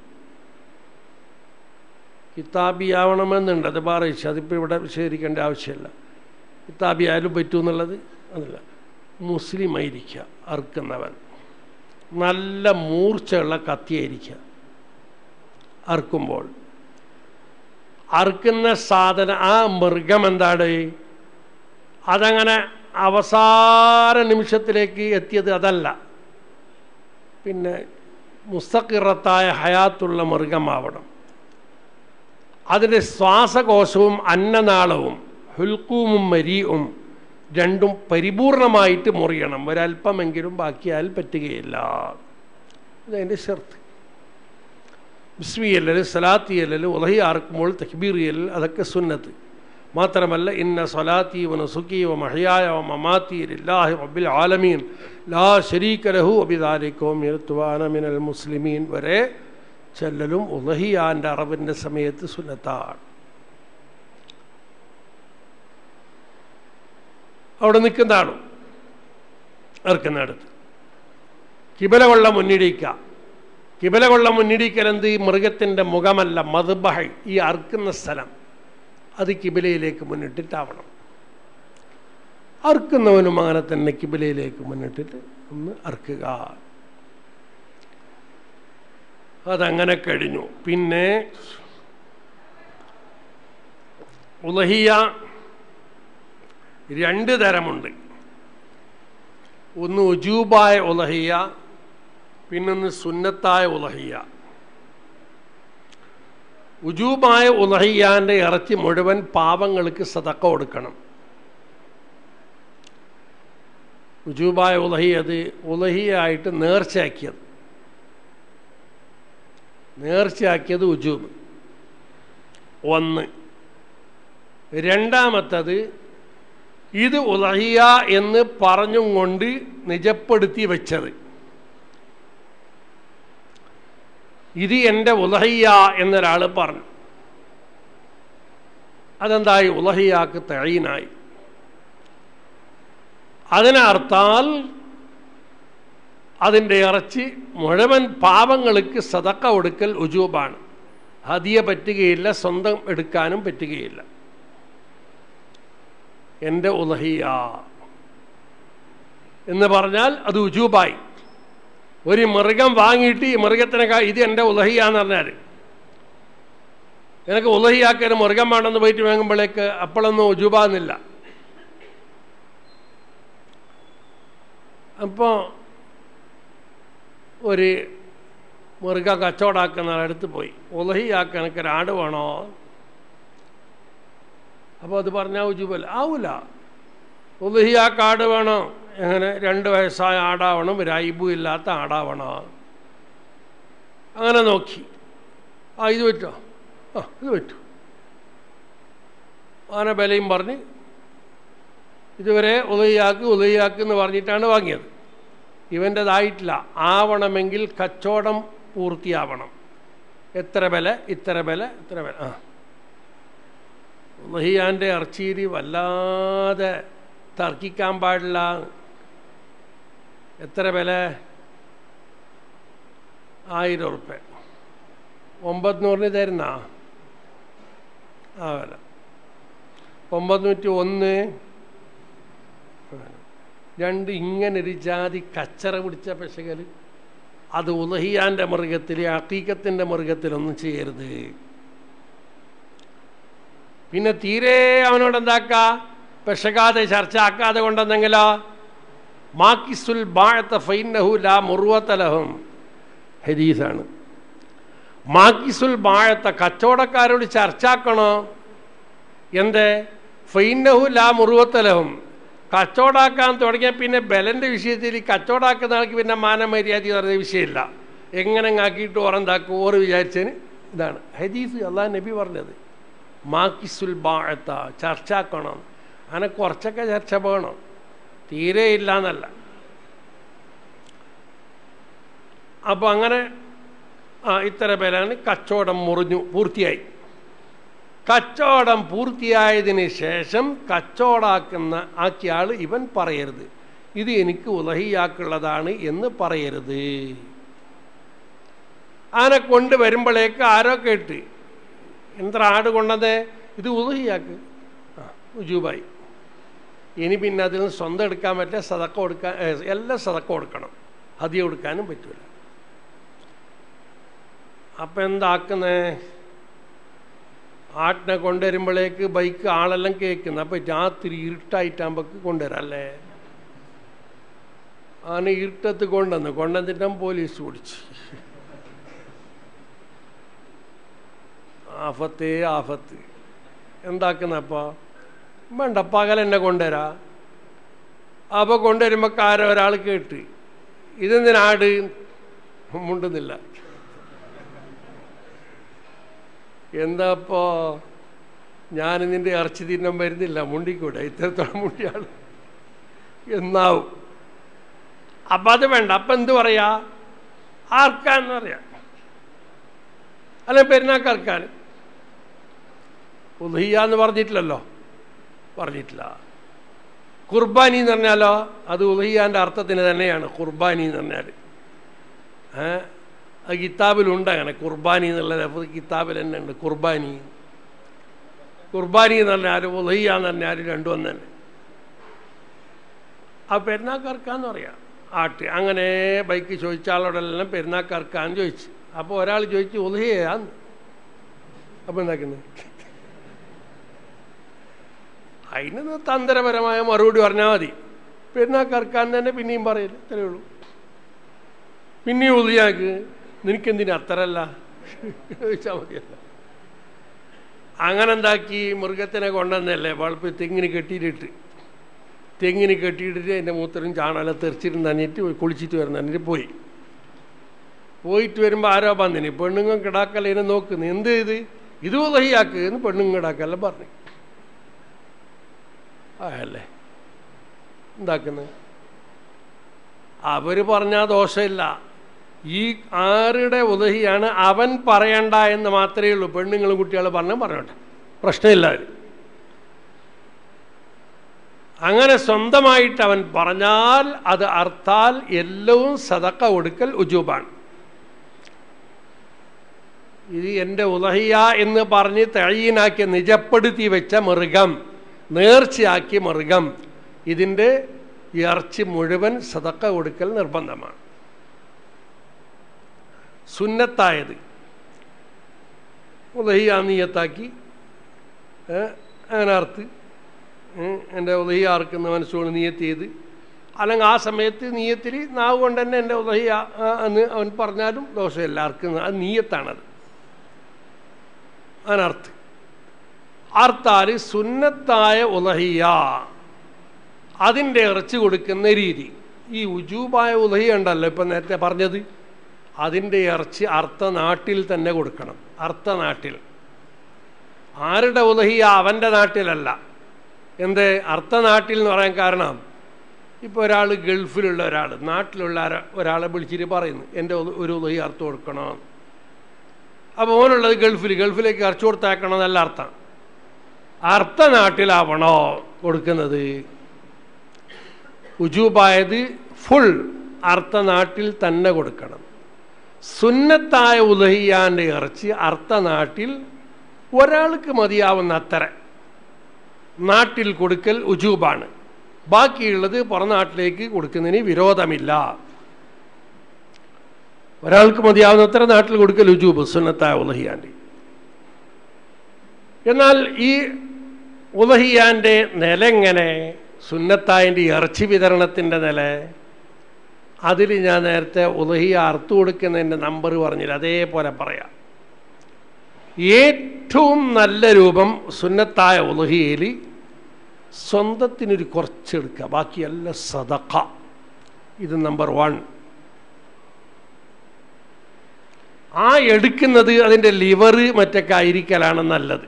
[SPEAKER 3] കിതാബി ആവണമെന്നുണ്ട് അത് പറയിച്ചു അതിപ്പോൾ ഇവിടെ വിശദീകരിക്കേണ്ട ആവശ്യമില്ല കിതാബി ആയാലും പറ്റൂ എന്നുള്ളത് അതല്ല മുസ്ലിം ആയിരിക്കുക അറുക്കുന്നവൻ നല്ല മൂർച്ചയുള്ള കത്തിയായിരിക്കുക അറുക്കുമ്പോൾ അറുക്കുന്ന സാധനം ആ മൃഗം എന്താണ് അതങ്ങനെ അവസാന നിമിഷത്തിലേക്ക് എത്തിയത് അതല്ല പിന്നെ മുസ്തഖിറത്തായ ഹയാത്തുള്ള മൃഗമാവണം അതിൻ്റെ ശ്വാസകോശവും അന്നനാളവും ഹുൽക്കൂമും മരിയും രണ്ടും പരിപൂർണമായിട്ട് മുറിയണം ഒരല്പമെങ്കിലും ബാക്കിയാൽ പറ്റുകയില്ല ഇതതിൻ്റെ ഷർത്ത് ബിസ്മിയല്ലൽ സലാത്തിയല്ലൽ ഉലഹി ആർക്കുമ്പോൾ തക്ബീറിയൽ അതൊക്കെ സുന്നത്ത് മാത്രമല്ല ഇന്ന സലാത്തി വ നസുക്കി വ മഹയായ വ മമാത്തി ലില്ലാഹി റബ്ബിൽ ആലമീൻ ലാ ശരീക ലഹു അബിദാലിക്കോ മിർത്തുവാന മിനൽ മുസ്ലിമീൻ വരെ ചെല്ലലും ഉലഹിയാൻ്റെ അറബിൻ്റെ സമയത്ത് സുന്നത്താണ് അവിടെ നിൽക്കുന്ന ആളും ഇറക്കുന്നിടത്ത് കിബല കൊള്ള മുന്നിടിക്കുക കിബല കൊള്ള മുന്നിടിക്കൽ എന്ത് ഈ മൃഗത്തിൻ്റെ മുഖമല്ല മധുബഹ ഈ അറുക്കുന്ന സ്ഥലം അത് കിബിലയിലേക്ക് മുന്നിട്ടിട്ടാവണം അറുക്കുന്നവനും അങ്ങനെ തന്നെ കിബിലയിലേക്ക് മുന്നിട്ടിട്ട് ഒന്ന് അറുക്കുക അതങ്ങനെ കഴിഞ്ഞു പിന്നെ ഉലഹിയ രണ്ട് തരമുണ്ട് ഒന്ന് ഉജൂബായ ഉലഹിയ പിന്നൊന്ന് സുന്നത്തായ ഉലഹിയ ഉജൂബായ ഉലഹിയാൻ്റെ ഇറച്ചി മുഴുവൻ പാവങ്ങൾക്ക് സതക്ക കൊടുക്കണം ഉജൂബായ ഉലഹി അത് ഉലഹിയായിട്ട് നേർച്ചയാക്കിയത് നേർച്ചയാക്കിയത് ഉജൂബ് ഒന്ന് രണ്ടാമത്തത് ഇത് ഉലഹിയ എന്ന് പറഞ്ഞും കൊണ്ട് നിജപ്പെടുത്തി വെച്ചത് ഇത് എൻ്റെ ഉലഹിയ എന്നൊരാൾ പറഞ്ഞു അതെന്തായി ഉലഹിയാക്ക് തഴീനായി അതിനർത്താൽ അതിൻ്റെ ഇറച്ചി മുഴുവൻ പാവങ്ങൾക്ക് സതക്ക കൊടുക്കൽ ഉജൂബാണ് ഹദിയ പറ്റുകയില്ല സ്വന്തം എടുക്കാനും പറ്റുകയില്ല എൻ്റെ ഉലഹിയ എന്ന് പറഞ്ഞാൽ അത് ഉജൂബായി ഒരു മൃഗം വാങ്ങിയിട്ട് ഈ മൃഗത്തിനെ ഇത് എൻ്റെ ഉലഹിയാന്ന് പറഞ്ഞാൽ എനിക്ക് ഉലഹിയാക്കാൻ മൃഗം വേണമെന്ന് പോയിട്ട് വാങ്ങുമ്പോഴേക്ക് അപ്പോഴൊന്നും ഉജൂബാന്നില്ല അപ്പോൾ ഒരു മൃഗ കച്ചവടാക്കുന്ന അടുത്ത് പോയി ഉലഹിയാക്കാൻ എനിക്ക് ഒരാട് വേണോ അപ്പോൾ അത് പറഞ്ഞാൽ ഉജൂബല്ല ആവൂല ഉലഹിയാക്ക് ആട് വേണോ എങ്ങനെ രണ്ട് വയസ്സായ ആടാവണം രൈബു ഇല്ലാത്ത ആടാവണം അങ്ങനെ നോക്കി ആ ഇത് പറ്റോ ആ ഇത് പറ്റൂ അങ്ങനെ വിലയും പറഞ്ഞ് ഇതുവരെ ഉദയാക്ക് ഉദയാക്ക് എന്ന് പറഞ്ഞിട്ടാണ് വാങ്ങിയത് ഇവൻ്റെതായിട്ടില്ല ആവണമെങ്കിൽ കച്ചവടം പൂർത്തിയാവണം എത്ര വില ഇത്ര വില ഇത്ര വില ആ ഉദഹിയാൻ്റെ ഇറച്ചിരി വല്ലാതെ തർക്കിക്കാൻ പാടില്ല എത്ര വില ആയിരം ഉറുപ്പ്യ ഒമ്പത് നൂറിന് തരുന്ന ആ വില ഒമ്പത് നൂറ്റി ഒന്ന് രണ്ട് ഇങ്ങനൊരു ജാതി കച്ചറ പിടിച്ച പശകൽ അത് ഉലഹിയാൻ്റെ മൃഗത്തിൽ അക്കീക്കത്തിൻ്റെ മൃഗത്തിലൊന്നും ചെയ്യരുത് പിന്നെ തീരെ അവനോട് എന്താക്ക പെശകാതെ ചർച്ച ആക്കാതെ കൊണ്ടെന്നെങ്കിലോ മാക്കിസുൽ ബാഴത്ത ഫൈനഹു ലാ മുറുവത്തലഹും ഹരീസാണ് മാക്കിസുൽ ബാഴത്ത കച്ചവടക്കാരോട് ചർച്ചാക്കണോ എന്ത് ഫൈനഹു ലാ മുറുവത്തലഹും കച്ചവടാക്കാൻ തുടങ്ങിയ പിന്നെ ബലൻ്റെ വിഷയത്തിൽ ഈ കച്ചവടാക്കുന്ന ആൾക്ക് പിന്നെ മാനമര്യാദ എന്ന് പറയുന്ന വിഷയമില്ല എങ്ങനെ ആക്കിയിട്ട് ഓറെന്താക്കും ഓറ് വിചാരിച്ചതിന് ഇതാണ് ഹദീസ് അള്ളാഹ് നബി പറഞ്ഞത് മാക്കിസുൽ ബാഴത്ത ചർച്ചാക്കണം അങ്ങനെ കുറച്ചൊക്കെ ചർച്ച വേണം തീരെ ഇല്ല എന്നല്ല അപ്പോൾ അങ്ങനെ ആ ഇത്ര പേരാണ് കച്ചവടം മുറിഞ്ഞു പൂർത്തിയായി കച്ചവടം പൂർത്തിയായതിന് ശേഷം കച്ചവടാക്കുന്ന ആക്കിയ ആൾ ഇവൻ പറയരുത് ഇത് എനിക്ക് ഉലഹിയാക്കുള്ളതാണ് എന്ന് പറയരുത് ആനെ കൊണ്ടുവരുമ്പോഴേക്ക് ആരോ കേട്ട് എന്താ ആട് കൊണ്ടത് ഇത് ഉലഹിയാക്ക് ആ ഉജൂബായി ഇനി പിന്നെ അതിൽ നിന്ന് സ്വന്തം എടുക്കാൻ പറ്റില്ല സതക്ക കൊടുക്കാൻ ഏ, എല്ലാം സതക്ക കൊടുക്കണം ഹതിയ കൊടുക്കാനും പറ്റൂല അപ്പം എന്താക്കുന്നേ ആട്ടിനെ കൊണ്ടുവരുമ്പോഴേക്ക് ബൈക്ക് ആളെല്ലാം കേൾക്കുന്നു അപ്പം രാത്രി ഇരുട്ടായിട്ടാകുമ്പോൾ കൊണ്ടുവരാം അല്ലേ ആന ഇരുട്ടത്ത് കൊണ്ടുവന്ന് കൊണ്ടുവന്നിട്ട് പോലീസ് പിടിച്ചു ആഫത്തേ ആഫത്ത് എന്താക്കുന്നപ്പോ വേണ്ട പകൽ എന്നെ കൊണ്ടുവരാ അപ്പോൾ കൊണ്ടുവരുമ്പോൾ കാരോ ഒരാൾ കേട്ട് ഇതെന്തിനാട് മുണ്ടുന്നില്ല എന്താപ്പോ ഞാൻ നിന്റെ ഇറച്ചി തിന്നാൻ വരുന്നില്ല മുണ്ടിക്കൂടെ ഇത്രത്തോളം മുണ്ടിയാണ് എന്നാവും അപ്പം അത് വേണ്ട അപ്പം എന്ത് പറയാ ആർക്കാന്ന് പറയാ അല്ലെ പെരുന്നാക്കർക്കാൻ ഉദഹിയ എന്ന് പറഞ്ഞിട്ടില്ലല്ലോ പറഞ്ഞിട്ടില്ല കുർബാനി എന്ന് പറഞ്ഞാലോ അത് ഉദഹിയാൻ്റെ അർത്ഥത്തിന് തന്നെയാണ് കുർബാനി എന്ന് പറഞ്ഞാൽ ഏ അത് കിതാബിലുണ്ട് അങ്ങനെ കുർബാനി എന്നുള്ള ലഫ്സ് കിതാബിൽ തന്നെ ഉണ്ട് കുർബാനി കുർബാനി എന്ന് പറഞ്ഞാൽ ഉദഹിയ എന്ന് പറഞ്ഞാൽ രണ്ടും ഒന്ന് തന്നെ ആ പെരുന്നാക്കർക്കാന്ന് പറയാം ആട്ട് അങ്ങനെ ബൈക്ക് ചോദിച്ച ആളോടെല്ലാം പെരുന്നാക്കർക്കാന്ന് ചോദിച്ചു അപ്പോൾ ഒരാൾ ചോദിച്ചു ഉദഹിയാന്ന് അപ്പോൾ എന്താക്കുന്നത് അതിന് തന്ത്രപരമായ മറുപടി പറഞ്ഞാൽ മതി പെരുന്നാക്കർക്കാൻ തന്നെ പിന്നെയും പറയില്ല ഇത്രയേ ഉള്ളൂ പിന്നെയും ഉദയാക്ക് നിനക്കെന്തിനാ അത്രല്ല ചോദിച്ചാൽ മതിയല്ല അങ്ങനെ എന്താക്കി മൃഗത്തിനെ കൊണ്ടുവന്നല്ലേ വളപ്പ് തെങ്ങിന് കെട്ടിയിട്ടിട്ട് തെങ്ങിന് കെട്ടിയിട്ടിട്ട് എൻ്റെ മൂത്തരും ചാണകം തെറിച്ചിട്ട് നന്നിട്ട് കുളിച്ചിട്ട് വരുന്ന എന്നിട്ട് പോയി പോയിട്ട് വരുമ്പോൾ ആരോ വന്നിന് പെണ്ണുങ്ങൾ കിടാക്കല്ലേനെ നോക്കുന്നു എന്ത് ഇത് ഇത് ഉദഹിയാക്ക് എന്ന് പെണ്ണുങ്ങൾ കിടാക്കെല്ലാം പറഞ്ഞു ആയല്ലേ എന്താക്കുന്നത് അവര് പറഞ്ഞാൽ ദോഷമില്ല ഈ ആരുടെ ഉദഹിയാണ് അവൻ പറയണ്ട എന്ന് മാത്രമേ ഉള്ളൂ പെണ്ണുങ്ങളും കുട്ടികളും പറഞ്ഞാൽ പറഞ്ഞോട്ടെ പ്രശ്നമില്ല അവര് അങ്ങനെ സ്വന്തമായിട്ട് അവൻ പറഞ്ഞാൽ അത് അർത്ഥാൽ എല്ലവും സതക്ക കൊടുക്കൽ ഉജൂബാണ് ഇത് എൻ്റെ ഉദഹിയ എന്ന് പറഞ്ഞ് തഴീനാക്കി നിജപ്പെടുത്തി വെച്ച മൃഗം നേർച്ചയാക്കിയ മൃഗം ഇതിൻ്റെ ഇറച്ചി മുഴുവൻ സതക്ക കൊടുക്കൽ നിർബന്ധമാണ് സുന്നത്തായത് ഉദഹിയ നീയത്താക്കി അങ്ങനെ അർത്ത് എൻ്റെ ഉദഹിയ അർക്കുന്ന മനസ്സുകൊണ്ട് നീയത്ത് ചെയ്ത് അല്ലെങ്കിൽ ആ സമയത്ത് നീയത്തിൽ നാവ് കൊണ്ട് തന്നെ എൻ്റെ ഉദഹിയ എന്ന് അവൻ പറഞ്ഞാലും ദോഷമില്ല അർക്കുന്ന അത് നീയത്താണത് അതിനർത്ത് അർത്താൽ സുന്നത്തായ ഉലഹിയ അതിൻ്റെ ഇറച്ചി കൊടുക്കുന്ന രീതി ഈ ഉജൂബായ ഉലഹിയ ഉണ്ടല്ലോ ഇപ്പം നേരത്തെ പറഞ്ഞത് അതിൻ്റെ ഇറച്ചി അർത്ഥ നാട്ടിൽ തന്നെ കൊടുക്കണം അർത്ഥ നാട്ടിൽ ആരുടെ ഉലഹിയ അവൻ്റെ നാട്ടിലല്ല എന്ത് അർത്ഥ നാട്ടിൽ എന്ന് പറയാൻ കാരണം ഇപ്പോൾ ഒരാൾ ഗൾഫിലുള്ള ഒരാൾ നാട്ടിലുള്ള ഒരാളെ വിളിച്ചിട്ട് പറയുന്നു എൻ്റെ ഒരു ഉലഹി അർത്ഥം കൊടുക്കണം അപ്പോൾ ഓനുള്ളത് ഗൾഫിൽ ഗൾഫിലേക്ക് ഇറച്ചു കൊടുത്തേക്കണം എന്നല്ല അർത്ഥം അർത്ഥ നാട്ടിലാവണോ കൊടുക്കുന്നത് ഉജൂബായത് ഫുൾ അർത്ഥ നാട്ടിൽ തന്നെ കൊടുക്കണം സുന്നത്തായ ഉലഹിയാൻ്റെ ഇറച്ചി അർത്ഥ നാട്ടിൽ ഒരാൾക്ക് മതിയാവുന്ന അത്ര നാട്ടിൽ കൊടുക്കൽ ഉജൂബാണ് ബാക്കിയുള്ളത് പുറം നാട്ടിലേക്ക് കൊടുക്കുന്നതിന് വിരോധമില്ല ഒരാൾക്ക് മതിയാവുന്നത്ര നാട്ടിൽ കൊടുക്കൽ ഉജൂബ് സുന്നത്തായ ഉലഹിയാൻ്റെ എന്നാൽ ഈ ഉലഹിയാൻ്റെ നില എങ്ങനെ സുന്നത്തായൻ്റെ ഇറച്ചി വിതരണത്തിൻ്റെ നില അതിൽ ഞാൻ നേരത്തെ ഉലഹിയ അർത്തു കൊടുക്കുന്നതിൻ്റെ നമ്പർ പറഞ്ഞില്ല അതേപോലെ പറയാം ഏറ്റവും നല്ല രൂപം സുന്നത്തായ ഉലഹിയയിൽ സ്വന്തത്തിനൊരു കുറച്ചെടുക്കുക ബാക്കിയെല്ലാം സദക്ക ഇത് നമ്പർ വൺ ആ എടുക്കുന്നത് അതിൻ്റെ ലിവർ മറ്റൊക്കെ ആയിരിക്കലാണ് നല്ലത്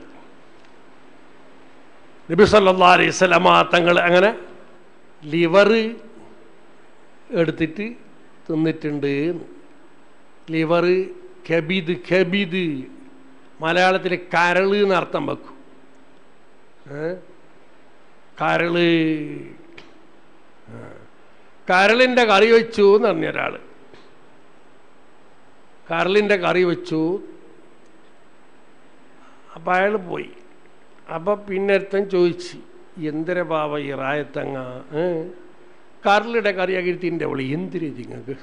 [SPEAKER 3] നബി സല്ലാ അലൈഹി സ്വലമ തങ്ങൾ അങ്ങനെ ലിവർ എടുത്തിട്ട് തിന്നിട്ടുണ്ട് ലിവർ കബീദ് കബീദ് മലയാളത്തിൽ കരള് എന്ന് അർത്ഥം വെക്കും ഏ? കരള് ആ. കരളിൻ്റെ കറി വെച്ചു എന്ന് പറഞ്ഞ ഒരാൾ കരളിൻ്റെ കറി വെച്ചു അപ്പം അയാൾ പോയി അപ്പം പിന്നെ ഒരുത്തൻ ചോദിച്ചു എന്തിര പാവ ഈ റായത്തങ്ങ ഏ കരളിയുടെ കറിയാക്കി തിൻ്റെ അവള് എന്തിരെ നിങ്ങൾക്ക്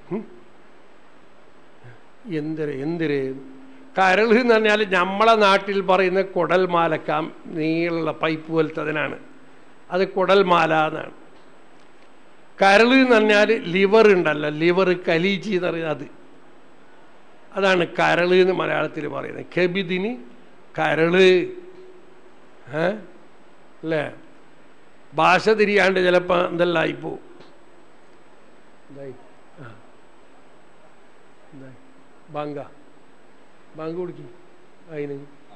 [SPEAKER 3] എന്തിരെ എന്തിരെ കരൾ എന്ന് പറഞ്ഞാൽ നമ്മളെ നാട്ടിൽ പറയുന്ന കുടൽമാലക്കാം നീളുള്ള പൈപ്പ് പോലത്തെ അതിനാണ് അത് കുടൽമാല എന്നാണ് കരൾ എന്ന് പറഞ്ഞാൽ ലിവർ ഉണ്ടല്ലോ ലിവർ കലീജി എന്ന് പറയുന്നത് അത് അതാണ് കരൾ എന്ന് മലയാളത്തിൽ പറയുന്നത് കെബിദിന് കരള് ഏ അല്ലേ ഭാഷ തിരിയാണ്ട് ചിലപ്പോൾ എന്തെല്ലാം ആയിപ്പോ എന്തായി ആ എന്തായി ബാങ്ക ബാങ്ക് കൊടുക്കി അതിന്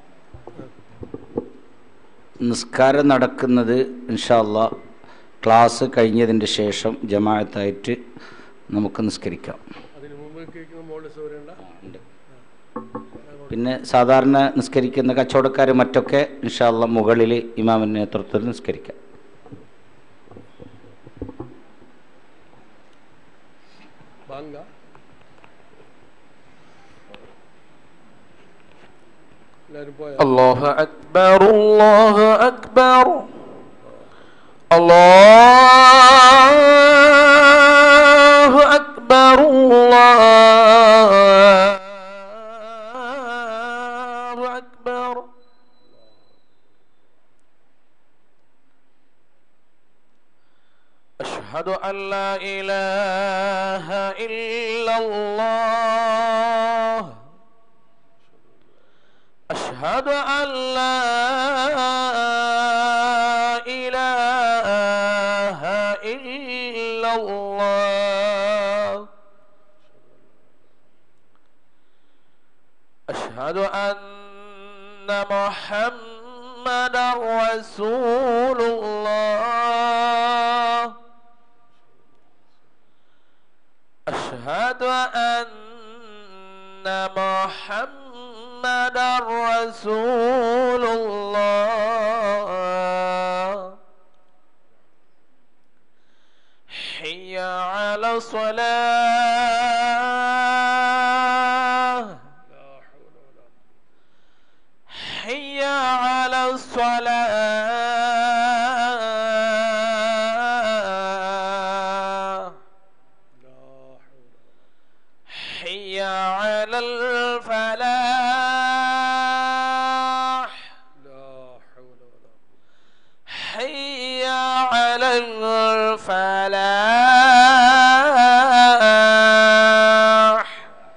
[SPEAKER 1] നിസ്കാരം നടക്കുന്നത് ഇൻഷാല്ല ക്ലാസ് കഴിഞ്ഞതിൻ്റെ ശേഷം ജമാഅത്തായിട്ട് നമുക്ക് നിസ്കരിക്കാം
[SPEAKER 3] അതിന് മുമ്പ് കേൾക്കുന്ന മോള് സൗകര്യണ്ട
[SPEAKER 1] പിന്നെ സാധാരണ നിസ്കരിക്കുന്ന കച്ചവടക്കാർ മറ്റൊക്കെ ഇൻഷാല്ല മുകളിൽ ഇമാമിൻ്റെ നേതൃത്വത്തിൽ നിസ്കരിക്കാം
[SPEAKER 3] ബാങ്ക എല്ലാവരും പോയ
[SPEAKER 4] الله أكبر الله أكبر الله أكبر الله أكبر أشهد أن لا إله إلا الله أشهد أن لا إله إلا الله أشهد أن محمدا رسول الله أشهد أن محمدا رسول الله حي على الصلاة حي على الصلاة حي على الفلاح حي على الفلاح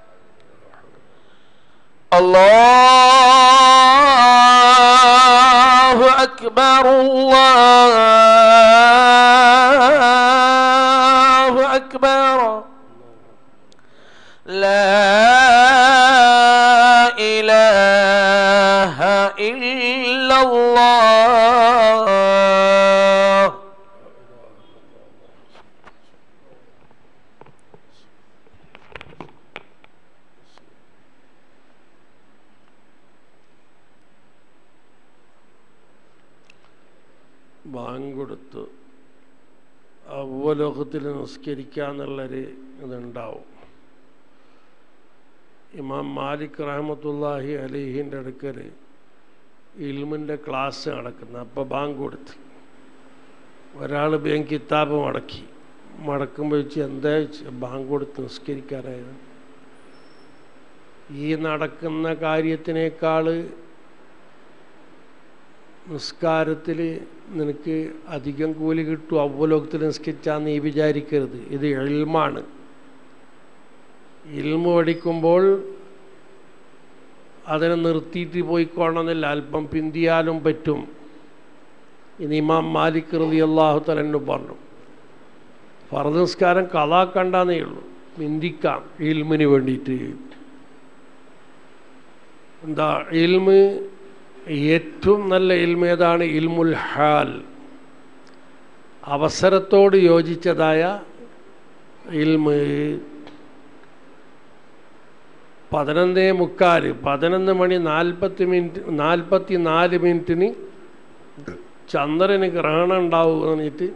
[SPEAKER 4] الله أكبر الله أكبر لا إله إلا الله
[SPEAKER 3] ബാങ്ക് കൊടുത്ത് അവലോകത്തിൽ നിസ്കരിക്കുക എന്നുള്ളൊരു ഇതുണ്ടാവും ഇമാം മാലിക് റഹമത്തുല്ലാഹി അലിഹിൻ്റെ അടുക്കൽ ഇൽമിൻ്റെ ക്ലാസ് നടക്കുന്നത് അപ്പോൾ ബാങ്ക് കൊടുത്ത് ഒരാൾ ബാങ്ക് കിതാബ് മടക്കി മടക്കുമ്പോൾ വെച്ച് എന്താ ചോദിച്ചു ബാങ്ക് കൊടുത്ത് നിസ്കരിക്കാറായത് ഈ നടക്കുന്ന കാര്യത്തിനേക്കാൾ നിസ്കാരത്തിൽ നിനക്ക് അധികം കൂലി കിട്ടും അവലോകത്തിൽ നിസ്കരിച്ചാൽ നീ വിചാരിക്കരുത് ഇത് എൽമാണ് ഇൽമ പഠിക്കുമ്പോൾ അതിനെ നിർത്തിയിട്ട് പോയിക്കോണമെന്നില്ല അല്പം പിന്തിയാലും പറ്റും ഇനി ഇമാം മാലിക് റതി അള്ളാഹു തലന്നു പറഞ്ഞു ഫറദ് നിസ്കാരം കഥാക്കണ്ടെന്നേ ഉള്ളൂ പിന്തിക്കാം ഇൽമിന് വേണ്ടിയിട്ട് എന്താ ഇൽമ് ഏറ്റവും നല്ല ഇൽമ ഏതാണ് ഇൽമുൽ ഹാൽ അവസരത്തോട് യോജിച്ചതായ ഇൽമ് പതിനൊന്നേ മുക്കാൽ പതിനൊന്ന് മണി നാൽപ്പത്തി മിനിറ്റ് നാൽപ്പത്തി നാല് മിനിറ്റിന് ചന്ദ്രന് ഗ്രഹണം ഉണ്ടാവും എന്ന് പറഞ്ഞിട്ട്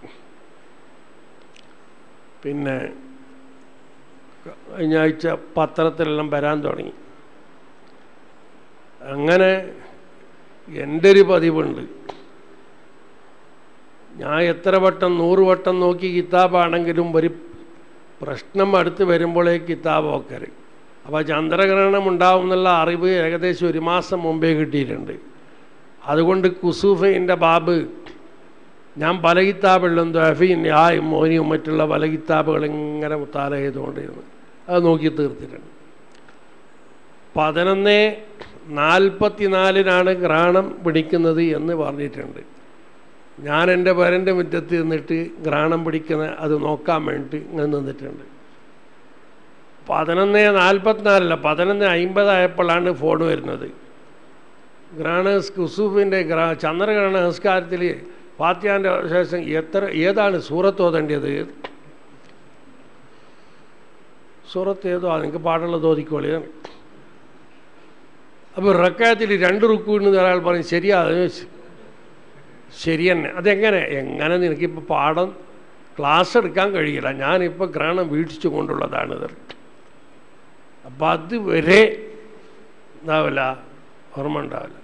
[SPEAKER 3] പിന്നെ കഴിഞ്ഞ ആഴ്ച പത്രത്തിലെല്ലാം വരാൻ തുടങ്ങി അങ്ങനെ എൻ്റെ ഒരു പതിവുണ്ട് ഞാൻ എത്ര വട്ടം നൂറ് വട്ടം നോക്കി കിതാബാണെങ്കിലും ഒരു പ്രശ്നം അടുത്ത് വരുമ്പോഴേ കിതാബ് നോക്കര് അപ്പോൾ ചന്ദ്രഗ്രഹണം ഉണ്ടാവും എന്നുള്ള അറിവ് ഏകദേശം ഒരു മാസം മുമ്പേ കിട്ടിയിട്ടുണ്ട് അതുകൊണ്ട് കുസൂഫിൻ്റെ ബാബ് ഞാൻ പല കിതാബുകളിലും ദഫീൻ യായും മോനിയും മറ്റുള്ള പല കിതാബുകൾ ഇങ്ങനെ മുത്താല ചെയ്തുകൊണ്ടിരുന്നു അത് നോക്കി തീർത്തിട്ടുണ്ട് പതിനൊന്ന് നാൽപ്പത്തിനാലിനാണ് ഗ്രഹണം പിടിക്കുന്നത് എന്ന് പറഞ്ഞിട്ടുണ്ട് ഞാൻ എൻ്റെ പേരൻ്റെ മുറ്റത്ത് നിന്നിട്ട് ഗ്രഹണം പിടിക്കുന്ന അത് നോക്കാൻ വേണ്ടിയിട്ട് ഇങ്ങനെ നിന്നിട്ടുണ്ട് പതിനൊന്ന് നാൽപ്പത്തിനാലല്ല പതിനൊന്ന് അമ്പതായപ്പോഴാണ് ഫോൺ വരുന്നത് ഗ്രഹണ കുസൂഫിൻ്റെ ഗ്ര ചന്ദ്രഗ്രഹണ നമസ്കാരത്തിൽ ഫാത്യാൻ്റെ ശേഷം എത്ര ഏതാണ് സൂറത്ത് ഓതേണ്ടത് സൂറത്ത് ഏതോ നിങ്ങൾക്ക് പാടുള്ളത് ഓതിക്കോളി അപ്പോൾ റക്കായത്തിൽ രണ്ട് റുക്കൂന്ന് ഒരാൾ പറയും ശരിയാ അത് ചോദിച്ചു ശരി തന്നെ അതെങ്ങനെ എങ്ങനെ നിനക്കിപ്പോൾ പാഠം ക്ലാസ് എടുക്കാൻ കഴിയില്ല ഞാനിപ്പോൾ ഗ്രഹണം വീക്ഷിച്ചു കൊണ്ടുള്ളതാണിത് അപ്പം അതുവരെ ഉണ്ടാവില്ല ഓർമ്മ ഉണ്ടാവില്ല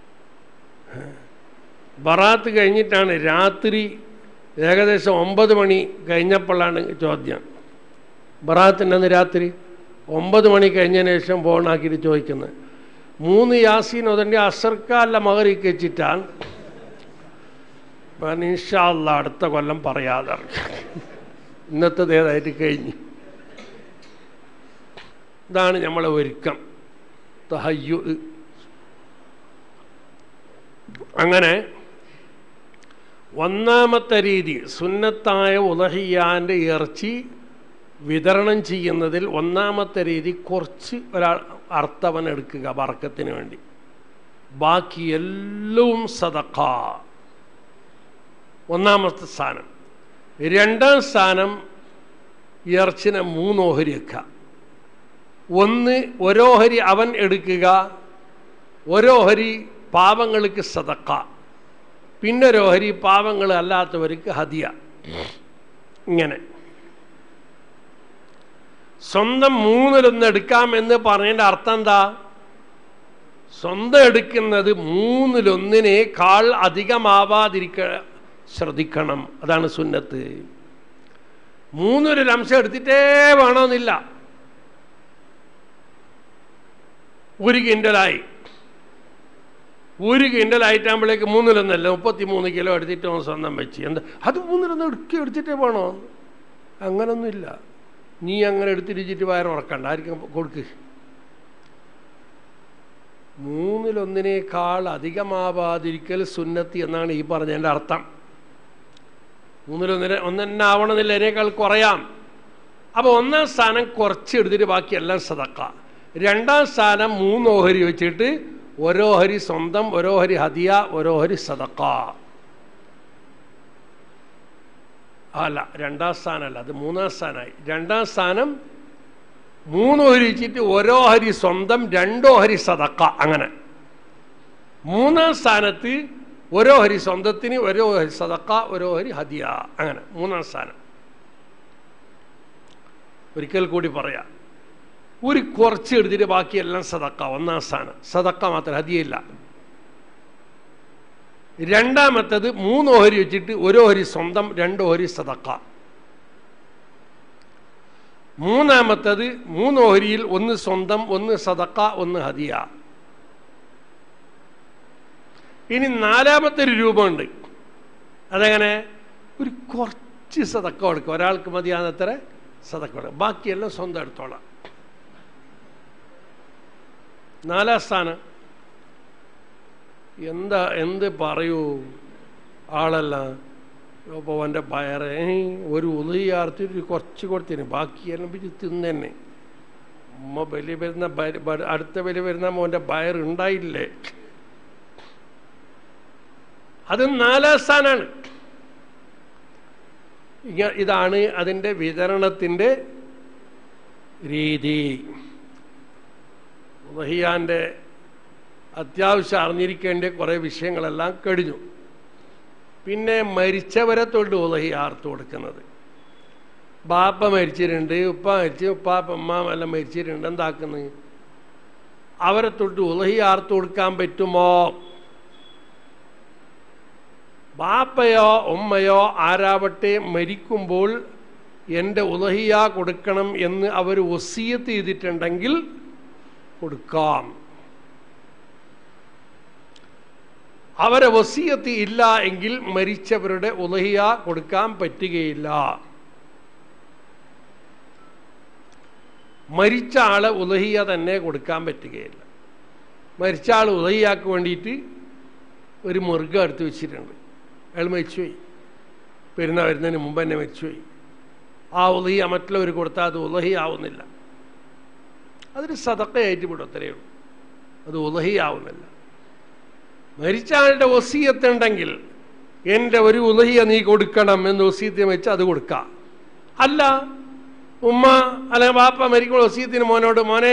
[SPEAKER 3] ബറാത്ത് കഴിഞ്ഞിട്ടാണ് രാത്രി ഏകദേശം ഒമ്പത് മണി കഴിഞ്ഞപ്പോഴാണ് ചോദ്യം ബറാത്തിൻ്റെ അന്ന് രാത്രി ഒമ്പത് മണി കഴിഞ്ഞതിന് ശേഷം ഫോണാക്കിയിട്ട് ചോദിക്കുന്നത് മൂന്ന് യാസീൻ ഒതൻ്റെ അസർക്കാല മകറിക്ക് വെച്ചിട്ടാണ് ഇൻഷാല്ല അടുത്ത കൊല്ലം പറയാതെ ഇന്നത്തേതായിട്ട് കഴിഞ്ഞു ഇതാണ് നമ്മളെ ഒരുക്കം തഹയ്യു അങ്ങനെ ഒന്നാമത്തെ രീതി സുന്നത്തായ ഉലഹിയാൻ്റെ ഇറച്ചി വിതരണം ചെയ്യുന്നതിൽ ഒന്നാമത്തെ രീതി കുറച്ച് ഒരാൾ അർത്ഥവൻ എടുക്കുക വർക്കത്തിന് വേണ്ടി ബാക്കി എല്ലാം സദക്ക ഒന്നാമത്തെ സ്ഥാനം രണ്ടാം സ്ഥാനം ഇറച്ചിനെ മൂന്നോഹരി വെക്കുക ഒന്ന് ഓരോഹരി അവൻ എടുക്കുക ഓരോഹരി പാവങ്ങൾക്ക് സതക്ക പിന്നൊരോഹരി പാവങ്ങൾ അല്ലാത്തവർക്ക് ഹദിയ ഇങ്ങനെ സ്വന്തം മൂന്നിലൊന്ന് എടുക്കാമെന്ന് പറഞ്ഞതിൻ്റെ അർത്ഥം എന്താ സ്വന്തം എടുക്കുന്നത് മൂന്നിലൊന്നിനേക്കാൾ അധികമാവാതിരിക്ക ശ്രദ്ധിക്കണം അതാണ് സുന്നത്ത് മൂന്നൊരു അംശം എടുത്തിട്ടേ വേണമെന്നില്ല ഒരു കിൻഡലായി ഒരു കിൻഡലായിട്ടാകുമ്പോഴേക്ക് മൂന്നിലൊന്നല്ല മുപ്പത്തി മൂന്ന് കിലോ എടുത്തിട്ട് അവൻ സ്വന്തം വെച്ച് എന്താ അത് മൂന്നിലൊന്ന് എടുക്കി എടുത്തിട്ടേ വേണോ അങ്ങനൊന്നുമില്ല നീ അങ്ങനെ എടുത്തിരിച്ചിട്ട് വയറ് ഉറക്കണ്ട ആർക്കും കൊടുക്ക് മൂന്നിലൊന്നിനേക്കാൾ അധികമാവാതിരിക്കൽ സുന്നത്തി എന്നാണ് ഈ പറഞ്ഞതിൻ്റെ അർത്ഥം മൂന്നിലൊന്നിന് ഒന്നെന്നെ ആവണമെന്നില്ല അതിനേക്കാൾ കുറയാം അപ്പോൾ ഒന്നാം സ്ഥാനം കുറച്ച് എടുത്തിട്ട് ബാക്കി എല്ലാം സതക്ക രണ്ടാം സ്ഥാനം മൂന്ന് ഓഹരി വെച്ചിട്ട് ഓരോ ഹരി സ്വന്തം ഓരോ ഹരി ഹദിയ ഓരോ ഹരി സതക്ക അല്ല രണ്ടാം സ്ഥാനമല്ല അത് മൂന്നാം സ്ഥാനമായി രണ്ടാം സ്ഥാനം മൂന്ന് ഹരി വെച്ചിട്ട് ഓരോ ഹരി സ്വന്തം രണ്ടോ ഹരി സതക്ക അങ്ങനെ മൂന്നാം സ്ഥാനത്ത് ഓരോ ഹരി സ്വന്തത്തിന് ഓരോ ഹരി സതക്ക ഓരോ ഹരി ഹദിയ അങ്ങനെ മൂന്നാം സ്ഥാനം ഒരിക്കൽ കൂടി പറയാം ഒരു കുറച്ച് എടുത്തിട്ട് ബാക്കിയെല്ലാം സതക്ക ഒന്നാം സ്ഥാനം സതക്ക മാത്രം ഹദിയയില്ല രണ്ടാമത്തത് മൂന്ന് ഓഹരി വെച്ചിട്ട് ഒരു ഓഹരി സ്വന്തം രണ്ട് ഓഹരി സതക്ക മൂന്നാമത്തത് മൂന്ന് ഓഹരിയിൽ ഒന്ന് സ്വന്തം ഒന്ന് സതക്ക ഒന്ന് ഹദിയ ഇനി നാലാമത്തെ ഒരു രൂപമുണ്ട് അതെങ്ങനെ ഒരു കുറച്ച് സതക്ക കൊടുക്കുക ഒരാൾക്ക് മതിയാകുന്നത്ര സതക്ക കൊടുക്കുക ബാക്കിയെല്ലാം സ്വന്തം എടുത്തോളാം നാലാം സ്ഥാനം എന്താ എന്ത് പറയൂ ആളല്ല അപ്പോൾ അവൻ്റെ പയറ് ഒരു ഉദയാർത്തിട്ട് കുറച്ച് കൊടുത്തിന് ബാക്കിയെല്ലാം പിടിച്ച് തിന്നെ ഉമ്മ ബലി വരുന്ന ബ- ബ- അടുത്ത ബലി വരുന്ന മോൻ്റെ ബയർ ഉണ്ടായില്ലേ അത് നാലാം സ്ഥാനാണ് ഇങ്ങ- ഇതാണ് അതിൻ്റെ വിതരണത്തിൻ്റെ രീതി ഉദഹിയാൻ്റെ അത്യാവശ്യം അറിഞ്ഞിരിക്കേണ്ട കുറേ വിഷയങ്ങളെല്ലാം കഴിഞ്ഞു പിന്നെ മരിച്ചവരെ തൊട്ട് ഉദഹി ആർത്തു കൊടുക്കുന്നത് ബാപ്പ മരിച്ചിട്ടുണ്ട് ഉപ്പ മരിച്ച് ഉപ്പാപ്പ ഉമ്മ എല്ലാം മരിച്ചിട്ടുണ്ട് എന്താക്കുന്നത് അവരെ തൊട്ട് ഉദഹി ആർത്തു കൊടുക്കാൻ പറ്റുമോ ബാപ്പയോ ഉമ്മയോ ആരാവട്ടെ മരിക്കുമ്പോൾ എൻ്റെ ഉലഹിയ കൊടുക്കണം എന്ന് അവർ ഒസിയത്ത് ചെയ്തിട്ടുണ്ടെങ്കിൽ കൊടുക്കാം അവരെ വസീയത്ത് ഇല്ല എങ്കിൽ മരിച്ചവരുടെ ഉലഹിയ കൊടുക്കാൻ പറ്റുകയില്ല മരിച്ച ആളെ ഉലഹിയ തന്നെ കൊടുക്കാൻ പറ്റുകയില്ല മരിച്ച ആൾ ഉലഹിയാക്ക് വേണ്ടിയിട്ട് ഒരു മൃഗം എടുത്ത് വെച്ചിട്ടുണ്ട് അയാൾ മരിച്ചുപോയി പെരുന്നാൾ വരുന്നതിന് മുമ്പ് തന്നെ മരിച്ചുപോയി ആ ഉലഹിയ മറ്റുള്ളവർ കൊടുത്താൽ അത് ഉലഹി ആവുന്നില്ല അതൊരു സതക്കയായിട്ട് വിടും അത്രയേ ഉള്ളൂ അത് ഉലഹി ആവുന്നില്ല മരിച്ച ആളുടെ ഒസീയത്തുണ്ടെങ്കിൽ എൻ്റെ ഒരു ഉലഹിയ നീ കൊടുക്കണം എന്ന് ഒസീയത്തിന് വെച്ച് അത് കൊടുക്കാം അല്ല ഉമ്മ അല്ലെ ബാപ്പ മരിക്കുമ്പോൾ ഒസീയത്തിന് മോനോട് മോനെ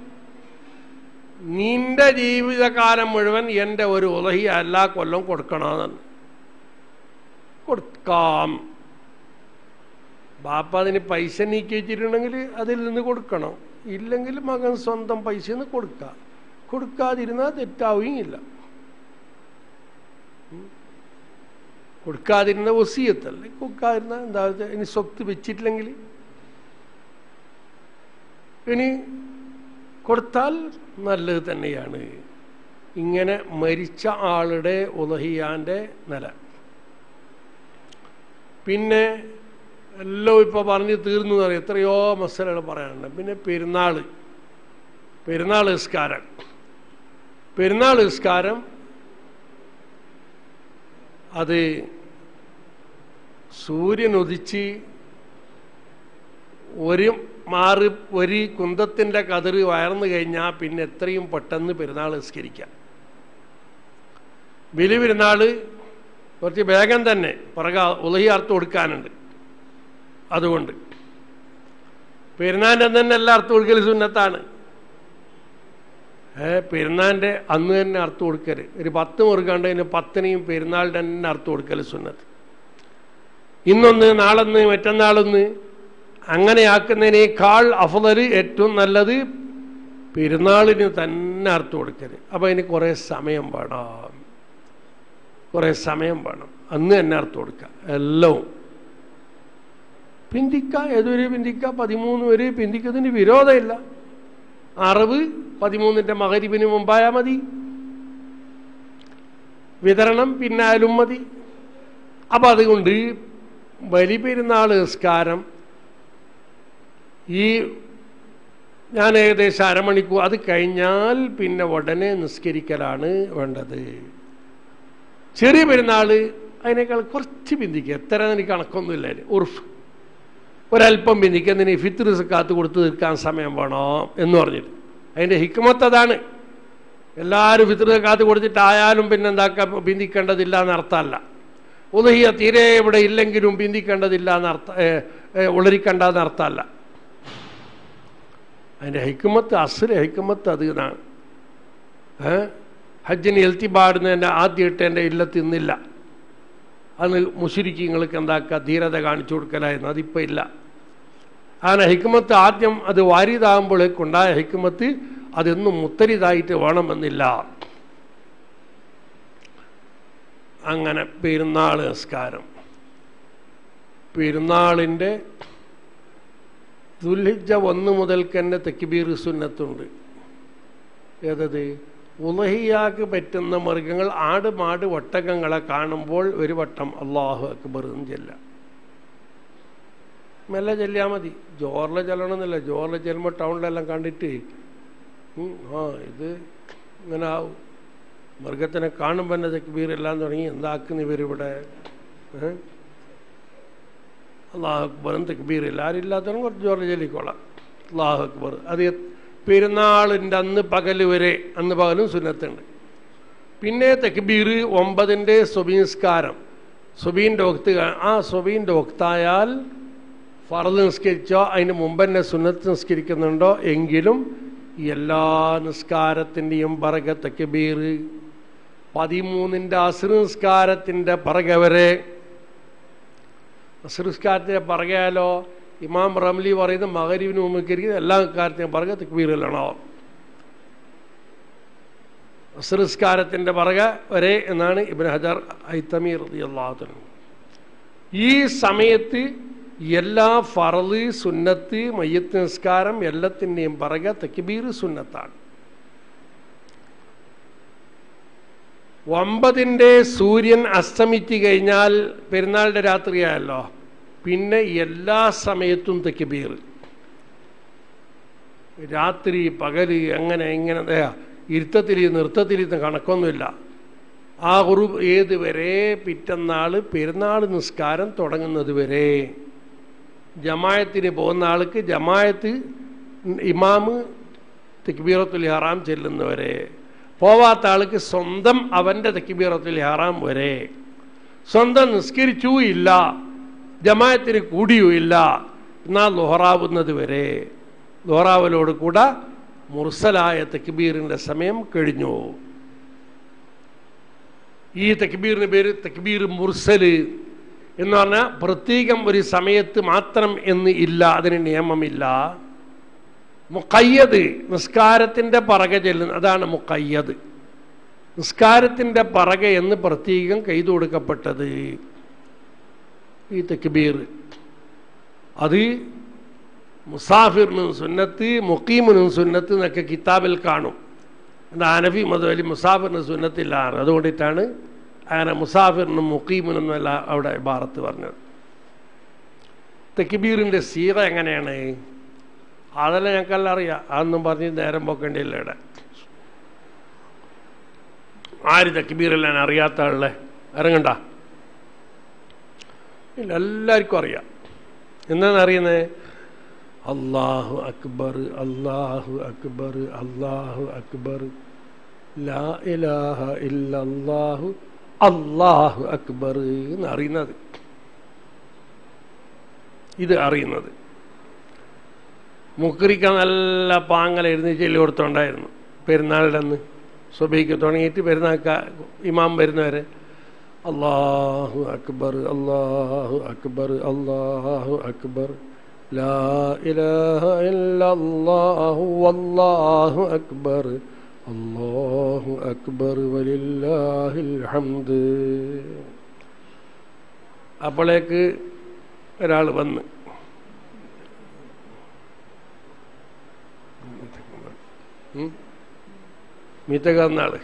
[SPEAKER 3] നിന്റെ ജീവിതകാലം മുഴുവൻ എൻ്റെ ഒരു ഉലഹിയ എല്ലാ കൊല്ലം കൊടുക്കണമെന്ന് കൊടുക്കാം ബാപ്പ അതിന് പൈസ നീക്കി വെച്ചിട്ടുണ്ടെങ്കിൽ അതിൽ നിന്ന് കൊടുക്കണം ഇല്ലെങ്കിൽ മകൻ സ്വന്തം പൈസ നിന്ന് കൊടുക്കാം കൊടുക്കാതിരുന്നാൽ തെറ്റാവുകയും ഇല്ല കൊടുക്കാതിരുന്ന ഒസിയത്തല്ലേ കൊടുക്കാതിരുന്ന എന്താ വെച്ചാ ഇനി സ്വത്ത് വെച്ചിട്ടില്ലെങ്കിൽ ഇനി കൊടുത്താൽ നല്ലത് തന്നെയാണ് ഇങ്ങനെ മരിച്ച ആളുടെ ഉലഹിയാൻ്റെ നില പിന്നെ എല്ലാം ഇപ്പോൾ പറഞ്ഞ് തീർന്നു എന്ന് പറയും എത്രയോ മസലകൾ പറയാനുണ്ട് പിന്നെ പെരുന്നാൾ പെരുന്നാൾ നിസ്കാരം പെരുന്നാൾ നിസ്കാരം അത് സൂര്യൻ ഉദിച്ച് ഒരു മാറ് ഒരു കുന്തത്തിൻ്റെ കതിറ് വയർന്നു കഴിഞ്ഞാൽ പിന്നെ എത്രയും പെട്ടെന്ന് പെരുന്നാൾ നിസ്കരിക്കാം ബലി പെരുന്നാൾ കുറച്ച് വേഗം തന്നെ പുറക ഉലഹിയാർത്ത് കൊടുക്കാനുണ്ട് അതുകൊണ്ട് പെരുന്നാൻ്റെ തന്നെ എല്ലാ അർത്ഥം കൊടുക്കൽ സുന്നത്താണ് ഏ പെരുന്നാൻ്റെ അന്ന് തന്നെ അർത്ഥം കൊടുക്കൽ ഒരു പത്ത് മുറുകാണ്ട് അതിന് പത്തിനെയും പെരുന്നാളിൻ്റെ തന്നെ അർത്ഥം കൊടുക്കൽ സുന്നത്ത് ഇന്നൊന്ന് നാളൊന്ന് മറ്റന്നാളൊന്ന് അങ്ങനെ ആക്കുന്നതിനേക്കാൾ അഫദൽ ഏറ്റവും നല്ലത് പെരുന്നാളിന് തന്നെ അർത്ഥം കൊടുക്കൽ അപ്പം അതിന് കുറേ സമയം വേണം കുറേ സമയം വേണം അന്ന് തന്നെ അർത്ഥം കൊടുക്കുക എല്ലാം പിന്തിക്ക ഏതൊരു പിന്തിക്ക പതിമൂന്ന് വരെ പിന്തിക്കതിന് വിരോധമില്ല അറിവ് പതിമൂന്നിൻ്റെ മകരിവിന് മുമ്പായാൽ മതി വിതരണം പിന്നാലും മതി അപ്പം അതുകൊണ്ട് ബലി പെരുന്നാൾ നിസ്കാരം ഈ ഞാൻ ഏകദേശം അരമണിക്കൂർ അത് കഴിഞ്ഞാൽ പിന്നെ ഉടനെ നിസ്കരിക്കലാണ് വേണ്ടത് ചെറിയ പെരുന്നാൾ അതിനേക്കാൾ കുറച്ച് പിന്തിക്കുക എത്ര എനിക്ക് കണക്കൊന്നുമില്ല അതിന്. ഉറുഫ് ഒരല്പം പിന്തിക്കുന്നതിന് ഫിത്ർ കാത്ത് കൊടുത്ത് തീർക്കാൻ സമയം വേണോ എന്ന് പറഞ്ഞിട്ട് അതിൻ്റെ ഹിക്മത്ത് അതാണ് എല്ലാവരും ഫിത്ർ കാത്ത് കൊടുത്തിട്ടായാലും പിന്നെ എന്താക്കാൻ പിന്തിക്കേണ്ടതില്ല എന്നർത്ഥമല്ല ഉദഹിയ തീരെ ഇവിടെ ഇല്ലെങ്കിലും പിന്തിക്കേണ്ടതില്ല എന്നർത്ഥ ഉളരിക്കേണ്ടെന്ന് അർത്ഥമല്ല അതിൻ്റെ ഹൈക്കമത്ത് അസുര ഹൈക്കമത്ത് അത് ഇതാണ് ഏ ഹജ്ജിന് എൽത്തിപ്പാടുന്നതിൻ്റെ ആദ്യമായിട്ട് എൻ്റെ ഇല്ലത്ത് ഇന്നില്ല അന്ന് മുഷിരിക്കങ്ങൾക്ക് എന്താക്കുക ധീരത കാണിച്ചു കൊടുക്കലായിരുന്നു അതിപ്പോൾ ഇല്ല അങ്ങനെ ഹിക്മത്ത് ആദ്യം അത് വാരിതാകുമ്പോഴേക്കുണ്ടായ ഹിക്മത്ത് അതെന്നും മുത്തരിതായിട്ട് വേണമെന്നില്ല അങ്ങനെ പെരുന്നാൾ നിസ്കാരം പെരുന്നാളിൻ്റെ ദുൽഹിജ ഒന്ന് മുതൽക്ക് തന്നെ തെക്കിബീർ സുന്നത്തുണ്ട് ഏതത് ഉലഹിയാക്ക് പറ്റുന്ന മൃഗങ്ങൾ ആട് മാട് ഒട്ടകങ്ങളെ കാണുമ്പോൾ ഒരു വട്ടം അള്ളാഹു അക്ബർ എന്ന് ചെല്ലാം മെല്ലെ ചെല്ലിയാൽ മതി ജോറിലെ ചെല്ലണമെന്നില്ല ജോറിലെ ചെല്ലുമ്പോൾ ടൗണിലെല്ലാം കണ്ടിട്ട് ഉം, ആ ഇത് ഇങ്ങനെ ആവും മൃഗത്തിനെ കാണുമ്പോൾ തന്നെ തെക്കുബീരെല്ലാം തുടങ്ങി എന്താക്കുന്നു ഇവരിവിടെ ഏ? അള്ളാഹു അക്ബറും തെക്കുബീർ എല്ലാവരും ഇല്ലാത്തവരും കുറച്ച് ജോറിൽ ചൊല്ലിക്കോളാം അള്ളാഹു അക്ബർ അത് എ- പെരുന്നാളിൻ്റെ അന്ന് പകൽ വരെ അന്ന് പകലും സുന്നത്തുണ്ട് പിന്നെ തെക്ബീർ ഒമ്പതിൻ്റെ സുബീൻസ്കാരം സുബീൻ്റെ വക്ത് ക- ആ സുബീൻ്റെ വക്തായാൽ ഫറദ് നിസ്കരിച്ചോ അതിന് മുമ്പ് തന്നെ സുന്നത്ത് നിസ്കരിക്കുന്നുണ്ടോ എങ്കിലും എല്ലാ നിസ്കാരത്തിൻ്റെയും പറക തെക്ബീർ പതിമൂന്നിൻ്റെ അസുർ നിസ്കാരത്തിൻ്റെ പറക വരെ അസുർ നിസ്കാരത്തിൻ്റെ പറകയാലോ ഇമാം റംലി പറയുന്ന മകരീവിന് മുമ്പിരിക്കുന്ന എല്ലാ കാര്യത്തിനും പറക തെക്ബീറിലാണോ അസുറിസ്കാരത്തിൻ്റെ പറക വരെ എന്നാണ് ഇബിൻ ഹജർ ഐത്തമി റളിയല്ലാഹു ഈ സമയത്ത് എല്ലാ ഫറല് സുന്നത്ത് മയ്യത്ത് നിസ്കാരം എല്ലാത്തിൻ്റെയും പറക തക്ബീർ സുന്നത്താണ് ഒമ്പതിൻ്റെ സൂര്യൻ അസ്തമിച്ച് കഴിഞ്ഞാൽ പെരുന്നാളിൻ്റെ രാത്രിയായല്ലോ പിന്നെ എല്ലാ സമയത്തും തക്ബീർ രാത്രി പകല് അങ്ങനെ ഇങ്ങനെ ദേ, ഇരുത്തത്തിൽ നൃത്തത്തിൽ കണക്കൊന്നുമില്ല ആ ഒരു ഏത് വരെ പിറ്റന്നാൾ പെരുന്നാൾ നിസ്കാരം തുടങ്ങുന്നത് വരെ ജമായത്തിന് പോകുന്ന ആൾക്ക് ജമായത്ത് ഇമാമ് തെക്ബീറത്തുൽ ഹറാം ചെല്ലുന്നവരെ പോവാത്ത ആൾക്ക് സ്വന്തം അവൻ്റെ തെക്ബീറത്തുൽ ഹറാം വരെ സ്വന്തം നിസ്കരിച്ചൂ ഇല്ല ജമായത്തിന് കൂടിയും ഇല്ല എന്നാൽ ലോഹറാവുന്നത് വരെ ലോഹറാവലോട് കൂടെ മുർസലായ തെക്ബീറിൻ്റെ സമയം കഴിഞ്ഞു ഈ തക്ബീറിന് പേര് തക്ബീർ മുർസല് എന്ന് പറഞ്ഞാൽ പ്രത്യേകം ഒരു സമയത്ത് മാത്രം എന്ന് ഇല്ല അതിന് നിയമമില്ല മുക്കയ്യത് നിസ്കാരത്തിൻ്റെ പറക ചെല്ലുന്ന അതാണ് മുക്കയ്യത് നിസ്കാരത്തിൻ്റെ പറക എന്ന് പ്രത്യേകം കൈതു കൊടുക്കപ്പെട്ടത് ഈ തക്ബീർ അത് മുസാഫിറിനും സുന്നത്ത് മുക്കീമിനും സുന്നത്ത് എന്നൊക്കെ കിതാബിൽ കാണും എന്താ അനഫി മധുവലി മുസാഫിറിന് സുന്നത്തില്ലാണ് അതുകൊണ്ടിട്ടാണ് അങ്ങനെ മുസാഫിറിനും മുക്കീമിനും എന്നല്ല അവിടെ ഭാരത്ത് പറഞ്ഞത് തെക്കിബീറിൻ്റെ സീറ എങ്ങനെയാണ് അതെല്ലാം ഞങ്ങൾക്കെല്ലാം അറിയാം അതൊന്നും പറഞ്ഞ് നേരം പോക്കേണ്ടിയില്ല ഇവിടെ ആര് തെക്കിബീറെല്ലാം അറിയാത്ത ആളെ ഇറങ്ങണ്ട ഇല്ല എല്ലാവർക്കും അറിയാം എന്താണ് അറിയുന്നത് അള്ളാഹു അക്ബർ അള്ളാഹു അക്ബർ അള്ളാഹു അക്ബർ ലാ ഇലാഹ ഇല്ലല്ലാഹു അള്ളാഹു അക്ബർ എന്ന് അറിയുന്നത് ഇത് അറിയുന്നത് മുക്രിക്ക നല്ല പാങ്ങല എഴുതി ചെല്ലി കൊടുത്തോണ്ടായിരുന്നു പെരുന്നാളിൻ്റെ അന്ന് സുബൈക്ക് തുടങ്ങിയിട്ട് പെരുന്നാക്ക ഇമാം വരുന്നവരെ അള്ളാഹു അക്ബർ അള്ളാഹു അക്ബർ അള്ളാഹു അക്ബർ ലാ ഇലാഹ ഇല്ലല്ലാഹു വല്ലാഹു അക്ബർ അല്ലാഹു അക്ബർ വലില്ലാഹിൽ ഹംദ് അപ്പോഴേക്ക് ഒരാൾ വന്ന് മീത്തക എന്നാള്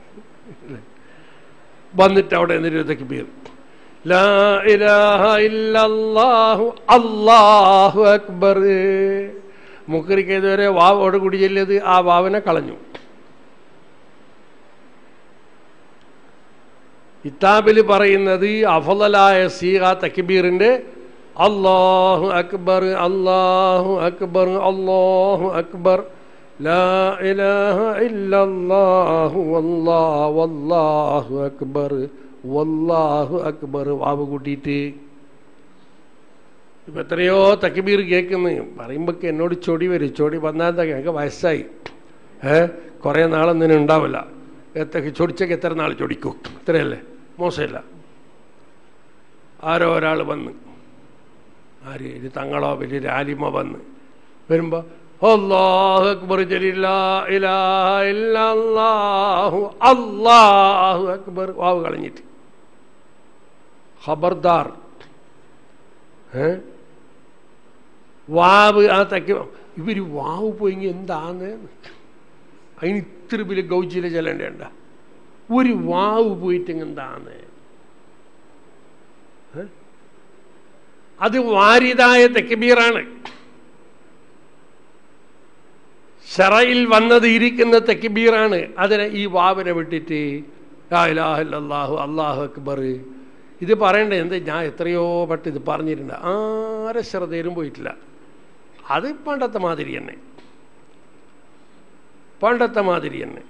[SPEAKER 3] വന്നിട്ട് അവിടെ എന്നിട്ട് തക്ബീർ ലാ ഇലാഹ ഇല്ലല്ലാഹു അല്ലാഹു അക്ബർ മുക്കറിക്ക് ഇതുവരെ വാവോട് കൂടി ചെല്ലിയത് ആ വാവിനെ കളഞ്ഞു കിതാബിൽ പറയുന്നത് അഫലായ സീഹ തക്ബീറിന്റെ അല്ലാഹു അക്ബർ അല്ലാഹു അക്ബർ അല്ലാഹു അക്ബർ ലാ ഇലാഹ ഇല്ലല്ലാഹു വല്ലാഹു വല്ലാഹു അക്ബർ വല്ലാഹു അക്ബർ വാവ് കൂട്ടിയിട്ട് ഇപ്പം എത്രയോ തക്ബീർ കേൾക്കുന്നു പറയുമ്പോൾ എന്നോട് ചൊടി വരും ചൊടി വന്നാൽ ഞങ്ങൾക്ക് വയസ്സായി ഏ കുറേ നാളൊന്നിനും ഉണ്ടാവില്ല എത്ര ചൊടിച്ചൊക്കെ എത്ര നാൾ ചൊടിക്കും ഇത്രയല്ലേ മോശമില്ല ആരോ ഒരാൾ വന്ന് ആര് ഇത് തങ്ങളോ വലിയ ആലിമ വന്ന് വരുമ്പോൾ അല്ലാഹു അക്ബർ ജലില്ലാ ഇലാഹ ഇല്ലല്ലാഹു അല്ലാഹു അക്ബർ വാവ് കളഞ്ഞിട്ട് ഖബർദാർ ഏ വാവ് ആ തക്ക ഇവർ വാവ് പോയെങ്കിൽ എന്താണ് അതിന് ഇത്ര വലിയ ഗൗജിയിലെ ചെല്ലേണ്ട ഒരു വാവ് പോയിട്ടെങ്കിൽ എന്താണ് ഏ? അത് വാരിതായ തെക്കബീറാണ് ഷറയിൽ വന്നത് ഇരിക്കുന്ന തെക്കിബീറാണ് അതിനെ ഈ വാവിനെ വിട്ടിട്ട് ലാ ഇലാഹ ഇല്ലല്ലാഹു അല്ലാഹു അക്ബർ ഇത് പറയണ്ടേ എന്ത് ഞാൻ എത്രയോ വട്ടം ഇത് പറഞ്ഞിട്ടുണ്ട് ആരെ ശ്രദ്ധയിലും പോയിട്ടില്ല അത് പണ്ടത്തെ മാതിരി തന്നെ പണ്ടത്തെ മാതിരി തന്നെ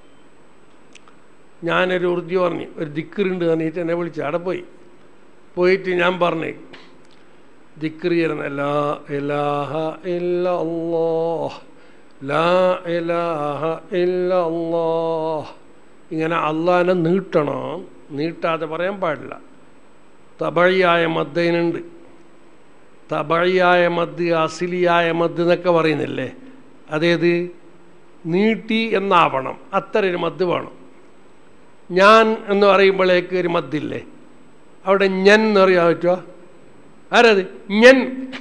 [SPEAKER 3] ഞാനൊരു ഉറുദു പറഞ്ഞു ഒരു ദിക്കറുണ്ട് പറഞ്ഞിട്ട് എന്നെ വിളിച്ച് അവിടെ പോയി പോയിട്ട് ഞാൻ പറഞ്ഞു ദിക്റ് ചെയ്യുന്ന ലാ ഇലാഹ ഇല്ല അല്ലാഹ് ലാ ഇലാഹ ഇല്ല അല്ലാഹ് ഇങ്ങനെ അള്ളാനെ നീട്ടണം നീട്ടാതെ പറയാൻ പാടില്ല തബഴിയായ മദ്ദയിനുണ്ട് തബഴിയായ മദ് അസിലിയായ മദ് എന്നൊക്കെ പറയുന്നില്ലേ അതേത് നീട്ടി എന്നാവണം അത്ര ഒരു മദ് വേണം ഞാൻ എന്ന് പറയുമ്പോഴേക്ക് ഒരു മദ്ദില്ലേ അവിടെ ഞൻ എന്ന് പറയാൻ പറ്റുമോ ആരത് ഞൻ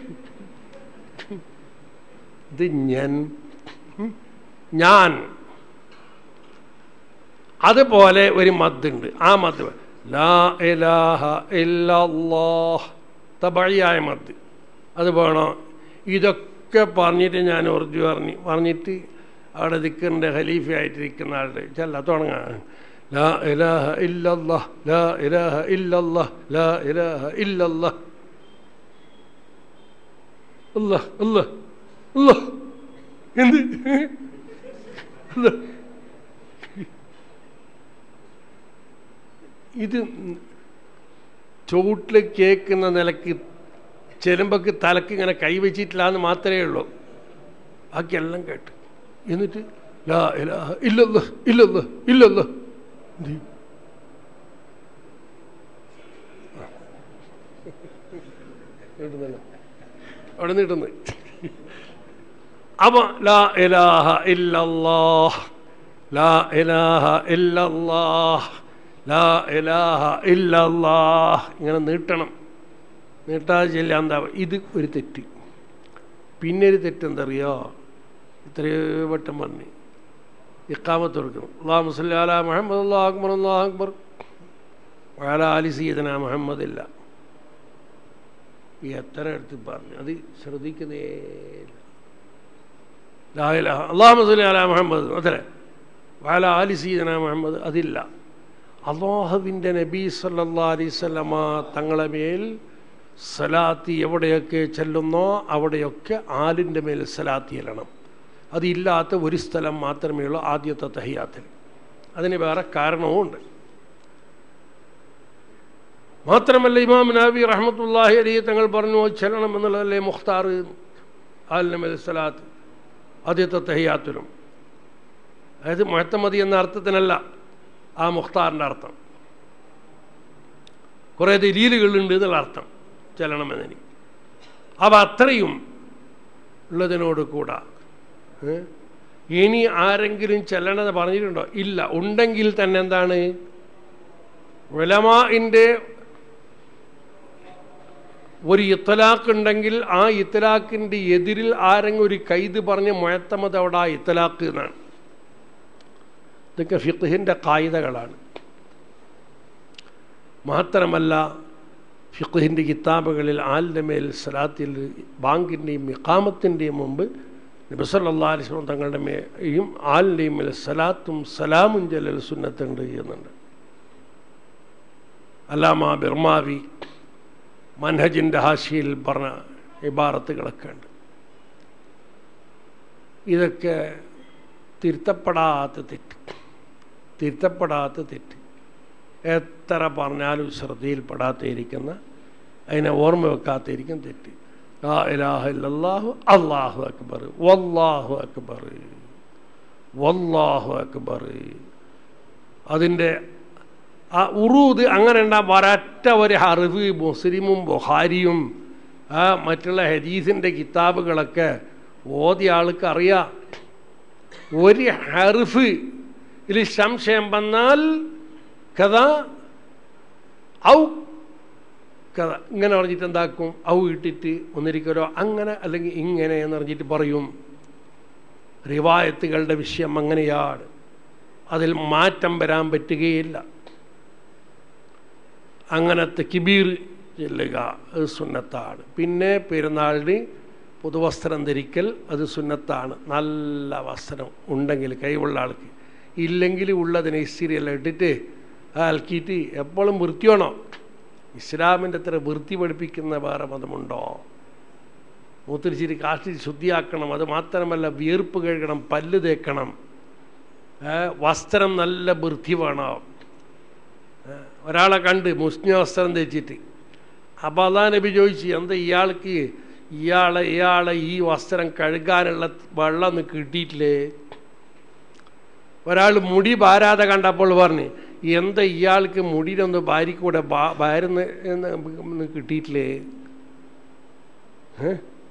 [SPEAKER 3] ഇത് ഞൻ ഞാൻ അതുപോലെ ഒരു മദ്ദുണ്ട് ആ മദ് ലാ ഇലാഹ ഇല്ലല്ലാഹ് തബഴിയായ മദ് അത് വേണോ ഇതൊക്കെ പറഞ്ഞിട്ട് ഞാൻ ഉറുദു പറഞ്ഞു പറഞ്ഞിട്ട് അവിടെ ദിക്കറിൻ്റെ ഖലീഫയായിട്ടിരിക്കുന്ന ആളുടെ ചെല്ല തുടങ്ങാൻ ലാ ഇലാഹ ഇല്ലല്ലാഹ് ലാ ഇലാഹ ഇല്ലല്ലാഹ് ലാ ഇലാഹ ഇല്ലല്ലാഹ് അല്ലാഹ് അല്ലാഹ് അല്ലാഹ് എന്ത് അല്ലാഹ് ഇത് ചുവട്ടിൽ കേൾക്കുന്ന നിലക്ക് ചെരുമ്പക്ക് തലക്ക് ഇങ്ങനെ കൈവച്ചിട്ടില്ല എന്ന് മാത്രമേ ഉള്ളൂ ബാക്കിയെല്ലാം കേട്ട് എന്നിട്ട് ലാ ഇലാഹ ഇല്ലല്ല ഇല്ലല്ല ഇല്ലല്ല എന്ത് ചെയ്യും? നീട്ടുന്നല്ലോ. അവിടെ നീട്ടുന്നു അപ്പൊ ലാ ഇലാഹ ഇല്ലല്ലാഹ് ലാ ഇലാഹ ഇല്ലല്ലാഹ് ലാ ഇലാഹ ഇല്ലല്ലാഹ് ഇങ്ങനെ നീട്ടണം നീട്ടാതെ ചെല്ലാൻ എന്താ ഇത് ഒരു തെറ്റ് പിന്നെ ഒരു തെറ്റെന്തറിയോ ഇത്രയോ വട്ടം പറഞ്ഞു ഇക്കാമത്ത് കൊടുക്കണം അള്ളാഹ് മുസ്ലി അല മുഹമ്മദ് അള്ളാഹ് അക്ബർ അള്ളാഹ് അക്ബർ വാല അലി സീദന മുഹമ്മദ് ഇല്ല ഈ എത്ര എടുത്ത് പറഞ്ഞു അത് ശ്രദ്ധിക്കുന്നേ അള്ളാഹ് മുസ്ലി അല മുഹമ്മദ് അതെ വാല അലി സീദന മുഹമ്മദ് അതില്ല അള്ളാഹുവിൻ്റെ നബി സല്ലാ അലൈവല്ലമ തങ്ങളെ മേൽ സലാത്തി എവിടെയൊക്കെ ചെല്ലുന്നോ അവിടെയൊക്കെ ആലിൻ്റെ മേൽ സലാത്തി ചെല്ലണം അതില്ലാത്ത ഒരു സ്ഥലം മാത്രമേ ഉള്ളൂ ആദ്യത്തെ തഹിയാത്തിൽ അതിന് വേറെ കാരണവുമുണ്ട് മാത്രമല്ല ഇമാം നബി റഹ്മത്തുല്ലാഹി അലി തങ്ങൾ പറഞ്ഞു ചെല്ലണം എന്നുള്ളതല്ലേ മുഖ്താർ ആലിൻ്റെ മേൽ സലാത്ത് ആദ്യത്തെ തഹിയാത്തിലും അതായത് മുഹത്തമതി എന്ന അർത്ഥത്തിനല്ല ആ മുഖ്താറിൻ്റെ അർത്ഥം കുറേ ദലീലുകളുണ്ട് എന്നുള്ള അർത്ഥം ചെല്ലണമെന്നെനിക്ക് അപ്പം അത്രയും ഉള്ളതിനോട് കൂടാ ഏ? ഇനി ആരെങ്കിലും ചെല്ലണത് പറഞ്ഞിട്ടുണ്ടോ ഇല്ല ഉണ്ടെങ്കിൽ തന്നെ എന്താണ് ഉലമാൻ്റെ ഒരു ഇത്തലാഖ് ഉണ്ടെങ്കിൽ ആ ഇത്തലാഖിൻ്റെ എതിരിൽ ആരെങ്കിലും ഒരു കൈത് പറഞ്ഞ് മുഴത്തമത് അവിടെ ആ ഇത്തലാഖ് എന്നാണ് ഇതൊക്കെ ഫിഖിൻ്റെ കായികകളാണ് മാത്രമല്ല ഫിഖിൻ്റെ കിതാബുകളിൽ ആലിൻ്റെ മേൽ സലാത്തിൽ ബാങ്കിൻ്റെയും ഇക്കാമത്തിൻ്റെയും മുമ്പ് നബിസല്ലാ അലിസ്ലം തങ്ങളുടെ മേയും ആലിൻ്റെയും മേൽ സലാത്തും സലാമും ജലൽ സുന്നത്തുണ്ട് ചെയ്യുന്നുണ്ട് അല്ലാമ ബിർമാവി മൻഹജിൻ്റെ ഹാഷിയിൽ പറഞ്ഞ ഇബാറത്തുകളൊക്കെ ഉണ്ട് ഇതൊക്കെ തിരുത്തപ്പെടാത്ത തെറ്റ് തിരുത്തപ്പെടാത്ത തെറ്റ് എത്ര പറഞ്ഞാലും ശ്രദ്ധയിൽപ്പെടാത്തിരിക്കുന്ന അതിനെ ഓർമ്മ വെക്കാത്തിരിക്കും തെറ്റ് ലാ ഇലാഹ ഇല്ലല്ലാഹു അല്ലാഹു അക്ബർ വല്ലാഹു അക്ബർ വല്ലാഹു അക്ബർ അതിൻ്റെ ആ ഉറൂദ് അങ്ങനെ ഉണ്ടാകും ഒരൊറ്റ ഒരു ഹറിഫ് മുസ്ലിമും ബുഹാരിയും ആ മറ്റുള്ള ഹദീസിൻ്റെ കിതാബുകളൊക്കെ ഓതിയ ആൾക്ക് അറിയാം ഒരു ഹറിഫ് ഇതിൽ സംശയം വന്നാൽ കഥ ഔ കഥ ഇങ്ങനെ പറഞ്ഞിട്ട് എന്താക്കും ഔ ഇട്ടിട്ട് ഒന്നിരിക്കലോ അങ്ങനെ അല്ലെങ്കിൽ ഇങ്ങനെ എന്ന് പറഞ്ഞിട്ട് പറയും റിവായത്തുകളുടെ വിഷയം അങ്ങനെയാണ് അതിൽ മാറ്റം വരാൻ പറ്റുകയില്ല അങ്ങനത്തെ കിബീർ ചെല്ലുക അത് സുന്നത്താണ് പിന്നെ പെരുന്നാളിന് പുതുവസ്ത്രം ധരിക്കൽ അത് സുന്നത്താണ് നല്ല വസ്ത്രം ഉണ്ടെങ്കിൽ കൈവുള്ള ആൾക്ക് ഇല്ലെങ്കിൽ ഉള്ളതിനെ ഇസ്തിരിയെല്ലാം ഇട്ടിട്ട് അൽക്കിയിട്ട് എപ്പോഴും വൃത്തിയാണോ ഇസ്ലാമിൻ്റെ അത്ര വൃത്തി പഠിപ്പിക്കുന്ന വേറെ മതമുണ്ടോ മൂത്തിരിച്ചിരി കാഷ്ടി ശുദ്ധിയാക്കണം അത് മാത്രമല്ല വിയർപ്പ് കഴുകണം പല്ല് തേക്കണം ഏ, വസ്ത്രം നല്ല വൃത്തി വേണം ഏ, ഒരാളെ കണ്ട് മുസ്ലിം വസ്ത്രം ധരിച്ചിട്ട് അപ്പോൾ അതാ നബി ചോദിച്ചു എന്താ ഇയാൾക്ക് ഇയാളെ ഇയാളെ ഈ വസ്ത്രം കഴുകാനുള്ള വെള്ളം ഒന്ന് കിട്ടിയിട്ടില്ലേ ഒരാൾ മുടി ഭാരാതെ കണ്ടപ്പോൾ പറഞ്ഞു എന്താ ഇയാൾക്ക് മുടിയിലൊന്ന് ഭാര്യക്കൂടെ ഭാരുന്ന് എന്ന് കിട്ടിയിട്ടില്ലേ ഏ?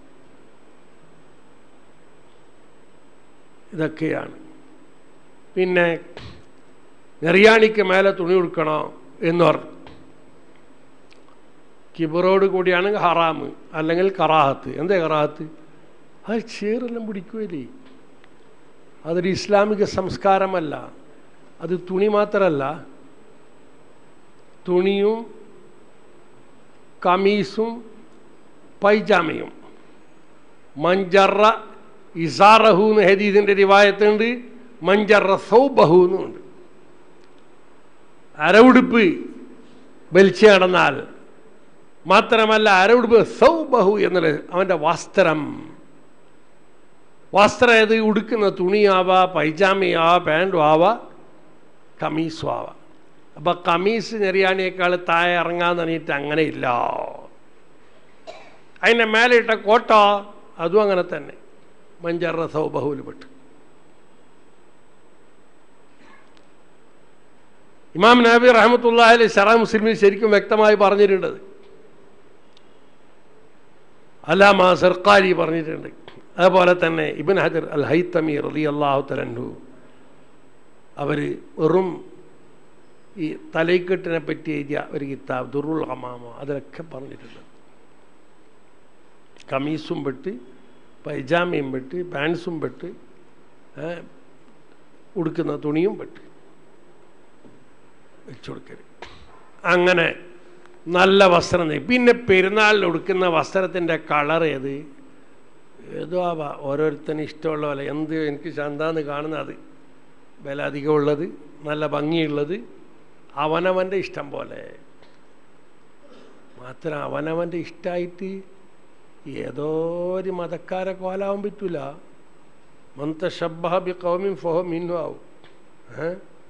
[SPEAKER 3] ഇതൊക്കെയാണ് പിന്നെ നെറിയാണിക്ക് മേലെ തുണി ഉടുക്കണോ എന്ന് പറഞ്ഞു കിബറോട് കൂടിയാണ് ഹറാമ് അല്ലെങ്കിൽ കറാഹത്ത് എന്താ കറാഹത്ത് അത് ചേറെല്ലാം പിടിക്കുമല്ലേ അതൊരു ഇസ്ലാമിക സംസ്കാരമല്ല അത് തുണി മാത്രമല്ല തുണിയും കമീസും പൈജാമയും മഞ്ചറ ഇസാറഹു എന്ന് ഹദീദിൻ്റെ റിവായത്തുണ്ട് മഞ്ചറ സൗബഹു എന്നുണ്ട് അരവുടുപ്പ് വലിച്ചു നടന്നാൽ മാത്രമല്ല അരവുടുപ്പ് സൗബഹു എന്നുള്ളത് അവൻ്റെ വസ്ത്രം വസ്ത്രം ഏത് ഉടുക്കുന്ന തുണിയാവാ പൈജാമയാവാ പാൻറ്റും ആവാ കമീസും ആവാം അപ്പം കമീസ് നെറിയാണിയേക്കാൾ താഴെ ഇറങ്ങാൻ പറഞ്ഞിട്ട് അങ്ങനെ ഇല്ല അതിൻ്റെ മേലെ ഇട്ട കോട്ട അതും അങ്ങനെ തന്നെ മഞ്ചറ സൗബഹുവിൽപ്പെട്ട് ഇമാം നബി റഹമത്തുല്ലാഹി ഷറാ മുസ്ലിമിൽ ശരിക്കും വ്യക്തമായി പറഞ്ഞിട്ടുണ്ടത് അലാമ സർക്കാരി പറഞ്ഞിട്ടുണ്ട് അതുപോലെ തന്നെ ഇബൻ ഹജർ അൽ ഹൈത്തമി റലി അള്ളാഹു തലൻഹു അവർ വെറും ഈ തലൈക്കെട്ടിനെ പറ്റി എഴുതിയ ഒരു കിതാബ് ദുറുൽ ഹമാമ അതിലൊക്കെ പറഞ്ഞിട്ടുണ്ട് കമീസും പെട്ട് പൈജാമയും പെട്ട് പാൻസും പെട്ട് ഏ, ഉടുക്കുന്ന തുണിയും പെട്ട് വെച്ചു കൊടുക്കരുത് അങ്ങനെ നല്ല വസ്ത്രം ധരി- പിന്നെ പെരുന്നാളിൽ ഉടുക്കുന്ന വസ്ത്രത്തിൻ്റെ കളർ ഏത് ഏതോ ആവാ ഓരോരുത്തന് ഇഷ്ടമുള്ള പോലെ എന്ത് എനിക്ക് ചന്താന്ന് കാണുന്ന അത് വില അധികമുള്ളത് നല്ല ഭംഗിയുള്ളത് അവനവൻ്റെ ഇഷ്ടം പോലെ മാത്രം അവനവൻ്റെ ഇഷ്ടമായിട്ട് ഏതോ ഒരു മതക്കാരെ കോലാവാൻ പറ്റൂല മന്ത ഷബ്ബഹ ബി കൗമിൻ ഫൊഹ മിന്നു ആവും ഏ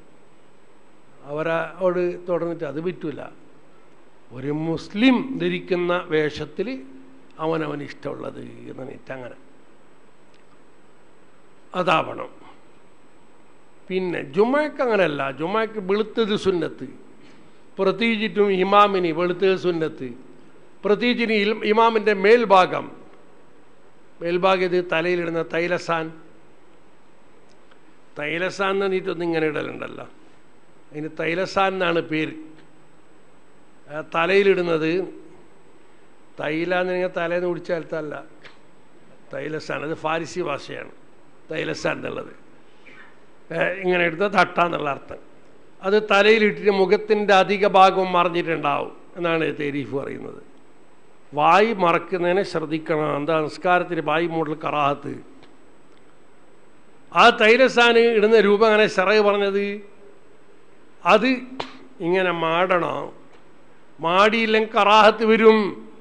[SPEAKER 3] അവരോട് തുടർന്നിട്ട് അത് പറ്റൂല ഒരു മുസ്ലിം ധരിക്കുന്ന വേഷത്തിൽ അവനവന് ഇഷ്ടമുള്ളത് എന്ന് പറഞ്ഞിട്ട് അങ്ങനെ അതാവണം പിന്നെ ജുമാക്ക് അങ്ങനെയല്ല ജുമാക്ക് വെളുത്തത് സുന്നത്ത് പ്രത്യേകിച്ചിട്ടും ഇമാമിന് വെളുത്തത് സുന്നത്ത് പ്രത്യേകിച്ചിന് ഇൽ- ഇമാമിൻ്റെ മേൽഭാഗം മേൽഭാഗം ഇത് തലയിലിടുന്ന തൈലസാൻ തൈലസാൻ എന്ന് പറഞ്ഞിട്ടൊന്നും ഇങ്ങനെ ഇടലുണ്ടല്ലോ അതിന് തൈലസാൻ എന്നാണ് പേര് ആ തലയിലിടുന്നത് തൈല എന്ന് പറഞ്ഞാൽ തലേന്ന് കുടിച്ചാലത്തല്ല തൈലസാൻ അത് ഫാരിസി ഭാഷയാണ് തൈലസാൻ എന്നുള്ളത് ഏ, ഇങ്ങനെ എടുത്ത തട്ട എന്നുള്ള അർത്ഥം അത് തലയിലിട്ടിട്ട് മുഖത്തിൻ്റെ അധിക ഭാഗവും മറിഞ്ഞിട്ടുണ്ടാവും എന്നാണ് തെരീഫ് പറയുന്നത് വായി മറക്കുന്നതിനെ ശ്രദ്ധിക്കണം എന്താ സംസ്കാരത്തിന് വായി മൂടൽ കറാഹത്ത് ആ തൈലസാന് ഇടുന്ന രൂപം അങ്ങനെ ഷറവ് പറഞ്ഞത് അത് ഇങ്ങനെ മാടണം മാടിയില്ലെങ്കിൽ കറാഹത്ത് വരും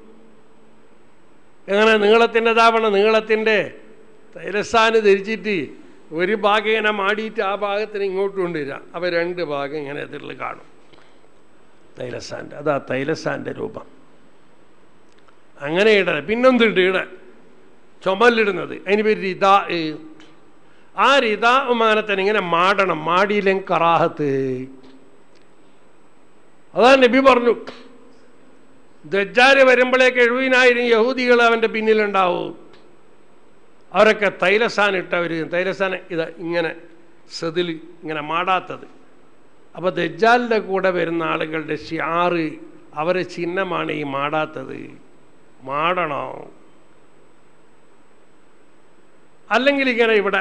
[SPEAKER 3] എങ്ങനെ നീളത്തിൻ്റെതാവണം നീളത്തിൻ്റെ തൈലസാന് ധരിച്ചിട്ട് ഒരു ഭാഗം ഇങ്ങനെ മാടിയിട്ട് ആ ഭാഗത്തിന് ഇങ്ങോട്ട് കൊണ്ടുവരിക അവ രണ്ട് ഭാഗം ഇങ്ങനെ എതിരിൽ കാണും തൈലസാൻ്റെ അതാ തൈലസാൻ്റെ രൂപം അങ്ങനെ ഇട പിന്നെന്തുണ്ട് ഇട ചുമലിടുന്നത് അതിന് പേര് ഇതാ ആ റിതാ വിമാനത്തിന് ഇങ്ങനെ മാടണം മാടിയില്ലെങ്കിൽ കറാഹത്ത് അതാ നബി പറഞ്ഞു ദജ്ജാല് വരുമ്പോഴേക്ക് എഴുപതിനായിരം യഹൂദികൾ അവൻ്റെ പിന്നിലുണ്ടാവും അവരൊക്കെ തൈലസാൻ ഇട്ടവർ തൈലസാൻ ഇത് ഇങ്ങനെ സെതിൽ ഇങ്ങനെ മാടാത്തത് അപ്പോൾ ദജ്ജാലിൻ്റെ കൂടെ വരുന്ന ആളുകളുടെ ഷിയാറ് അവരെ ചിഹ്നമാണ് ഈ മാടാത്തത് മാടണോ അല്ലെങ്കിൽ ഇങ്ങനെ ഇവിടെ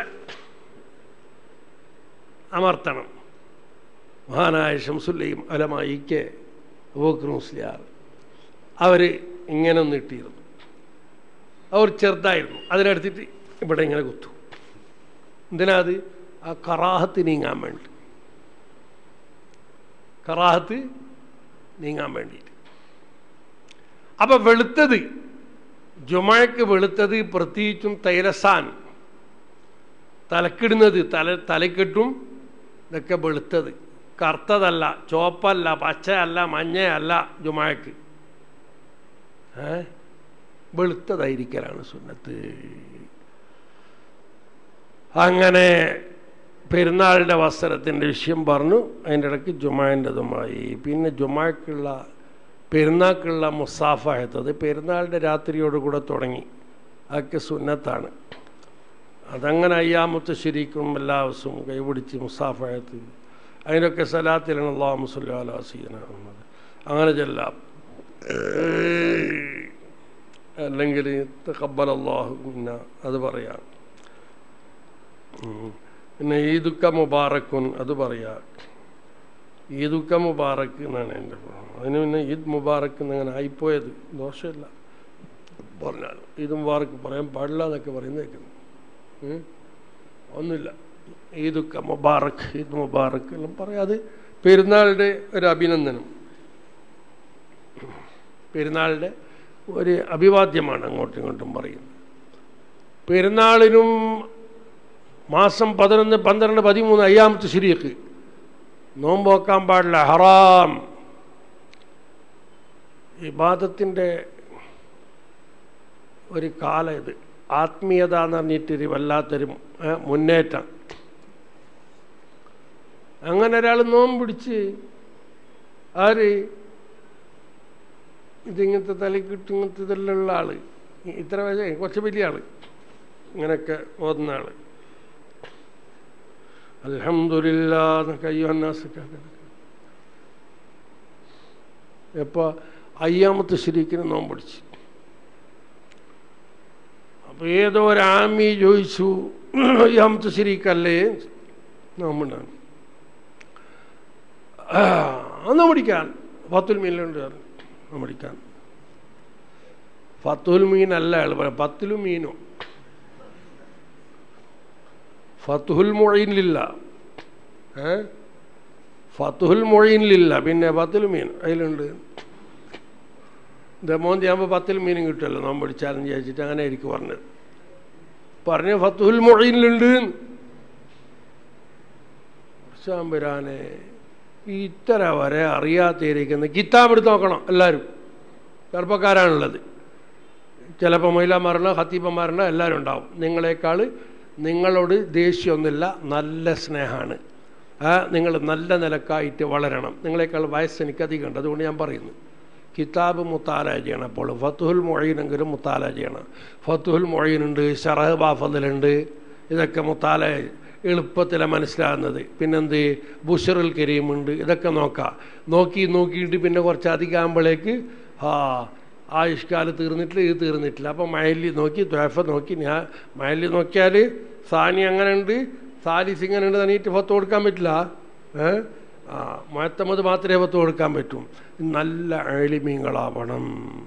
[SPEAKER 3] അമർത്തണം മഹാനായ ഷംസുല്ലയും അലമായിക്ക് അബൂക്കർ മുസ്ലിയാർ അവർ ഇങ്ങനെ ഒന്ന് ഇട്ടിരുന്നു അവർ ചെറുതായിരുന്നു അതിനടുത്തിട്ട് ഇവിടെ ഇങ്ങനെ കുത്തു എന്തിനാ അത് ആ കറാഹത്ത് നീങ്ങാൻ വേണ്ടി കറാഹത്ത് നീങ്ങാൻ വേണ്ടിയിട്ട് അപ്പം വെളുത്തത് ജുമഴക്ക് വെളുത്തത് പ്രത്യേകിച്ചും തൈലസാൻ തലക്കിടുന്നത് തല തലക്കെട്ടും ഇതൊക്കെ വെളുത്തത് കറുത്തതല്ല ചുവപ്പല്ല പച്ചയല്ല മഞ്ഞയല്ല ജുമാക്ക് ഏ വെളുത്തതായിരിക്കലാണ് സുന്നത്ത് അങ്ങനെ പെരുന്നാളിൻ്റെ വസ്ത്രത്തിൻ്റെ വിഷയം പറഞ്ഞു അതിൻ്റെ ഇടയ്ക്ക് ജുമാൻ്റെതുമായി പിന്നെ ജുമാക്കുള്ള പെരുന്നാൾക്കുള്ള മുസാഫായത്തത് പെരുന്നാളിൻ്റെ രാത്രിയോടുകൂടെ തുടങ്ങി അതൊക്കെ സുന്നത്താണ് അതങ്ങനെ അയ്യാമത്ത് ശരിക്കും എല്ലാ ദിവസവും കൈപിടിച്ച് മുസാഫായത്ത് അതിനൊക്കെ സലാത്തിലാണ് അള്ളാഹു മുസ്ലി അലാസീന അങ്ങനെ ചെല്ലാം അല്ലെങ്കിൽ തക്കബൽ അള്ളാഹു പിന്നെ അത് പറയാം ഉം. പിന്നെ ഈദുക്ക മുബാറക്കുൻ അത് പറയാ ഈദുക്ക മുബാറക്ക് എന്നാണ് എൻ്റെ അതിന് പിന്നെ ഈദ് മുബാറക്ക് എന്നങ്ങനെ ആയിപ്പോയത് ദോഷമില്ല പറഞ്ഞാൽ ഈദ് മുബാറക്ക് പറയാൻ പാടില്ല എന്നൊക്കെ പറയുന്നേക്കുന്നു ഉം. ഒന്നുമില്ല ഈദുക്ക മുബാറക്ക് ഈദ് മുബാറക്ക് എല്ലാം പറയാം അത് പെരുന്നാളുടെ ഒരു അഭിനന്ദനം പെരുന്നാളിൻ്റെ ഒരു അഭിവാദ്യമാണ് അങ്ങോട്ടും ഇങ്ങോട്ടും പറയുന്നത് പെരുന്നാളിനും മാസം പതിനൊന്ന് പന്ത്രണ്ട് പതിമൂന്ന് അയ്യാമത്തെ ശരിയക്ക് നോമ്പോക്കാൻ പാടില്ല ഹറാം ഇബാദത്തിൻ്റെ ഒരു കാലം ഇത് ആത്മീയത എന്ന് പറഞ്ഞിട്ടൊരു വല്ലാത്തൊരു ഏ, മുന്നേറ്റം അങ്ങനെ ഒരാൾ നോമ്പ് പിടിച്ച് ആര് ഇതിങ്ങനത്തെ തലക്കിട്ട് ഇങ്ങനത്തെ ഇതെല്ലാം ഉള്ള ആള് ഇത്ര വയസ്സ് കുറച്ച് വലിയ ആള് ഇങ്ങനെയൊക്കെ ഓതുന്ന ആള് അലഹമില്ലാന്നൊക്കെ അയ്യോ അന്നാസൊക്കെ എപ്പോൾ അയ്യാമത്തെ ശരിക്കിന് നോമ്പടിച്ച് അപ്പോൾ ഏതോ ഒരു ആമി ചോദിച്ചു അയ്യാമത്തെ ശരിക്കല്ലേ നോമ്പുണ്ടാണ് ഒന്ന് പിടിക്കാൻ പത്തുൽ മീനുണ്ട് ഒന്ന് പിടിക്കാൻ ഫത്തുൽ മീനല്ല അയാൾ പറയാം പത്തിലും മീനും ഫത്തുഹുൽ മൊഴീനിലില്ല ഏ ഫത്തുഹുൽ മൊഴീനിലില്ല പിന്നെ പത്തിൽ മീൻ അതിലുണ്ട് ദമോന്തി ആകുമ്പോൾ പത്തിൽ മീനും കിട്ടുമല്ലോ നാം പഠിച്ചാലും ചോദിച്ചിട്ട് അങ്ങനെ എനിക്ക് പറഞ്ഞത് പറഞ്ഞ ഫത്തുഹുൽ മൊഴീനിലുണ്ട് ശാമ്പരാനെ ഇത്തര വരെ അറിയാത്തിരിക്കുന്ന കിതാബ് എടുത്ത് നോക്കണം എല്ലാവരും ചെറുപ്പക്കാരാണുള്ളത് ചിലപ്പോൾ മഹിളമാരുണ്ടോ ഹത്തീപ്പന്മാരുണ്ടോ എല്ലാവരും ഉണ്ടാവും നിങ്ങളെക്കാൾ നിങ്ങളോട് ദേഷ്യമൊന്നുമില്ല നല്ല സ്നേഹമാണ് ആ നിങ്ങൾ നല്ല നിലക്കായിട്ട് വളരണം നിങ്ങളെക്കാൾ വയസ്സ് എനിക്ക് അധികം ഉണ്ട് അതുകൊണ്ട് ഞാൻ പറയുന്നു കിതാബ് മുത്താല ചെയ്യണം അപ്പോൾ ഫത്തുഹുൽ മൊഴീനെങ്കിലും മുത്താല ചെയ്യണം ഫത്തുഹുൽ മൊഴീനുണ്ട് ഷറഹ് ബാഫദിലുണ്ട് ഇതൊക്കെ മുത്താല എളുപ്പത്തിലാണ് മനസ്സിലാകുന്നത് പിന്നെന്ത് ബുഷറുൽ കരീമുണ്ട് ഇതൊക്കെ നോക്കാം നോക്കി നോക്കിയിട്ട് പിന്നെ കുറച്ച് അധികം ആകുമ്പോഴേക്ക് ആ ആയുഷ്കാല് തീർന്നിട്ടില്ല ഇത് തീർന്നിട്ടില്ല അപ്പം മയലി നോക്കി ദ്വേഫ നോക്കി ഞാൻ മയലി നോക്കിയാൽ സാനി അങ്ങനെ ഉണ്ട് സാലിസ് ഇങ്ങനെ ഉണ്ട് തന്നിട്ട് പത്ത് കൊടുക്കാൻ പറ്റില്ല ഏ ആ മുഴത്തമ്മത് മാത്രമേ പത്ത് കൊടുക്കാൻ പറ്റും നല്ല അഴിമീങ്ങളാവണം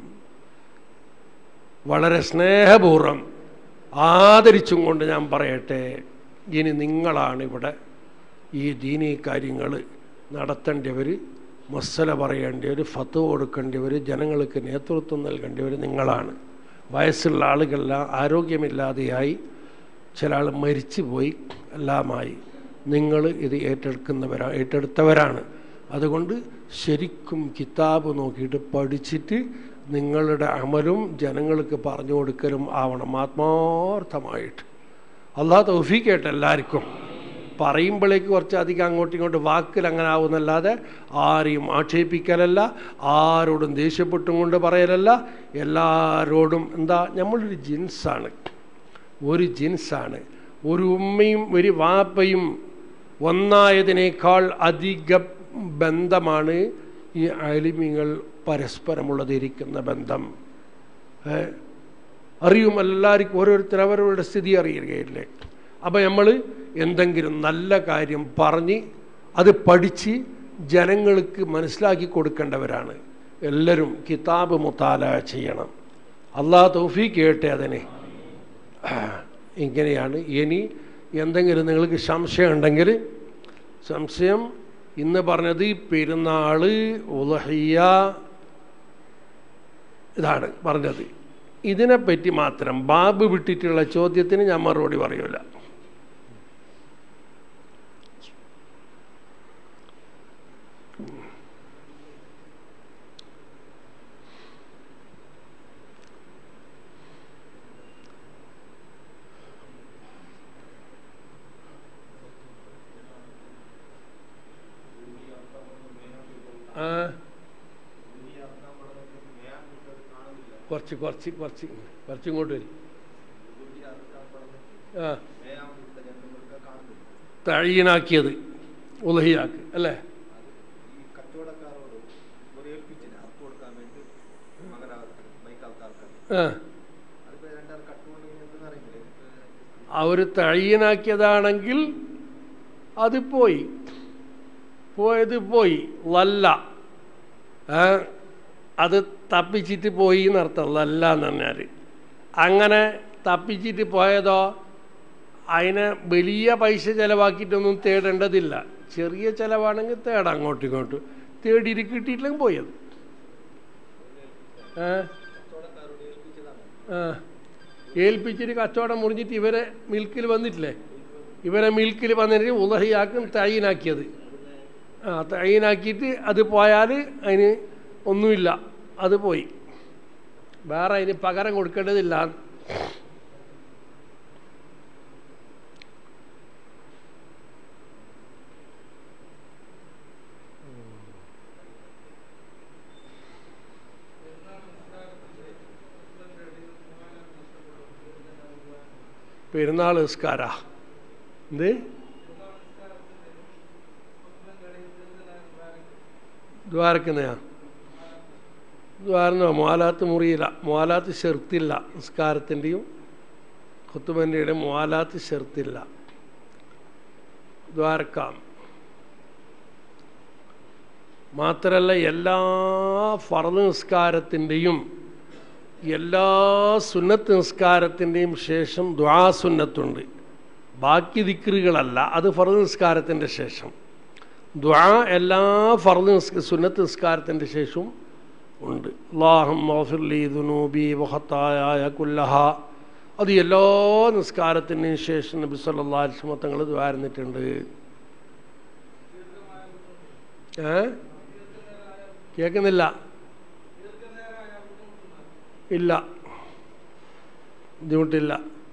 [SPEAKER 3] വളരെ സ്നേഹപൂർവ്വം ആദരിച്ചും കൊണ്ട് ഞാൻ പറയട്ടെ ഇനി നിങ്ങളാണ് ഇവിടെ ഈ ദീനീ കാര്യങ്ങൾ നടത്തേണ്ടവർ മസല പറയേണ്ടവർ ഫത്ത് കൊടുക്കേണ്ടവർ ജനങ്ങൾക്ക് നേതൃത്വം നൽകേണ്ടവർ നിങ്ങളാണ് വയസ്സുള്ള ആളുകളെല്ലാം ആരോഗ്യമില്ലാതെയായി ചില ആൾ മരിച്ചുപോയി എല്ലാമായി നിങ്ങൾ ഇത് ഏറ്റെടുക്കുന്നവരാ ഏറ്റെടുത്തവരാണ് അതുകൊണ്ട് ശരിക്കും കിതാബ് നോക്കിയിട്ട് പഠിച്ചിട്ട് നിങ്ങളുടെ അമലും ജനങ്ങൾക്ക് പറഞ്ഞു കൊടുക്കലും ആവണം ആത്മാർത്ഥമായിട്ട് അള്ളാഹ് തൗഫീക്കേട്ടെ എല്ലാവർക്കും പറയുമ്പോഴേക്ക് കുറച്ചധികം അങ്ങോട്ടും ഇങ്ങോട്ടും വാക്കിൽ അങ്ങനെ ആവുന്നല്ലാതെ ആരെയും ആക്ഷേപിക്കലല്ല ആരോടും ദേഷ്യപ്പെട്ടും കൊണ്ട് പറയലല്ല എല്ലാവരോടും എന്താ നമ്മളൊരു ജിൻസാണ് ഒരു ജിൻസാണ് ഒരു ഉമ്മയും ഒരു വാപ്പയും ഒന്നായതിനേക്കാൾ അധിക ബന്ധമാണ് ഈ അലിമിങ്ങൾ പരസ്പരമുള്ളതിരിക്കുന്ന ബന്ധം ഏ? അറിയും എല്ലാവർക്കും ഓരോരുത്തർ അവരവരുടെ സ്ഥിതി അറിയുകയില്ലേ അപ്പം നമ്മൾ എന്തെങ്കിലും നല്ല കാര്യം പറഞ്ഞ് അത് പഠിച്ച് ജനങ്ങൾക്ക് മനസ്സിലാക്കി കൊടുക്കേണ്ടവരാണ് എല്ലാവരും കിതാബ് മുത്താല ചെയ്യണം അള്ളാഹ് തൗഫീക്ക് കേട്ടെ അതിനെ ഇങ്ങനെയാണ് ഇനി എന്തെങ്കിലും നിങ്ങൾക്ക് സംശയം ഉണ്ടെങ്കിൽ സംശയം ഇന്ന് പറഞ്ഞത് പെരുന്നാള് ഉലഹിയ ഇതാണ് പറഞ്ഞത് ഇതിനെപ്പറ്റി മാത്രം ബാബ് വിട്ടിട്ടുള്ള ചോദ്യത്തിന് ഞാൻ മറുപടി പറയൂല കുറച്ച് കുറച്ച് കുറച്ച് കുറച്ച് ഇങ്ങോട്ട് വരും ആ തഴീനാക്കിയത് ഉലഹിയാക്ക് അല്ലേ ആ അവർ തഴീനാക്കിയതാണെങ്കിൽ അത് പോയി പോയത് പോയി ലല്ല ആ, അത് തപ്പിച്ചിട്ട് പോയി എന്നർത്ഥം ലല്ല എന്ന് പറഞ്ഞാൽ അങ്ങനെ തപ്പിച്ചിട്ട് പോയതോ അതിന് വലിയ പൈസ ചിലവാക്കിയിട്ടൊന്നും തേടേണ്ടതില്ല ചെറിയ ചിലവാണെങ്കിൽ തേടാം അങ്ങോട്ടും ഇങ്ങോട്ടും തേടിയിട്ട് കിട്ടിയിട്ടില്ലെങ്കിൽ പോയത് ആ ആ ഏൽപ്പിച്ചിട്ട് കച്ചവടം മുറിഞ്ഞിട്ട് ഇവരെ മിൽക്കിൽ വന്നിട്ടില്ലേ ഇവരെ മിൽക്കിൽ വന്നിട്ട് ഉലഹിയാക്കും തയ്യനാക്കിയത് ആ തയ്യനാക്കിയിട്ട് അത് പോയാൽ അതിന് ഒന്നുമില്ല അത് പോയി വേറെ അതിന് പകരം കൊടുക്കേണ്ടതില്ല പെരുന്നാൾ നിസ്കാര എന്ത് ദ്വാരക്കുന്നയാ ദ്വാരന്നോ മോലാത്ത് മുറിയില്ല മോലാത്ത് ഷെർത്തില്ല നിസ്കാരത്തിൻ്റെയും ഖുത്തുബൻ്റെയും മോലാത്ത് ഷെർത്തില്ല ദ്വാരക്കാം മാത്രമല്ല എല്ലാ ഫറദ് നിസ്കാരത്തിൻ്റെയും എല്ലാ സുന്നത്ത് നിസ്കാരത്തിൻ്റെയും ശേഷം ദ്വാ സുന്നത്തുണ്ട് ബാക്കി ദിക്റുകളല്ല അത് ഫറദ് നിസ്കാരത്തിൻ്റെ ശേഷം ദ്വാ എല്ലാ ഫറദ് നിസ്ക സുന്നത്ത് നിസ്കാരത്തിൻ്റെ ശേഷവും ഉണ്ട് അള്ളാഹും മഫിർലി ദുനൂബി വഹത്തായ കുല്ലഹ അത് എല്ലാ നിസ്കാരത്തിൻ്റെയും ശേഷം നബി സല്ലാ അലിസ്മ തങ്ങൾ ദ്വാരുന്നിട്ടുണ്ട് ഏ കേൾക്കുന്നില്ല ഇല്ല ബുദ്ധിമുട്ടില്ല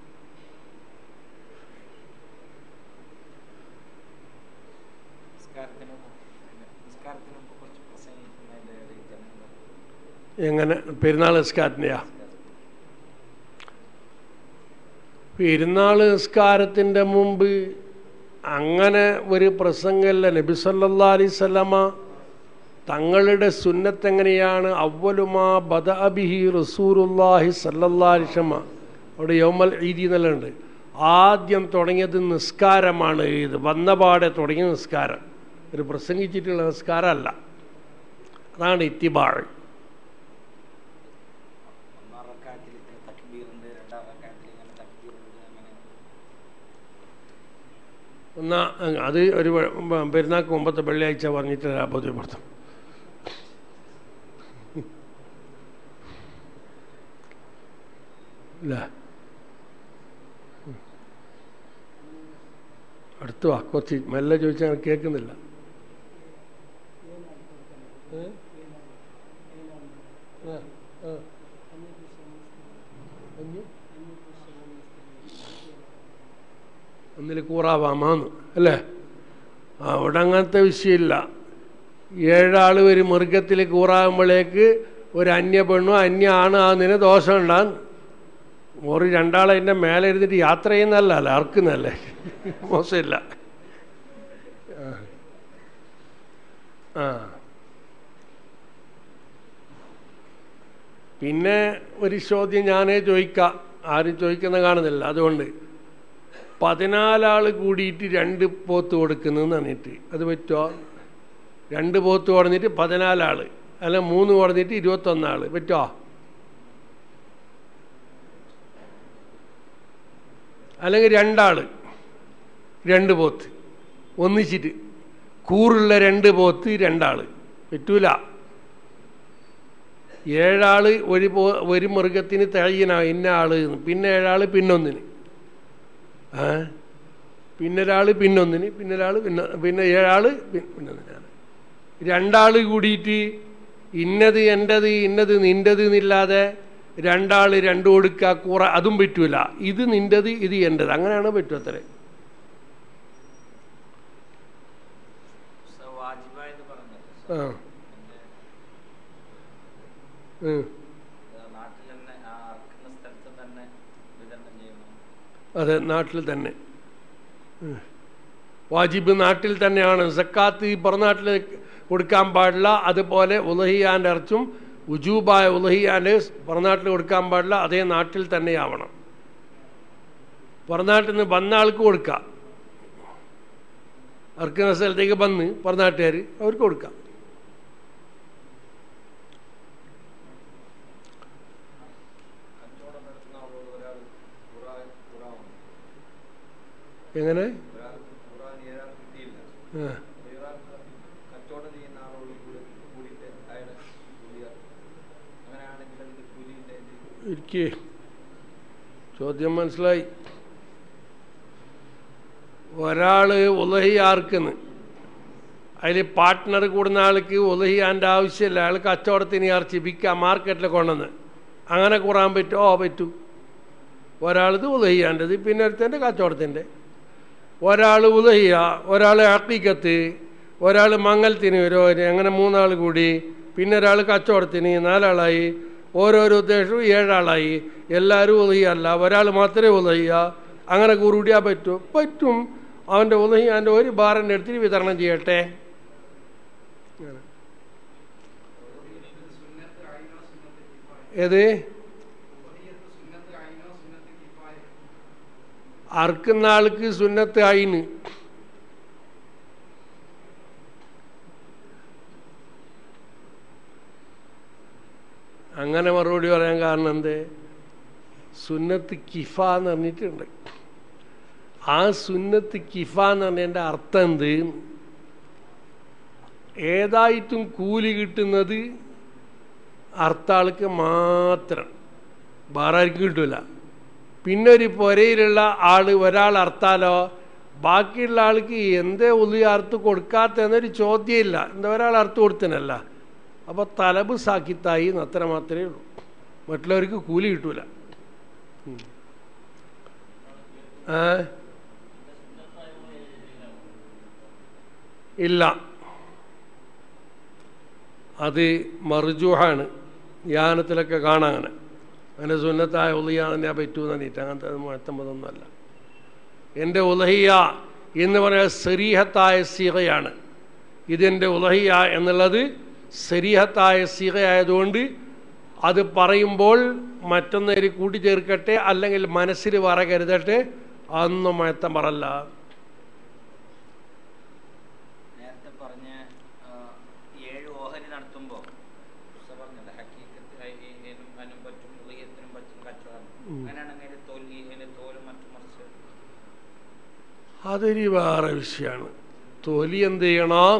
[SPEAKER 3] എങ്ങനെ പെരുന്നാൾ നിസ്കാരത്തിൻ്റെയാ പെരുന്നാൾ നിസ്കാരത്തിൻ്റെ മുമ്പ് അങ്ങനെ ഒരു പ്രസംഗമല്ല നബി സല്ലാ അലൈവല്ലമ തങ്ങളുടെ സുന്നത്ത് എങ്ങനെയാണ് അവലുമാ ബദ അബിഹി റസൂറുല്ലാഹി സല്ലല്ലാലിഷമ അവിടെ യോമൽ ഈദി എന്നുള്ളുണ്ട് ആദ്യം തുടങ്ങിയത് നിസ്കാരമാണ് ഇത് വന്നപാടെ തുടങ്ങിയ നിസ്കാരം ഒരു പ്രസംഗിച്ചിട്ടുള്ള നിസ്കാരമല്ല അതാണ് ഇത്തിബാഴ് എന്നാ അത് ഒരു പെരുന്നാൾക്ക് മുമ്പത്തെ വെള്ളിയാഴ്ച പറഞ്ഞിട്ട് ബോധ്യപ്പെടുത്തും ഇല്ല അടുത്ത് വാ കുറച്ച് മെല്ലെ ചോദിച്ചാൽ കേൾക്കുന്നില്ല ഏ? ആ, ആ. അഞ്ഞ്? ഒന്നിൽ കൂറാവാമാന്ന് അല്ലേ അവിടെ അങ്ങനത്തെ വിഷയമില്ല ഏഴാൾ ഒരു മൃഗത്തിൽ കൂറാകുമ്പോഴേക്ക് ഒരു അന്യ പെണ്ണും അന്യ ആണ് അതിന് ദോഷം ഉണ്ടാകും ഒരു രണ്ടാളതിൻ്റെ മേലെ ഇരുന്നിട്ട് യാത്ര ചെയ്യുന്നതല്ല അല്ല അറക്കുന്നല്ലേ മോശമില്ല ആ. ആ പിന്നെ ഒരു ചോദ്യം ഞാനേ ചോദിക്കാം ആരും ചോദിക്കുന്ന കാണുന്നില്ല അതുകൊണ്ട് പതിനാലാൾ കൂടിയിട്ട് രണ്ട് പോത്ത് കൊടുക്കുന്നതെന്ന് പറഞ്ഞിട്ട് അത് പറ്റുമോ രണ്ട് പോത്ത് കൊടുന്നിട്ട് പതിനാലാൾ അല്ല മൂന്ന് കൊടുന്നിട്ട് ഇരുപത്തൊന്നാൾ പറ്റുമോ അല്ലെങ്കിൽ രണ്ടാൾ രണ്ട് പോത്ത് ഒന്നിച്ചിട്ട് കൂറുള്ള രണ്ട് പോത്ത് രണ്ടാൾ പറ്റൂല ഏഴാൾ ഒരു പോ ഒരു മൃഗത്തിന് തഴയന ഇന്ന ആള് എന്ന്. പിന്നെ ഏഴാൾ പിന്നൊന്നിന് ആ പിന്നൊരാൾ പിന്നൊന്നിന് പിന്നൊരാൾ പിന്നെ പിന്നെ ഏഴാൾ പിന്നൊന്നിനാണ് രണ്ടാൾ കൂടിയിട്ട് ഇന്നത് എൻ്റത് ഇന്നത് നിൻ്റത് എന്നില്ലാതെ രണ്ടാൾ രണ്ടു കൊടുക്കുക കൂറ അതും പറ്റൂല ഇത് നിൻ്റത് ഇത് എൻ്റത് അങ്ങനെയാണ് പറ്റും അത്രേ
[SPEAKER 1] വാജിബായെന്ന് പറഞ്ഞത്
[SPEAKER 3] ആ ഉം.
[SPEAKER 1] നാട്ടിൽ
[SPEAKER 3] അതെ നാട്ടിൽ തന്നെ ഉം. വാജിബ് നാട്ടിൽ തന്നെയാണ് സക്കാത്ത് ഈ പുറനാട്ടിൽ കൊടുക്കാൻ പാടില്ല അതുപോലെ ഉലഹിയാൻ്റെ ഇറച്ചും ഉജൂബായ ഉലഹിയാൻ്റെ പുറനാട്ടിൽ കൊടുക്കാൻ പാടില്ല അതേ നാട്ടിൽ തന്നെയാവണം പുറനാട്ടിൽ നിന്ന് വന്ന ആൾക്ക് കൊടുക്കാം അർക്കുന്ന സ്ഥലത്തേക്ക് വന്ന് പുറനാട്ടുകാർ അവർക്ക് കൊടുക്കാം എങ്ങനെ ആ. ഇരിക്കേ ചോദ്യം മനസ്സിലായി ഒരാള് ഉലഹിയാർക്കെന്ന് അതിൽ പാർട്ട്ണർ കൂടുന്ന ആൾക്ക് ഉലഹിയാൻ്റെ ആവശ്യമില്ല അയാൾ കച്ചവടത്തിന് ഇറച്ചി വിൽക്കാം മാർക്കറ്റിൽ കൊണ്ടുവന്ന് അങ്ങനെ കൂറാൻ പറ്റുമോ ഓ പറ്റൂ ഒരാളത് ഉലഹിയാൻ്റെത് പിന്നെ ഒരുത്തൻ്റെ കച്ചവടത്തിൻ്റെ ഒരാൾ ഉലഹിയ ഒരാൾ അക്കീക്കത്ത് ഒരാൾ മംഗലത്തിന് വരും അങ്ങനെ മൂന്നാൾ കൂടി പിന്നെ ഒരാൾ കച്ചവടത്തിന് നാലാളായി ഓരോരോ ഉദ്ദേശവും ഏഴാളായി എല്ലാവരും ഉലഹിയല്ല ഒരാൾ മാത്രമേ ഉലഹിയ അങ്ങനെ കൂറുകൂടിയാൽ പറ്റും പറ്റും അവൻ്റെ ഉലഹിയാൻ്റെ ഒരു ബാറിൻ്റെ അടുത്ത് വിതരണം ചെയ്യട്ടെ ഏത് അറുക്കുന്ന ആൾക്ക് സുന്നത്ത് ആയിന് അങ്ങനെ മറുപടി പറയാൻ കാരണം എന്ത് സുന്നത്ത് കിഫ എന്ന് പറഞ്ഞിട്ടുണ്ട് ആ സുന്നത്ത് കിഫ എന്ന് പറഞ്ഞതിൻ്റെ അർത്ഥം എന്ത് ഏതായിട്ടും കൂലി കിട്ടുന്നത് അർത്ഥാൾക്ക് മാത്രം വേറെ ആർക്കും കിട്ടില്ല പിന്നെ ഒരു പുരയിലുള്ള ആൾ ഒരാൾ അർത്താലോ ബാക്കിയുള്ള ആൾക്ക് എന്തേ ഉള്ളി അറുത്ത് കൊടുക്കാത്തെന്നൊരു ചോദ്യമില്ല എന്താ ഒരാൾ അറുത്ത് കൊടുത്തനല്ല അപ്പോൾ തലബ് സാക്കിത്തായി എന്ന് അത്ര മാത്രമേ ഉള്ളൂ മറ്റുള്ളവർക്ക് കൂലി കിട്ടൂല ഉം. ഏ? ഇല്ല അത് മറുജൂഹാണ് യാനത്തിലൊക്കെ കാണാം അങ്ങനെ അങ്ങനെ സുന്നത്തായ ഉലഹിയ തന്നെ പറ്റൂന്ന് പറഞ്ഞിട്ട് അങ്ങനത്തെ മുഴത്തമ്പതൊന്നുമല്ല എൻ്റെ ഉലഹിയ എന്ന് പറയുന്നത് സരീഹത്തായ സീഹയാണ് ഇതെൻ്റെ ഉലഹിയ എന്നുള്ളത് സരീഹത്തായ സീഹയായതുകൊണ്ട് അത് പറയുമ്പോൾ മറ്റൊന്നേര് കൂട്ടിച്ചേർക്കട്ടെ അല്ലെങ്കിൽ മനസ്സിൽ വറ കരുതട്ടെ അതൊന്നും മഴത്തം പറല്ല
[SPEAKER 1] നേരത്തെ പറഞ്ഞ ആ, ഏഴ് ഓഹരി നടത്തുമ്പോൾ പറഞ്ഞത് ഹക്കീക്കത്ത് അതിനും അതിനും പറ്റും ഉദയത്തിനും പറ്റും കച്ചവടം അങ്ങനെയാണെങ്കിൽ അതിന്റെ തോൽവി അതിന്റെ തോലും മറ്റും മറിച്ച്
[SPEAKER 3] അതൊരു വേറെ വിഷയമാണ് തൊലി എന്ത് ചെയ്യണം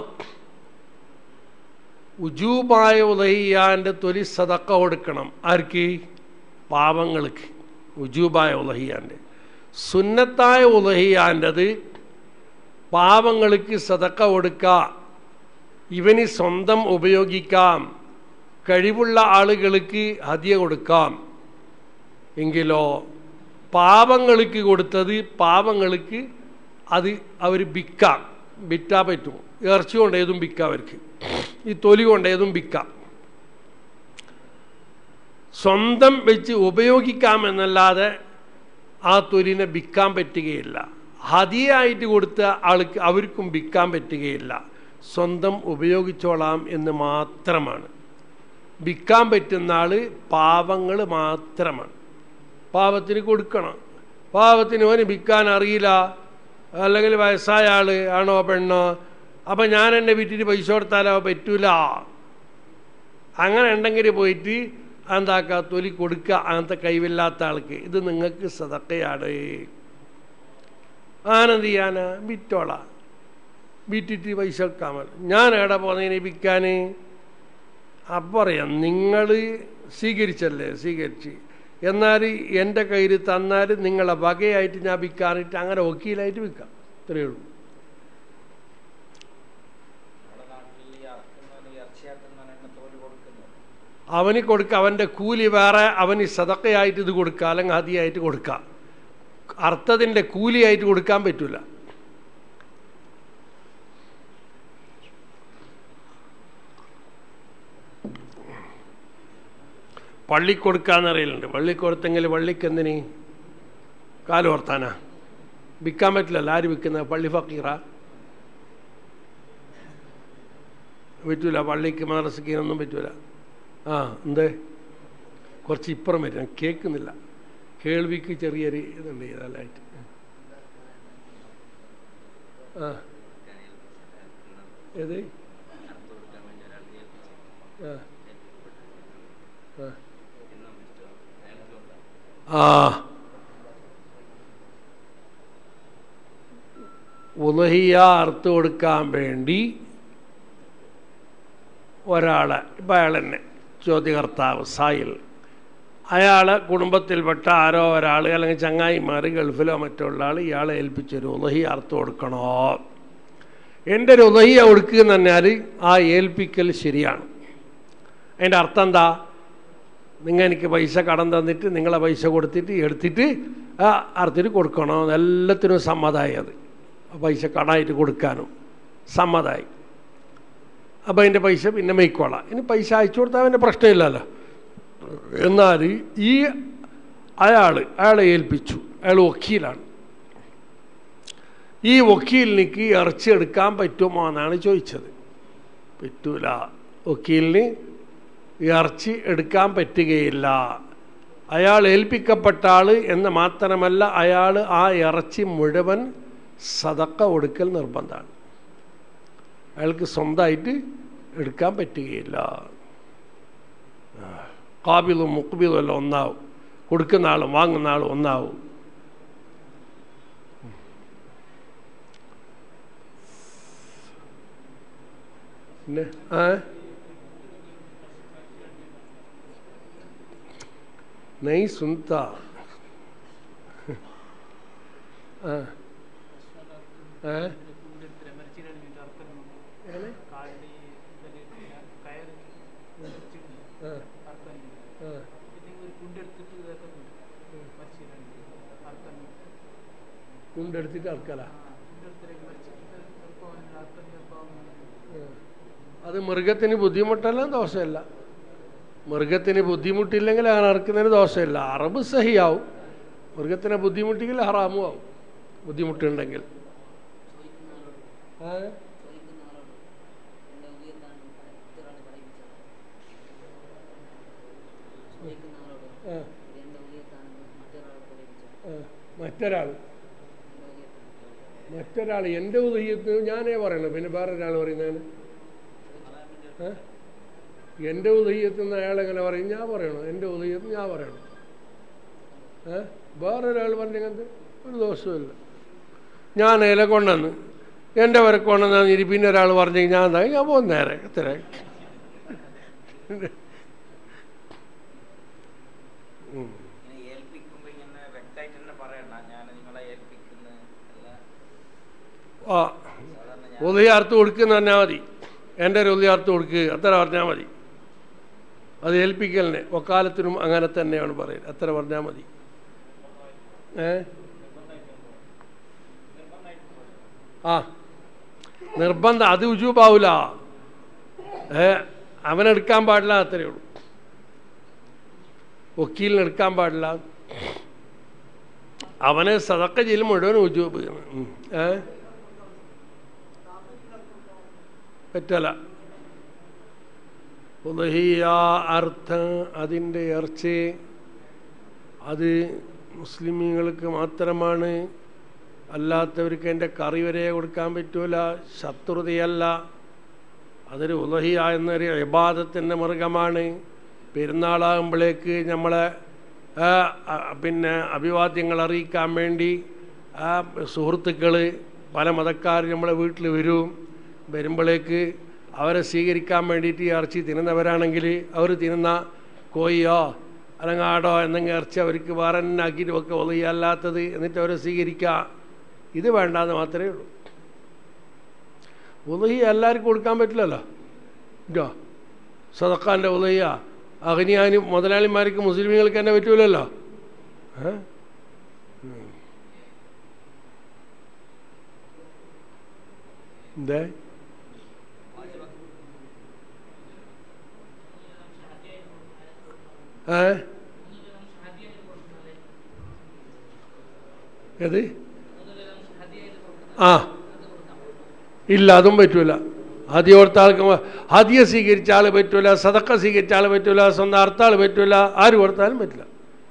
[SPEAKER 3] ഉജൂബായ ഉലഹിയാൻ്റെ തൊലി സതക്ക കൊടുക്കണം ആർക്ക് പാവങ്ങൾക്ക് ഉജൂബായ ഉലഹിയാൻ്റെ സുന്നത്തായ ഉലഹിയാൻ്റെത് പാവങ്ങൾക്ക് സതക്ക കൊടുക്കുക ഇവന് സ്വന്തം ഉപയോഗിക്കാം കഴിവുള്ള ആളുകൾക്ക് ഹതിയ കൊടുക്കാം എങ്കിലോ പാവങ്ങൾക്ക് കൊടുത്തത് പാവങ്ങൾക്ക് അത് അവർ വിൽക്കാം വിറ്റാ പറ്റും ഇറച്ചി കൊണ്ട് ഏതും വിൽക്കാം അവർക്ക് ഈ തൊലി കൊണ്ട് ഏതും വിൽക്കാം സ്വന്തം വെച്ച് ഉപയോഗിക്കാമെന്നല്ലാതെ ആ തൊലിനെ വിൽക്കാൻ പറ്റുകയില്ല ഹതിയായിട്ട് കൊടുത്ത ആൾക്ക് അവർക്കും വിൽക്കാൻ പറ്റുകയില്ല സ്വന്തം ഉപയോഗിച്ചോളാം എന്ന് മാത്രമാണ് വിൽക്കാൻ പറ്റുന്ന ആള് പാവങ്ങൾ മാത്രമാണ് പാവത്തിന് കൊടുക്കണം പാവത്തിന് ഓന് വിൽക്കാൻ അറിയില്ല അല്ലെങ്കിൽ വയസ്സായ ആള് ആണോ പെണ്ണോ അപ്പം ഞാൻ എൻ്റെ വീട്ടിൽ പൈസ കൊടുത്താലോ പറ്റൂല അങ്ങനെ ഉണ്ടെങ്കിൽ പോയിട്ട് എന്താക്കുക തൊലി കൊടുക്കുക അങ്ങനത്തെ കഴിവില്ലാത്ത ആൾക്ക് ഇത് നിങ്ങൾക്ക് സതക്കയാണ് ആനന്ത് ചെയ്യാനാ വിറ്റോളാം വിറ്റിട്ട് പൈസ എടുക്കാൻ ഞാൻ എവിടെ പോകുന്നതിനെ വിൽക്കാൻ അപ്പം അറിയാം നിങ്ങൾ സ്വീകരിച്ചല്ലേ സ്വീകരിച്ച് എന്നാൽ എൻ്റെ കയ്യിൽ തന്നാൽ നിങ്ങളെ വകയായിട്ട് ഞാൻ വിൽക്കാനിട്ട് അങ്ങനെ വക്കീലായിട്ട് വിൽക്കാം ഇത്രയേ ഉള്ളൂ
[SPEAKER 1] നമ്മുടെ നാട്ടിൽ ഈ അറക്കുന്നവന് ഇറച്ചിയാക്കുന്നവന് തോല് കൊടുക്കുന്നത്
[SPEAKER 3] അവന് കൊടുക്കുക അവൻ്റെ കൂലി വേറെ അവന് സതക്കയായിട്ട് ഇത് കൊടുക്കുക അല്ലെങ്കിൽ ഹതിയായിട്ട് കൊടുക്കുക അർത്ഥത്തിൻ്റെ കൂലിയായിട്ട് കൊടുക്കാൻ പറ്റൂല പള്ളി കൊടുക്കാന്നറിയലുണ്ട് പള്ളി കൊടുത്തെങ്കിൽ പള്ളിക്ക് എന്തിന് കാല് ഓർത്താനാ വിൽക്കാൻ പറ്റില്ലല്ലോ ആര് വിൽക്കുന്നത് പള്ളി ഫക്കീറ പറ്റൂല പള്ളിക്ക് മദ്രസയ്ക്കിനൊന്നും പറ്റൂല ആ എന്തേ കുറച്ച് ഇപ്പുറം വരും ഞാൻ കേൾക്കുന്നില്ല കേൾവിക്ക് ചെറിയൊരു ഇതുണ്ട് ഇതല്ലായിട്ട് ആ ഏത് ആ ആ ഉലഹിയ അർത്ഥം കൊടുക്കാൻ വേണ്ടി ഒരാളെ ഇപ്പം അയാൾ തന്നെ ചോദ്യകർത്താവ് സായിൽ അയാൾ കുടുംബത്തിൽപ്പെട്ട ആരോ ഒരാൾ അല്ലെങ്കിൽ ചങ്ങായിമാർ ഗൾഫിലോ മറ്റോ ഉള്ള ആൾ ഇയാളെ ഏൽപ്പിച്ചൊരു ഉലഹി അർത്ഥം കൊടുക്കണോ എൻ്റെ ഒരു ഉലഹിയ കൊടുക്കുക എന്ന് പറഞ്ഞാൽ ആ ഏൽപ്പിക്കൽ ശരിയാണ് അതിൻ്റെ അർത്ഥം എന്താ നിങ്ങൾ എനിക്ക് പൈസ കടം തന്നിട്ട് നിങ്ങളെ പൈസ കൊടുത്തിട്ട് എടുത്തിട്ട് ആ അർത്ഥത്തിന് കൊടുക്കണോ എല്ലാത്തിനും സമ്മതമായി അത് ആ പൈസ കടമായിട്ട് കൊടുക്കാനും സമ്മതമായി അപ്പം അതിൻ്റെ പൈസ പിന്നെ മേയ്ക്കോളാം ഇനി പൈസ അയച്ചു കൊടുത്താൽ അവൻ്റെ പ്രശ്നമില്ലല്ലോ എന്നാൽ ഈ അയാൾ അയാളെ ഏൽപ്പിച്ചു അയാൾ വക്കീലാണ് ഈ വക്കീലിനിക്ക് ഇറച്ചി എടുക്കാൻ പറ്റുമോ എന്നാണ് ചോദിച്ചത് പറ്റൂല വക്കീലിന് ഇറച്ചി എടുക്കാൻ പറ്റുകയില്ല അയാൾ ഏൽപ്പിക്കപ്പെട്ട ആൾ എന്ന് മാത്രമല്ല അയാൾ ആ ഇറച്ചി മുഴുവൻ സതക്ക കൊടുക്കൽ നിർബന്ധമാണ് അയാൾക്ക് സ്വന്തമായിട്ട് എടുക്കാൻ പറ്റുകയില്ല കാബിലും മുക്കുബിലും എല്ലാം ഒന്നാവും കൊടുക്കുന്ന ആളും വാങ്ങുന്ന ആളും ഒന്നാവും പിന്നെ ആ नहीं सुनता ആ ഏ കുണ്ടെടുത്തിട്ട് അറക്കല അത് മൃഗത്തിന് ബുദ്ധിമുട്ടല്ല ദോഷമല്ല മൃഗത്തിന് ബുദ്ധിമുട്ടില്ലെങ്കിൽ അങ്ങനെ അറക്കുന്നതിന് ദോഷമില്ല അറബ് സഹിയാവും മൃഗത്തിനെ ബുദ്ധിമുട്ടിങ്കിൽ ഹറാമും ആവും ബുദ്ധിമുട്ടുണ്ടെങ്കിൽ ഏ? ആ, ആ, മറ്റൊരാൾ മറ്റൊരാൾ എൻ്റെ ഉദയത്തിന് ഞാനേ പറയണം പിന്നെ വേറെ ഒരാൾ പറയുന്നതിന് ഏ? എൻ്റെ ഉദയത്തിൽ നിന്ന് അയാൾ എങ്ങനെ പറയും ഞാൻ പറയണോ എൻ്റെ ഉദയത്തിൽ ഞാൻ പറയണം ഏ വേറൊരാൾ പറഞ്ഞെങ്കിൽ ഒരു ദോഷമില്ല ഞാൻ ഇല കൊണ്ടുവന്ന് എൻ്റെ വരെ കൊണ്ടുവന്നാൽ ഇനി പിന്നെ ഒരാൾ പറഞ്ഞെങ്കിൽ ഞാൻ എന്താ ഞാൻ പോകും നേരെ എത്ര
[SPEAKER 1] ഇങ്ങനെ ഏൽപ്പിക്കുമ്പോ ഇങ്ങനെ വ്യക്തമായിട്ട് തന്നെ പറയണ്ട ഞാൻ നിങ്ങളെ ഏൽപ്പിക്കുന്ന അല്ല
[SPEAKER 3] ആ
[SPEAKER 1] സാധാരണ ഞാൻ
[SPEAKER 3] ഉദയാർത്ത് കൊടുക്കുന്ന പറഞ്ഞാൽ മതി എൻ്റെ ഒരു ഉദയാർത്ത് കൊടുക്കുക അത്ര പറഞ്ഞാൽ മതി അത് ഏൽപ്പിക്കലിനെ ഒക്കാലത്തിനും അങ്ങനെ തന്നെയാണ് പറയുന്നത് അത്ര പറഞ്ഞാൽ മതി ഏ ആ നിർബന്ധം അത് ഉജൂബാവൂല ഏ അവനെടുക്കാൻ പാടില്ല അത്രയേ ഉള്ളൂ വക്കീലിന് എടുക്കാൻ പാടില്ല അവന് സതക്ക ചെയ്യൽ മുഴുവൻ ഉജൂബ് ഉം. ഏ പറ്റല ഉദഹിയ അർത്ഥം അതിൻ്റെ ഇറച്ചി അത് മുസ്ലിമീങ്ങൾക്ക് മാത്രമാണ് അല്ലാത്തവർക്ക് എൻ്റെ കറി വരെ കൊടുക്കാൻ പറ്റൂല ശത്രുതയല്ല അതൊരു ഉലഹിയ എന്നൊരു ഇബാദത്തിൻ്റെ മൃഗമാണ് പെരുന്നാളാകുമ്പോഴേക്ക് നമ്മളെ ആ, ആ, പിന്നെ അഭിവാദ്യങ്ങൾ അറിയിക്കാൻ വേണ്ടി ആ സുഹൃത്തുക്കൾ പല മതക്കാർ നമ്മളെ വീട്ടിൽ വരും വരുമ്പോഴേക്ക് അവരെ സ്വീകരിക്കാൻ വേണ്ടിയിട്ട് ഈ ഇറച്ചി തിന്നുന്നവരാണെങ്കിൽ അവർ തിന്നുന്ന കോഴിയോ അല്ലെങ്കിൽ ആടോ എന്തെങ്കിലും ഇറച്ചി അവർക്ക് വേറെ തന്നെ ആക്കിയിട്ട് ഒക്കെ ഒളിയല്ലാത്തത് എന്നിട്ട് അവരെ സ്വീകരിക്കുക ഇത് വേണ്ടാന്ന് മാത്രമേ ഉള്ളൂ ഉലഹി എല്ലാവർക്കും കൊടുക്കാൻ പറ്റില്ലല്ലോ ഇല്ലോ സദക്കാൻ്റെ ഉലഹിയ അഗ്നിയാനും മുതലാളിമാർക്ക് മുസ്ലിമുകൾക്ക് തന്നെ പറ്റൂലല്ലോ ഏ? ഉം. എന്തേ ഏ ഏത് ആ ഇല്ല അതും പറ്റൂല ഹദിയ കൊടുത്ത ആൾക്ക് മ- ഹദിയ സ്വീകരിച്ച ആൾ പറ്റൂല സതക്ക സ്വീകരിച്ച ആൾ പറ്റൂല സ്വന്തം അർത്ഥ ആൾ പറ്റൂല ആര് കൊടുത്താലും പറ്റില്ല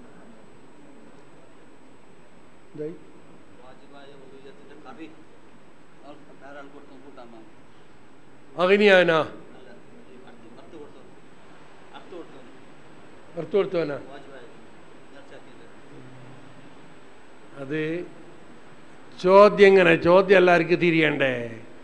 [SPEAKER 3] ഇതായി. അഗ്നിയാനാ അർത്ഥ കൊടുത്തവനാ അത് ചോദ്യം എങ്ങനെ ചോദ്യം എല്ലാവർക്കും തിരിയണ്ടേ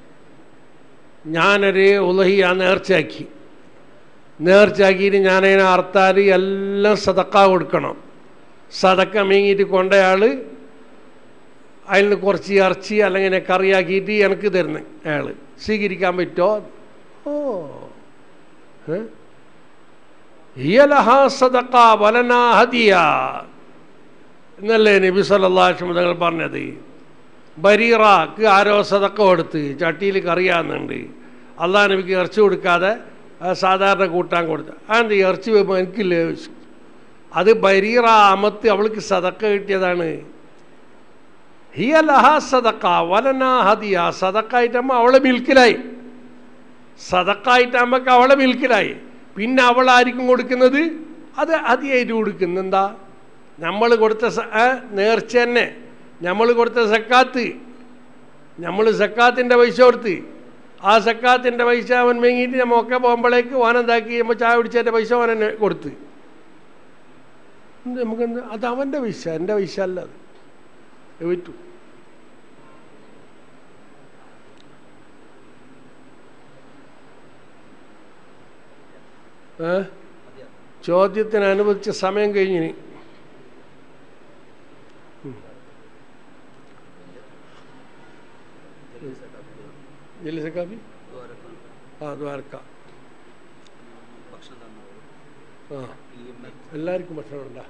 [SPEAKER 3] ഞാനൊരു ഉലഹിയ നേർച്ചയാക്കി നേർച്ചയാക്കിയിട്ട് ഞാനതിനെ അർത്താൽ എല്ലാം സതക്ക കൊടുക്കണം സതക്ക മീങ്ങിയിട്ട് കൊണ്ടയാൾ അതിൽ നിന്ന് കുറച്ച് ഇറച്ചി അല്ലെങ്കിൽ എന്നെ കറിയാക്കിയിട്ട് എനിക്ക് തരുന്നു അയാൾ സ്വീകരിക്കാൻ പറ്റുമോ ഓ ഏ? ഹിയ ലഹാ സദഖ വലനാ ഹദിയ എന്നല്ലേ നബി സല്ലാഹു തങ്ങൾ പറഞ്ഞത് ബരീറാക്ക് ആരോ സതക്ക കൊടുത്ത് ചട്ടിയിൽ കറിയാകുന്നുണ്ട് അള്ളാഹ് നബിക്ക് ഇറച്ചി കൊടുക്കാതെ ആ സാധാരണ കൂട്ടാൻ കൊടുത്ത് അതെന്ത് ഇറച്ചി വരുമ്പോൾ എനിക്കില്ല ചോദിച്ചു. അത് ബരീറ അമത്ത് അവൾക്ക് സതക്ക കിട്ടിയതാണ് ഹിയ ലഹാ സദക്ക വലനാ ഹദിയ സദക്കായിട്ടാകുമ്പോൾ അവളെ മിൽക്കിലായി സദക്കായിട്ടാകുമ്പോൾ അവളെ മിൽക്കിലായി പിന്നെ അവൾ ആയിരിക്കും കൊടുക്കുന്നത് അത് ഹദിയായിട്ട് കൊടുക്കുന്നു എന്താ നമ്മൾ കൊടുത്ത സ- ആ, നേർച്ച തന്നെ നമ്മൾ കൊടുത്ത സക്കാത്ത് നമ്മൾ സക്കാത്തിൻ്റെ പൈസ കൊടുത്ത് ആ സക്കാത്തിൻ്റെ പൈസ അവൻ മേങ്ങിയിട്ട് നമ്മൊക്കെ പോകുമ്പോഴേക്ക് ഓനെന്താക്കി നമ്മൾ ചായ പിടിച്ചതിൻ്റെ പൈസ ഓൻ തന്നെ കൊടുത്ത് എന്ത് നമുക്കെന്ത് അത് അവൻ്റെ പൈസ എൻ്റെ പൈസ അല്ല അത് അത് പറ്റൂ ഏ ചോദ്യത്തിന് അനുവദിച്ച സമയം കഴിഞ്ഞിനി ജലീസ കാപ്പി ആ ദ്വാരക്ക ആ എല്ലാവർക്കും ഭക്ഷണം ഉണ്ടാ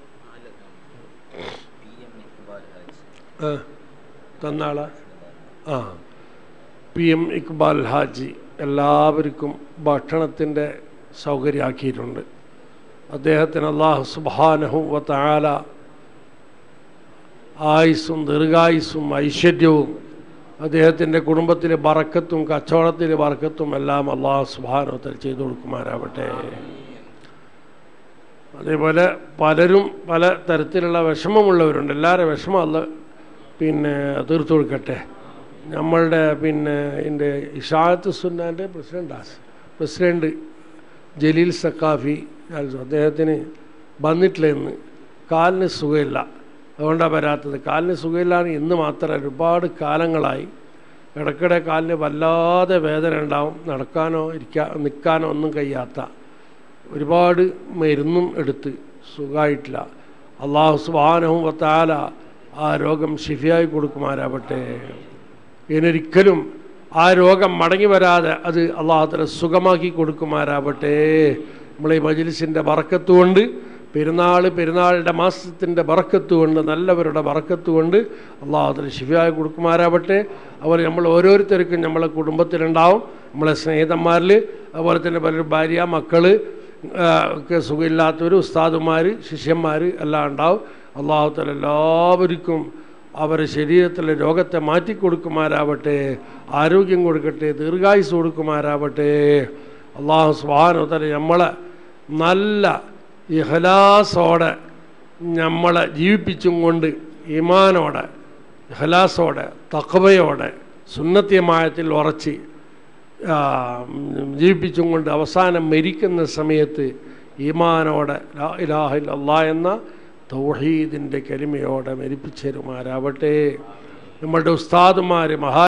[SPEAKER 3] ആ തന്നാളാ ആ പി എം ഇക്ബാൽ ഹാജി എല്ലാവർക്കും ഭക്ഷണത്തിൻ്റെ സൗകര്യമാക്കിയിട്ടുണ്ട് അദ്ദേഹത്തിന് അള്ളാഹു സുബാനഹും വത്താല ആയുസ്സും ദീർഘായുസ്സും ഐശ്വര്യവും അദ്ദേഹത്തിൻ്റെ കുടുംബത്തിലെ ബറക്കത്തും കച്ചവടത്തിലെ ബറക്കത്തും എല്ലാം അള്ളാഹു സുബാനോത്തൽ ചെയ്തു കൊടുക്കുമാരാവട്ടെ അതേപോലെ പലരും പല തരത്തിലുള്ള വിഷമമുള്ളവരുണ്ട് എല്ലാവരും വിഷമം അല്ല പിന്നെ തീർത്തു കൊടുക്കട്ടെ നമ്മളുടെ പിന്നെ എൻ്റെ ഇഷാത്ത് സുന്നാൻ്റെ പ്രസിഡൻ്റാ പ്രസിഡൻറ്റ് ജലീൽ സക്കാഫി അദ്ദേഹത്തിന് വന്നിട്ടില്ല ഇന്ന് കാലിന് സുഖമില്ല അതുകൊണ്ടാണ് വരാത്തത് കാലിന് സുഖമില്ലാന്ന് ഇന്ന് മാത്രമല്ല ഒരുപാട് കാലങ്ങളായി ഇടയ്ക്കിടെ കാലിന് വല്ലാതെ വേദന ഉണ്ടാവും നടക്കാനോ ഇരിക്കാ നിൽക്കാനോ ഒന്നും കഴിയാത്ത ഒരുപാട് മരുന്നും എടുത്ത് സുഖമായിട്ടില്ല അള്ളാഹു സുബാനഹും വത്താല ആ രോഗം ഷിഫിയായി കൊടുക്കുമാരാവട്ടെ ഇതിനൊരിക്കലും ആ രോഗം മടങ്ങി വരാതെ അത് അള്ളാഹുത്തല സുഖമാക്കി കൊടുക്കുമാരാവട്ടെ നമ്മളെ ഈ മജിലിസിൻ്റെ വറക്കത്തുകൊണ്ട് പെരുന്നാൾ പെരുന്നാളിൻ്റെ മാസത്തിൻ്റെ വറക്കത്തുകൊണ്ട് നല്ലവരുടെ വറക്കത്തുകൊണ്ട് അള്ളാഹുത്തല ഷിഫിയായി കൊടുക്കുമാരാവട്ടെ അതുപോലെ നമ്മൾ ഓരോരുത്തർക്കും നമ്മളെ കുടുംബത്തിലുണ്ടാവും നമ്മളെ സ്നേഹിതന്മാരിൽ അതുപോലെ തന്നെ പലരും ഭാര്യ മക്കൾ ഒക്കെ സുഖമില്ലാത്തവർ ഉസ്താദുമാർ ശിഷ്യന്മാർ എല്ലാം ഉണ്ടാവും അള്ളാഹുത്തല എല്ലാവർക്കും അവരെ ശരീരത്തിലെ രോഗത്തെ മാറ്റിക്കൊടുക്കുമാരാവട്ടെ ആരോഗ്യം കൊടുക്കട്ടെ ദീർഘായുസ് കൊടുക്കുമാരാവട്ടെ അള്ളാഹു സ്വാനുത്തല നമ്മളെ നല്ല ഇഹലാസോടെ നമ്മളെ ജീവിപ്പിച്ചും കൊണ്ട് ഈമാനോടെ ഇഹലാസോടെ തക്കവയോടെ സുന്നത്യമായത്തിൽ ഉറച്ച് ആ, ജീവിപ്പിച്ചും കൊണ്ട് അവസാനം മരിക്കുന്ന സമയത്ത് ഈമാനോടെ ലാ ഇലാഹ ഇല്ലല്ലാ എന്ന തൗഹീദിൻ്റെ കരിമയോടെ മരിപ്പിച്ചേരുമാരാവട്ടെ നമ്മളുടെ ഉസ്താദുമാർ മഹാ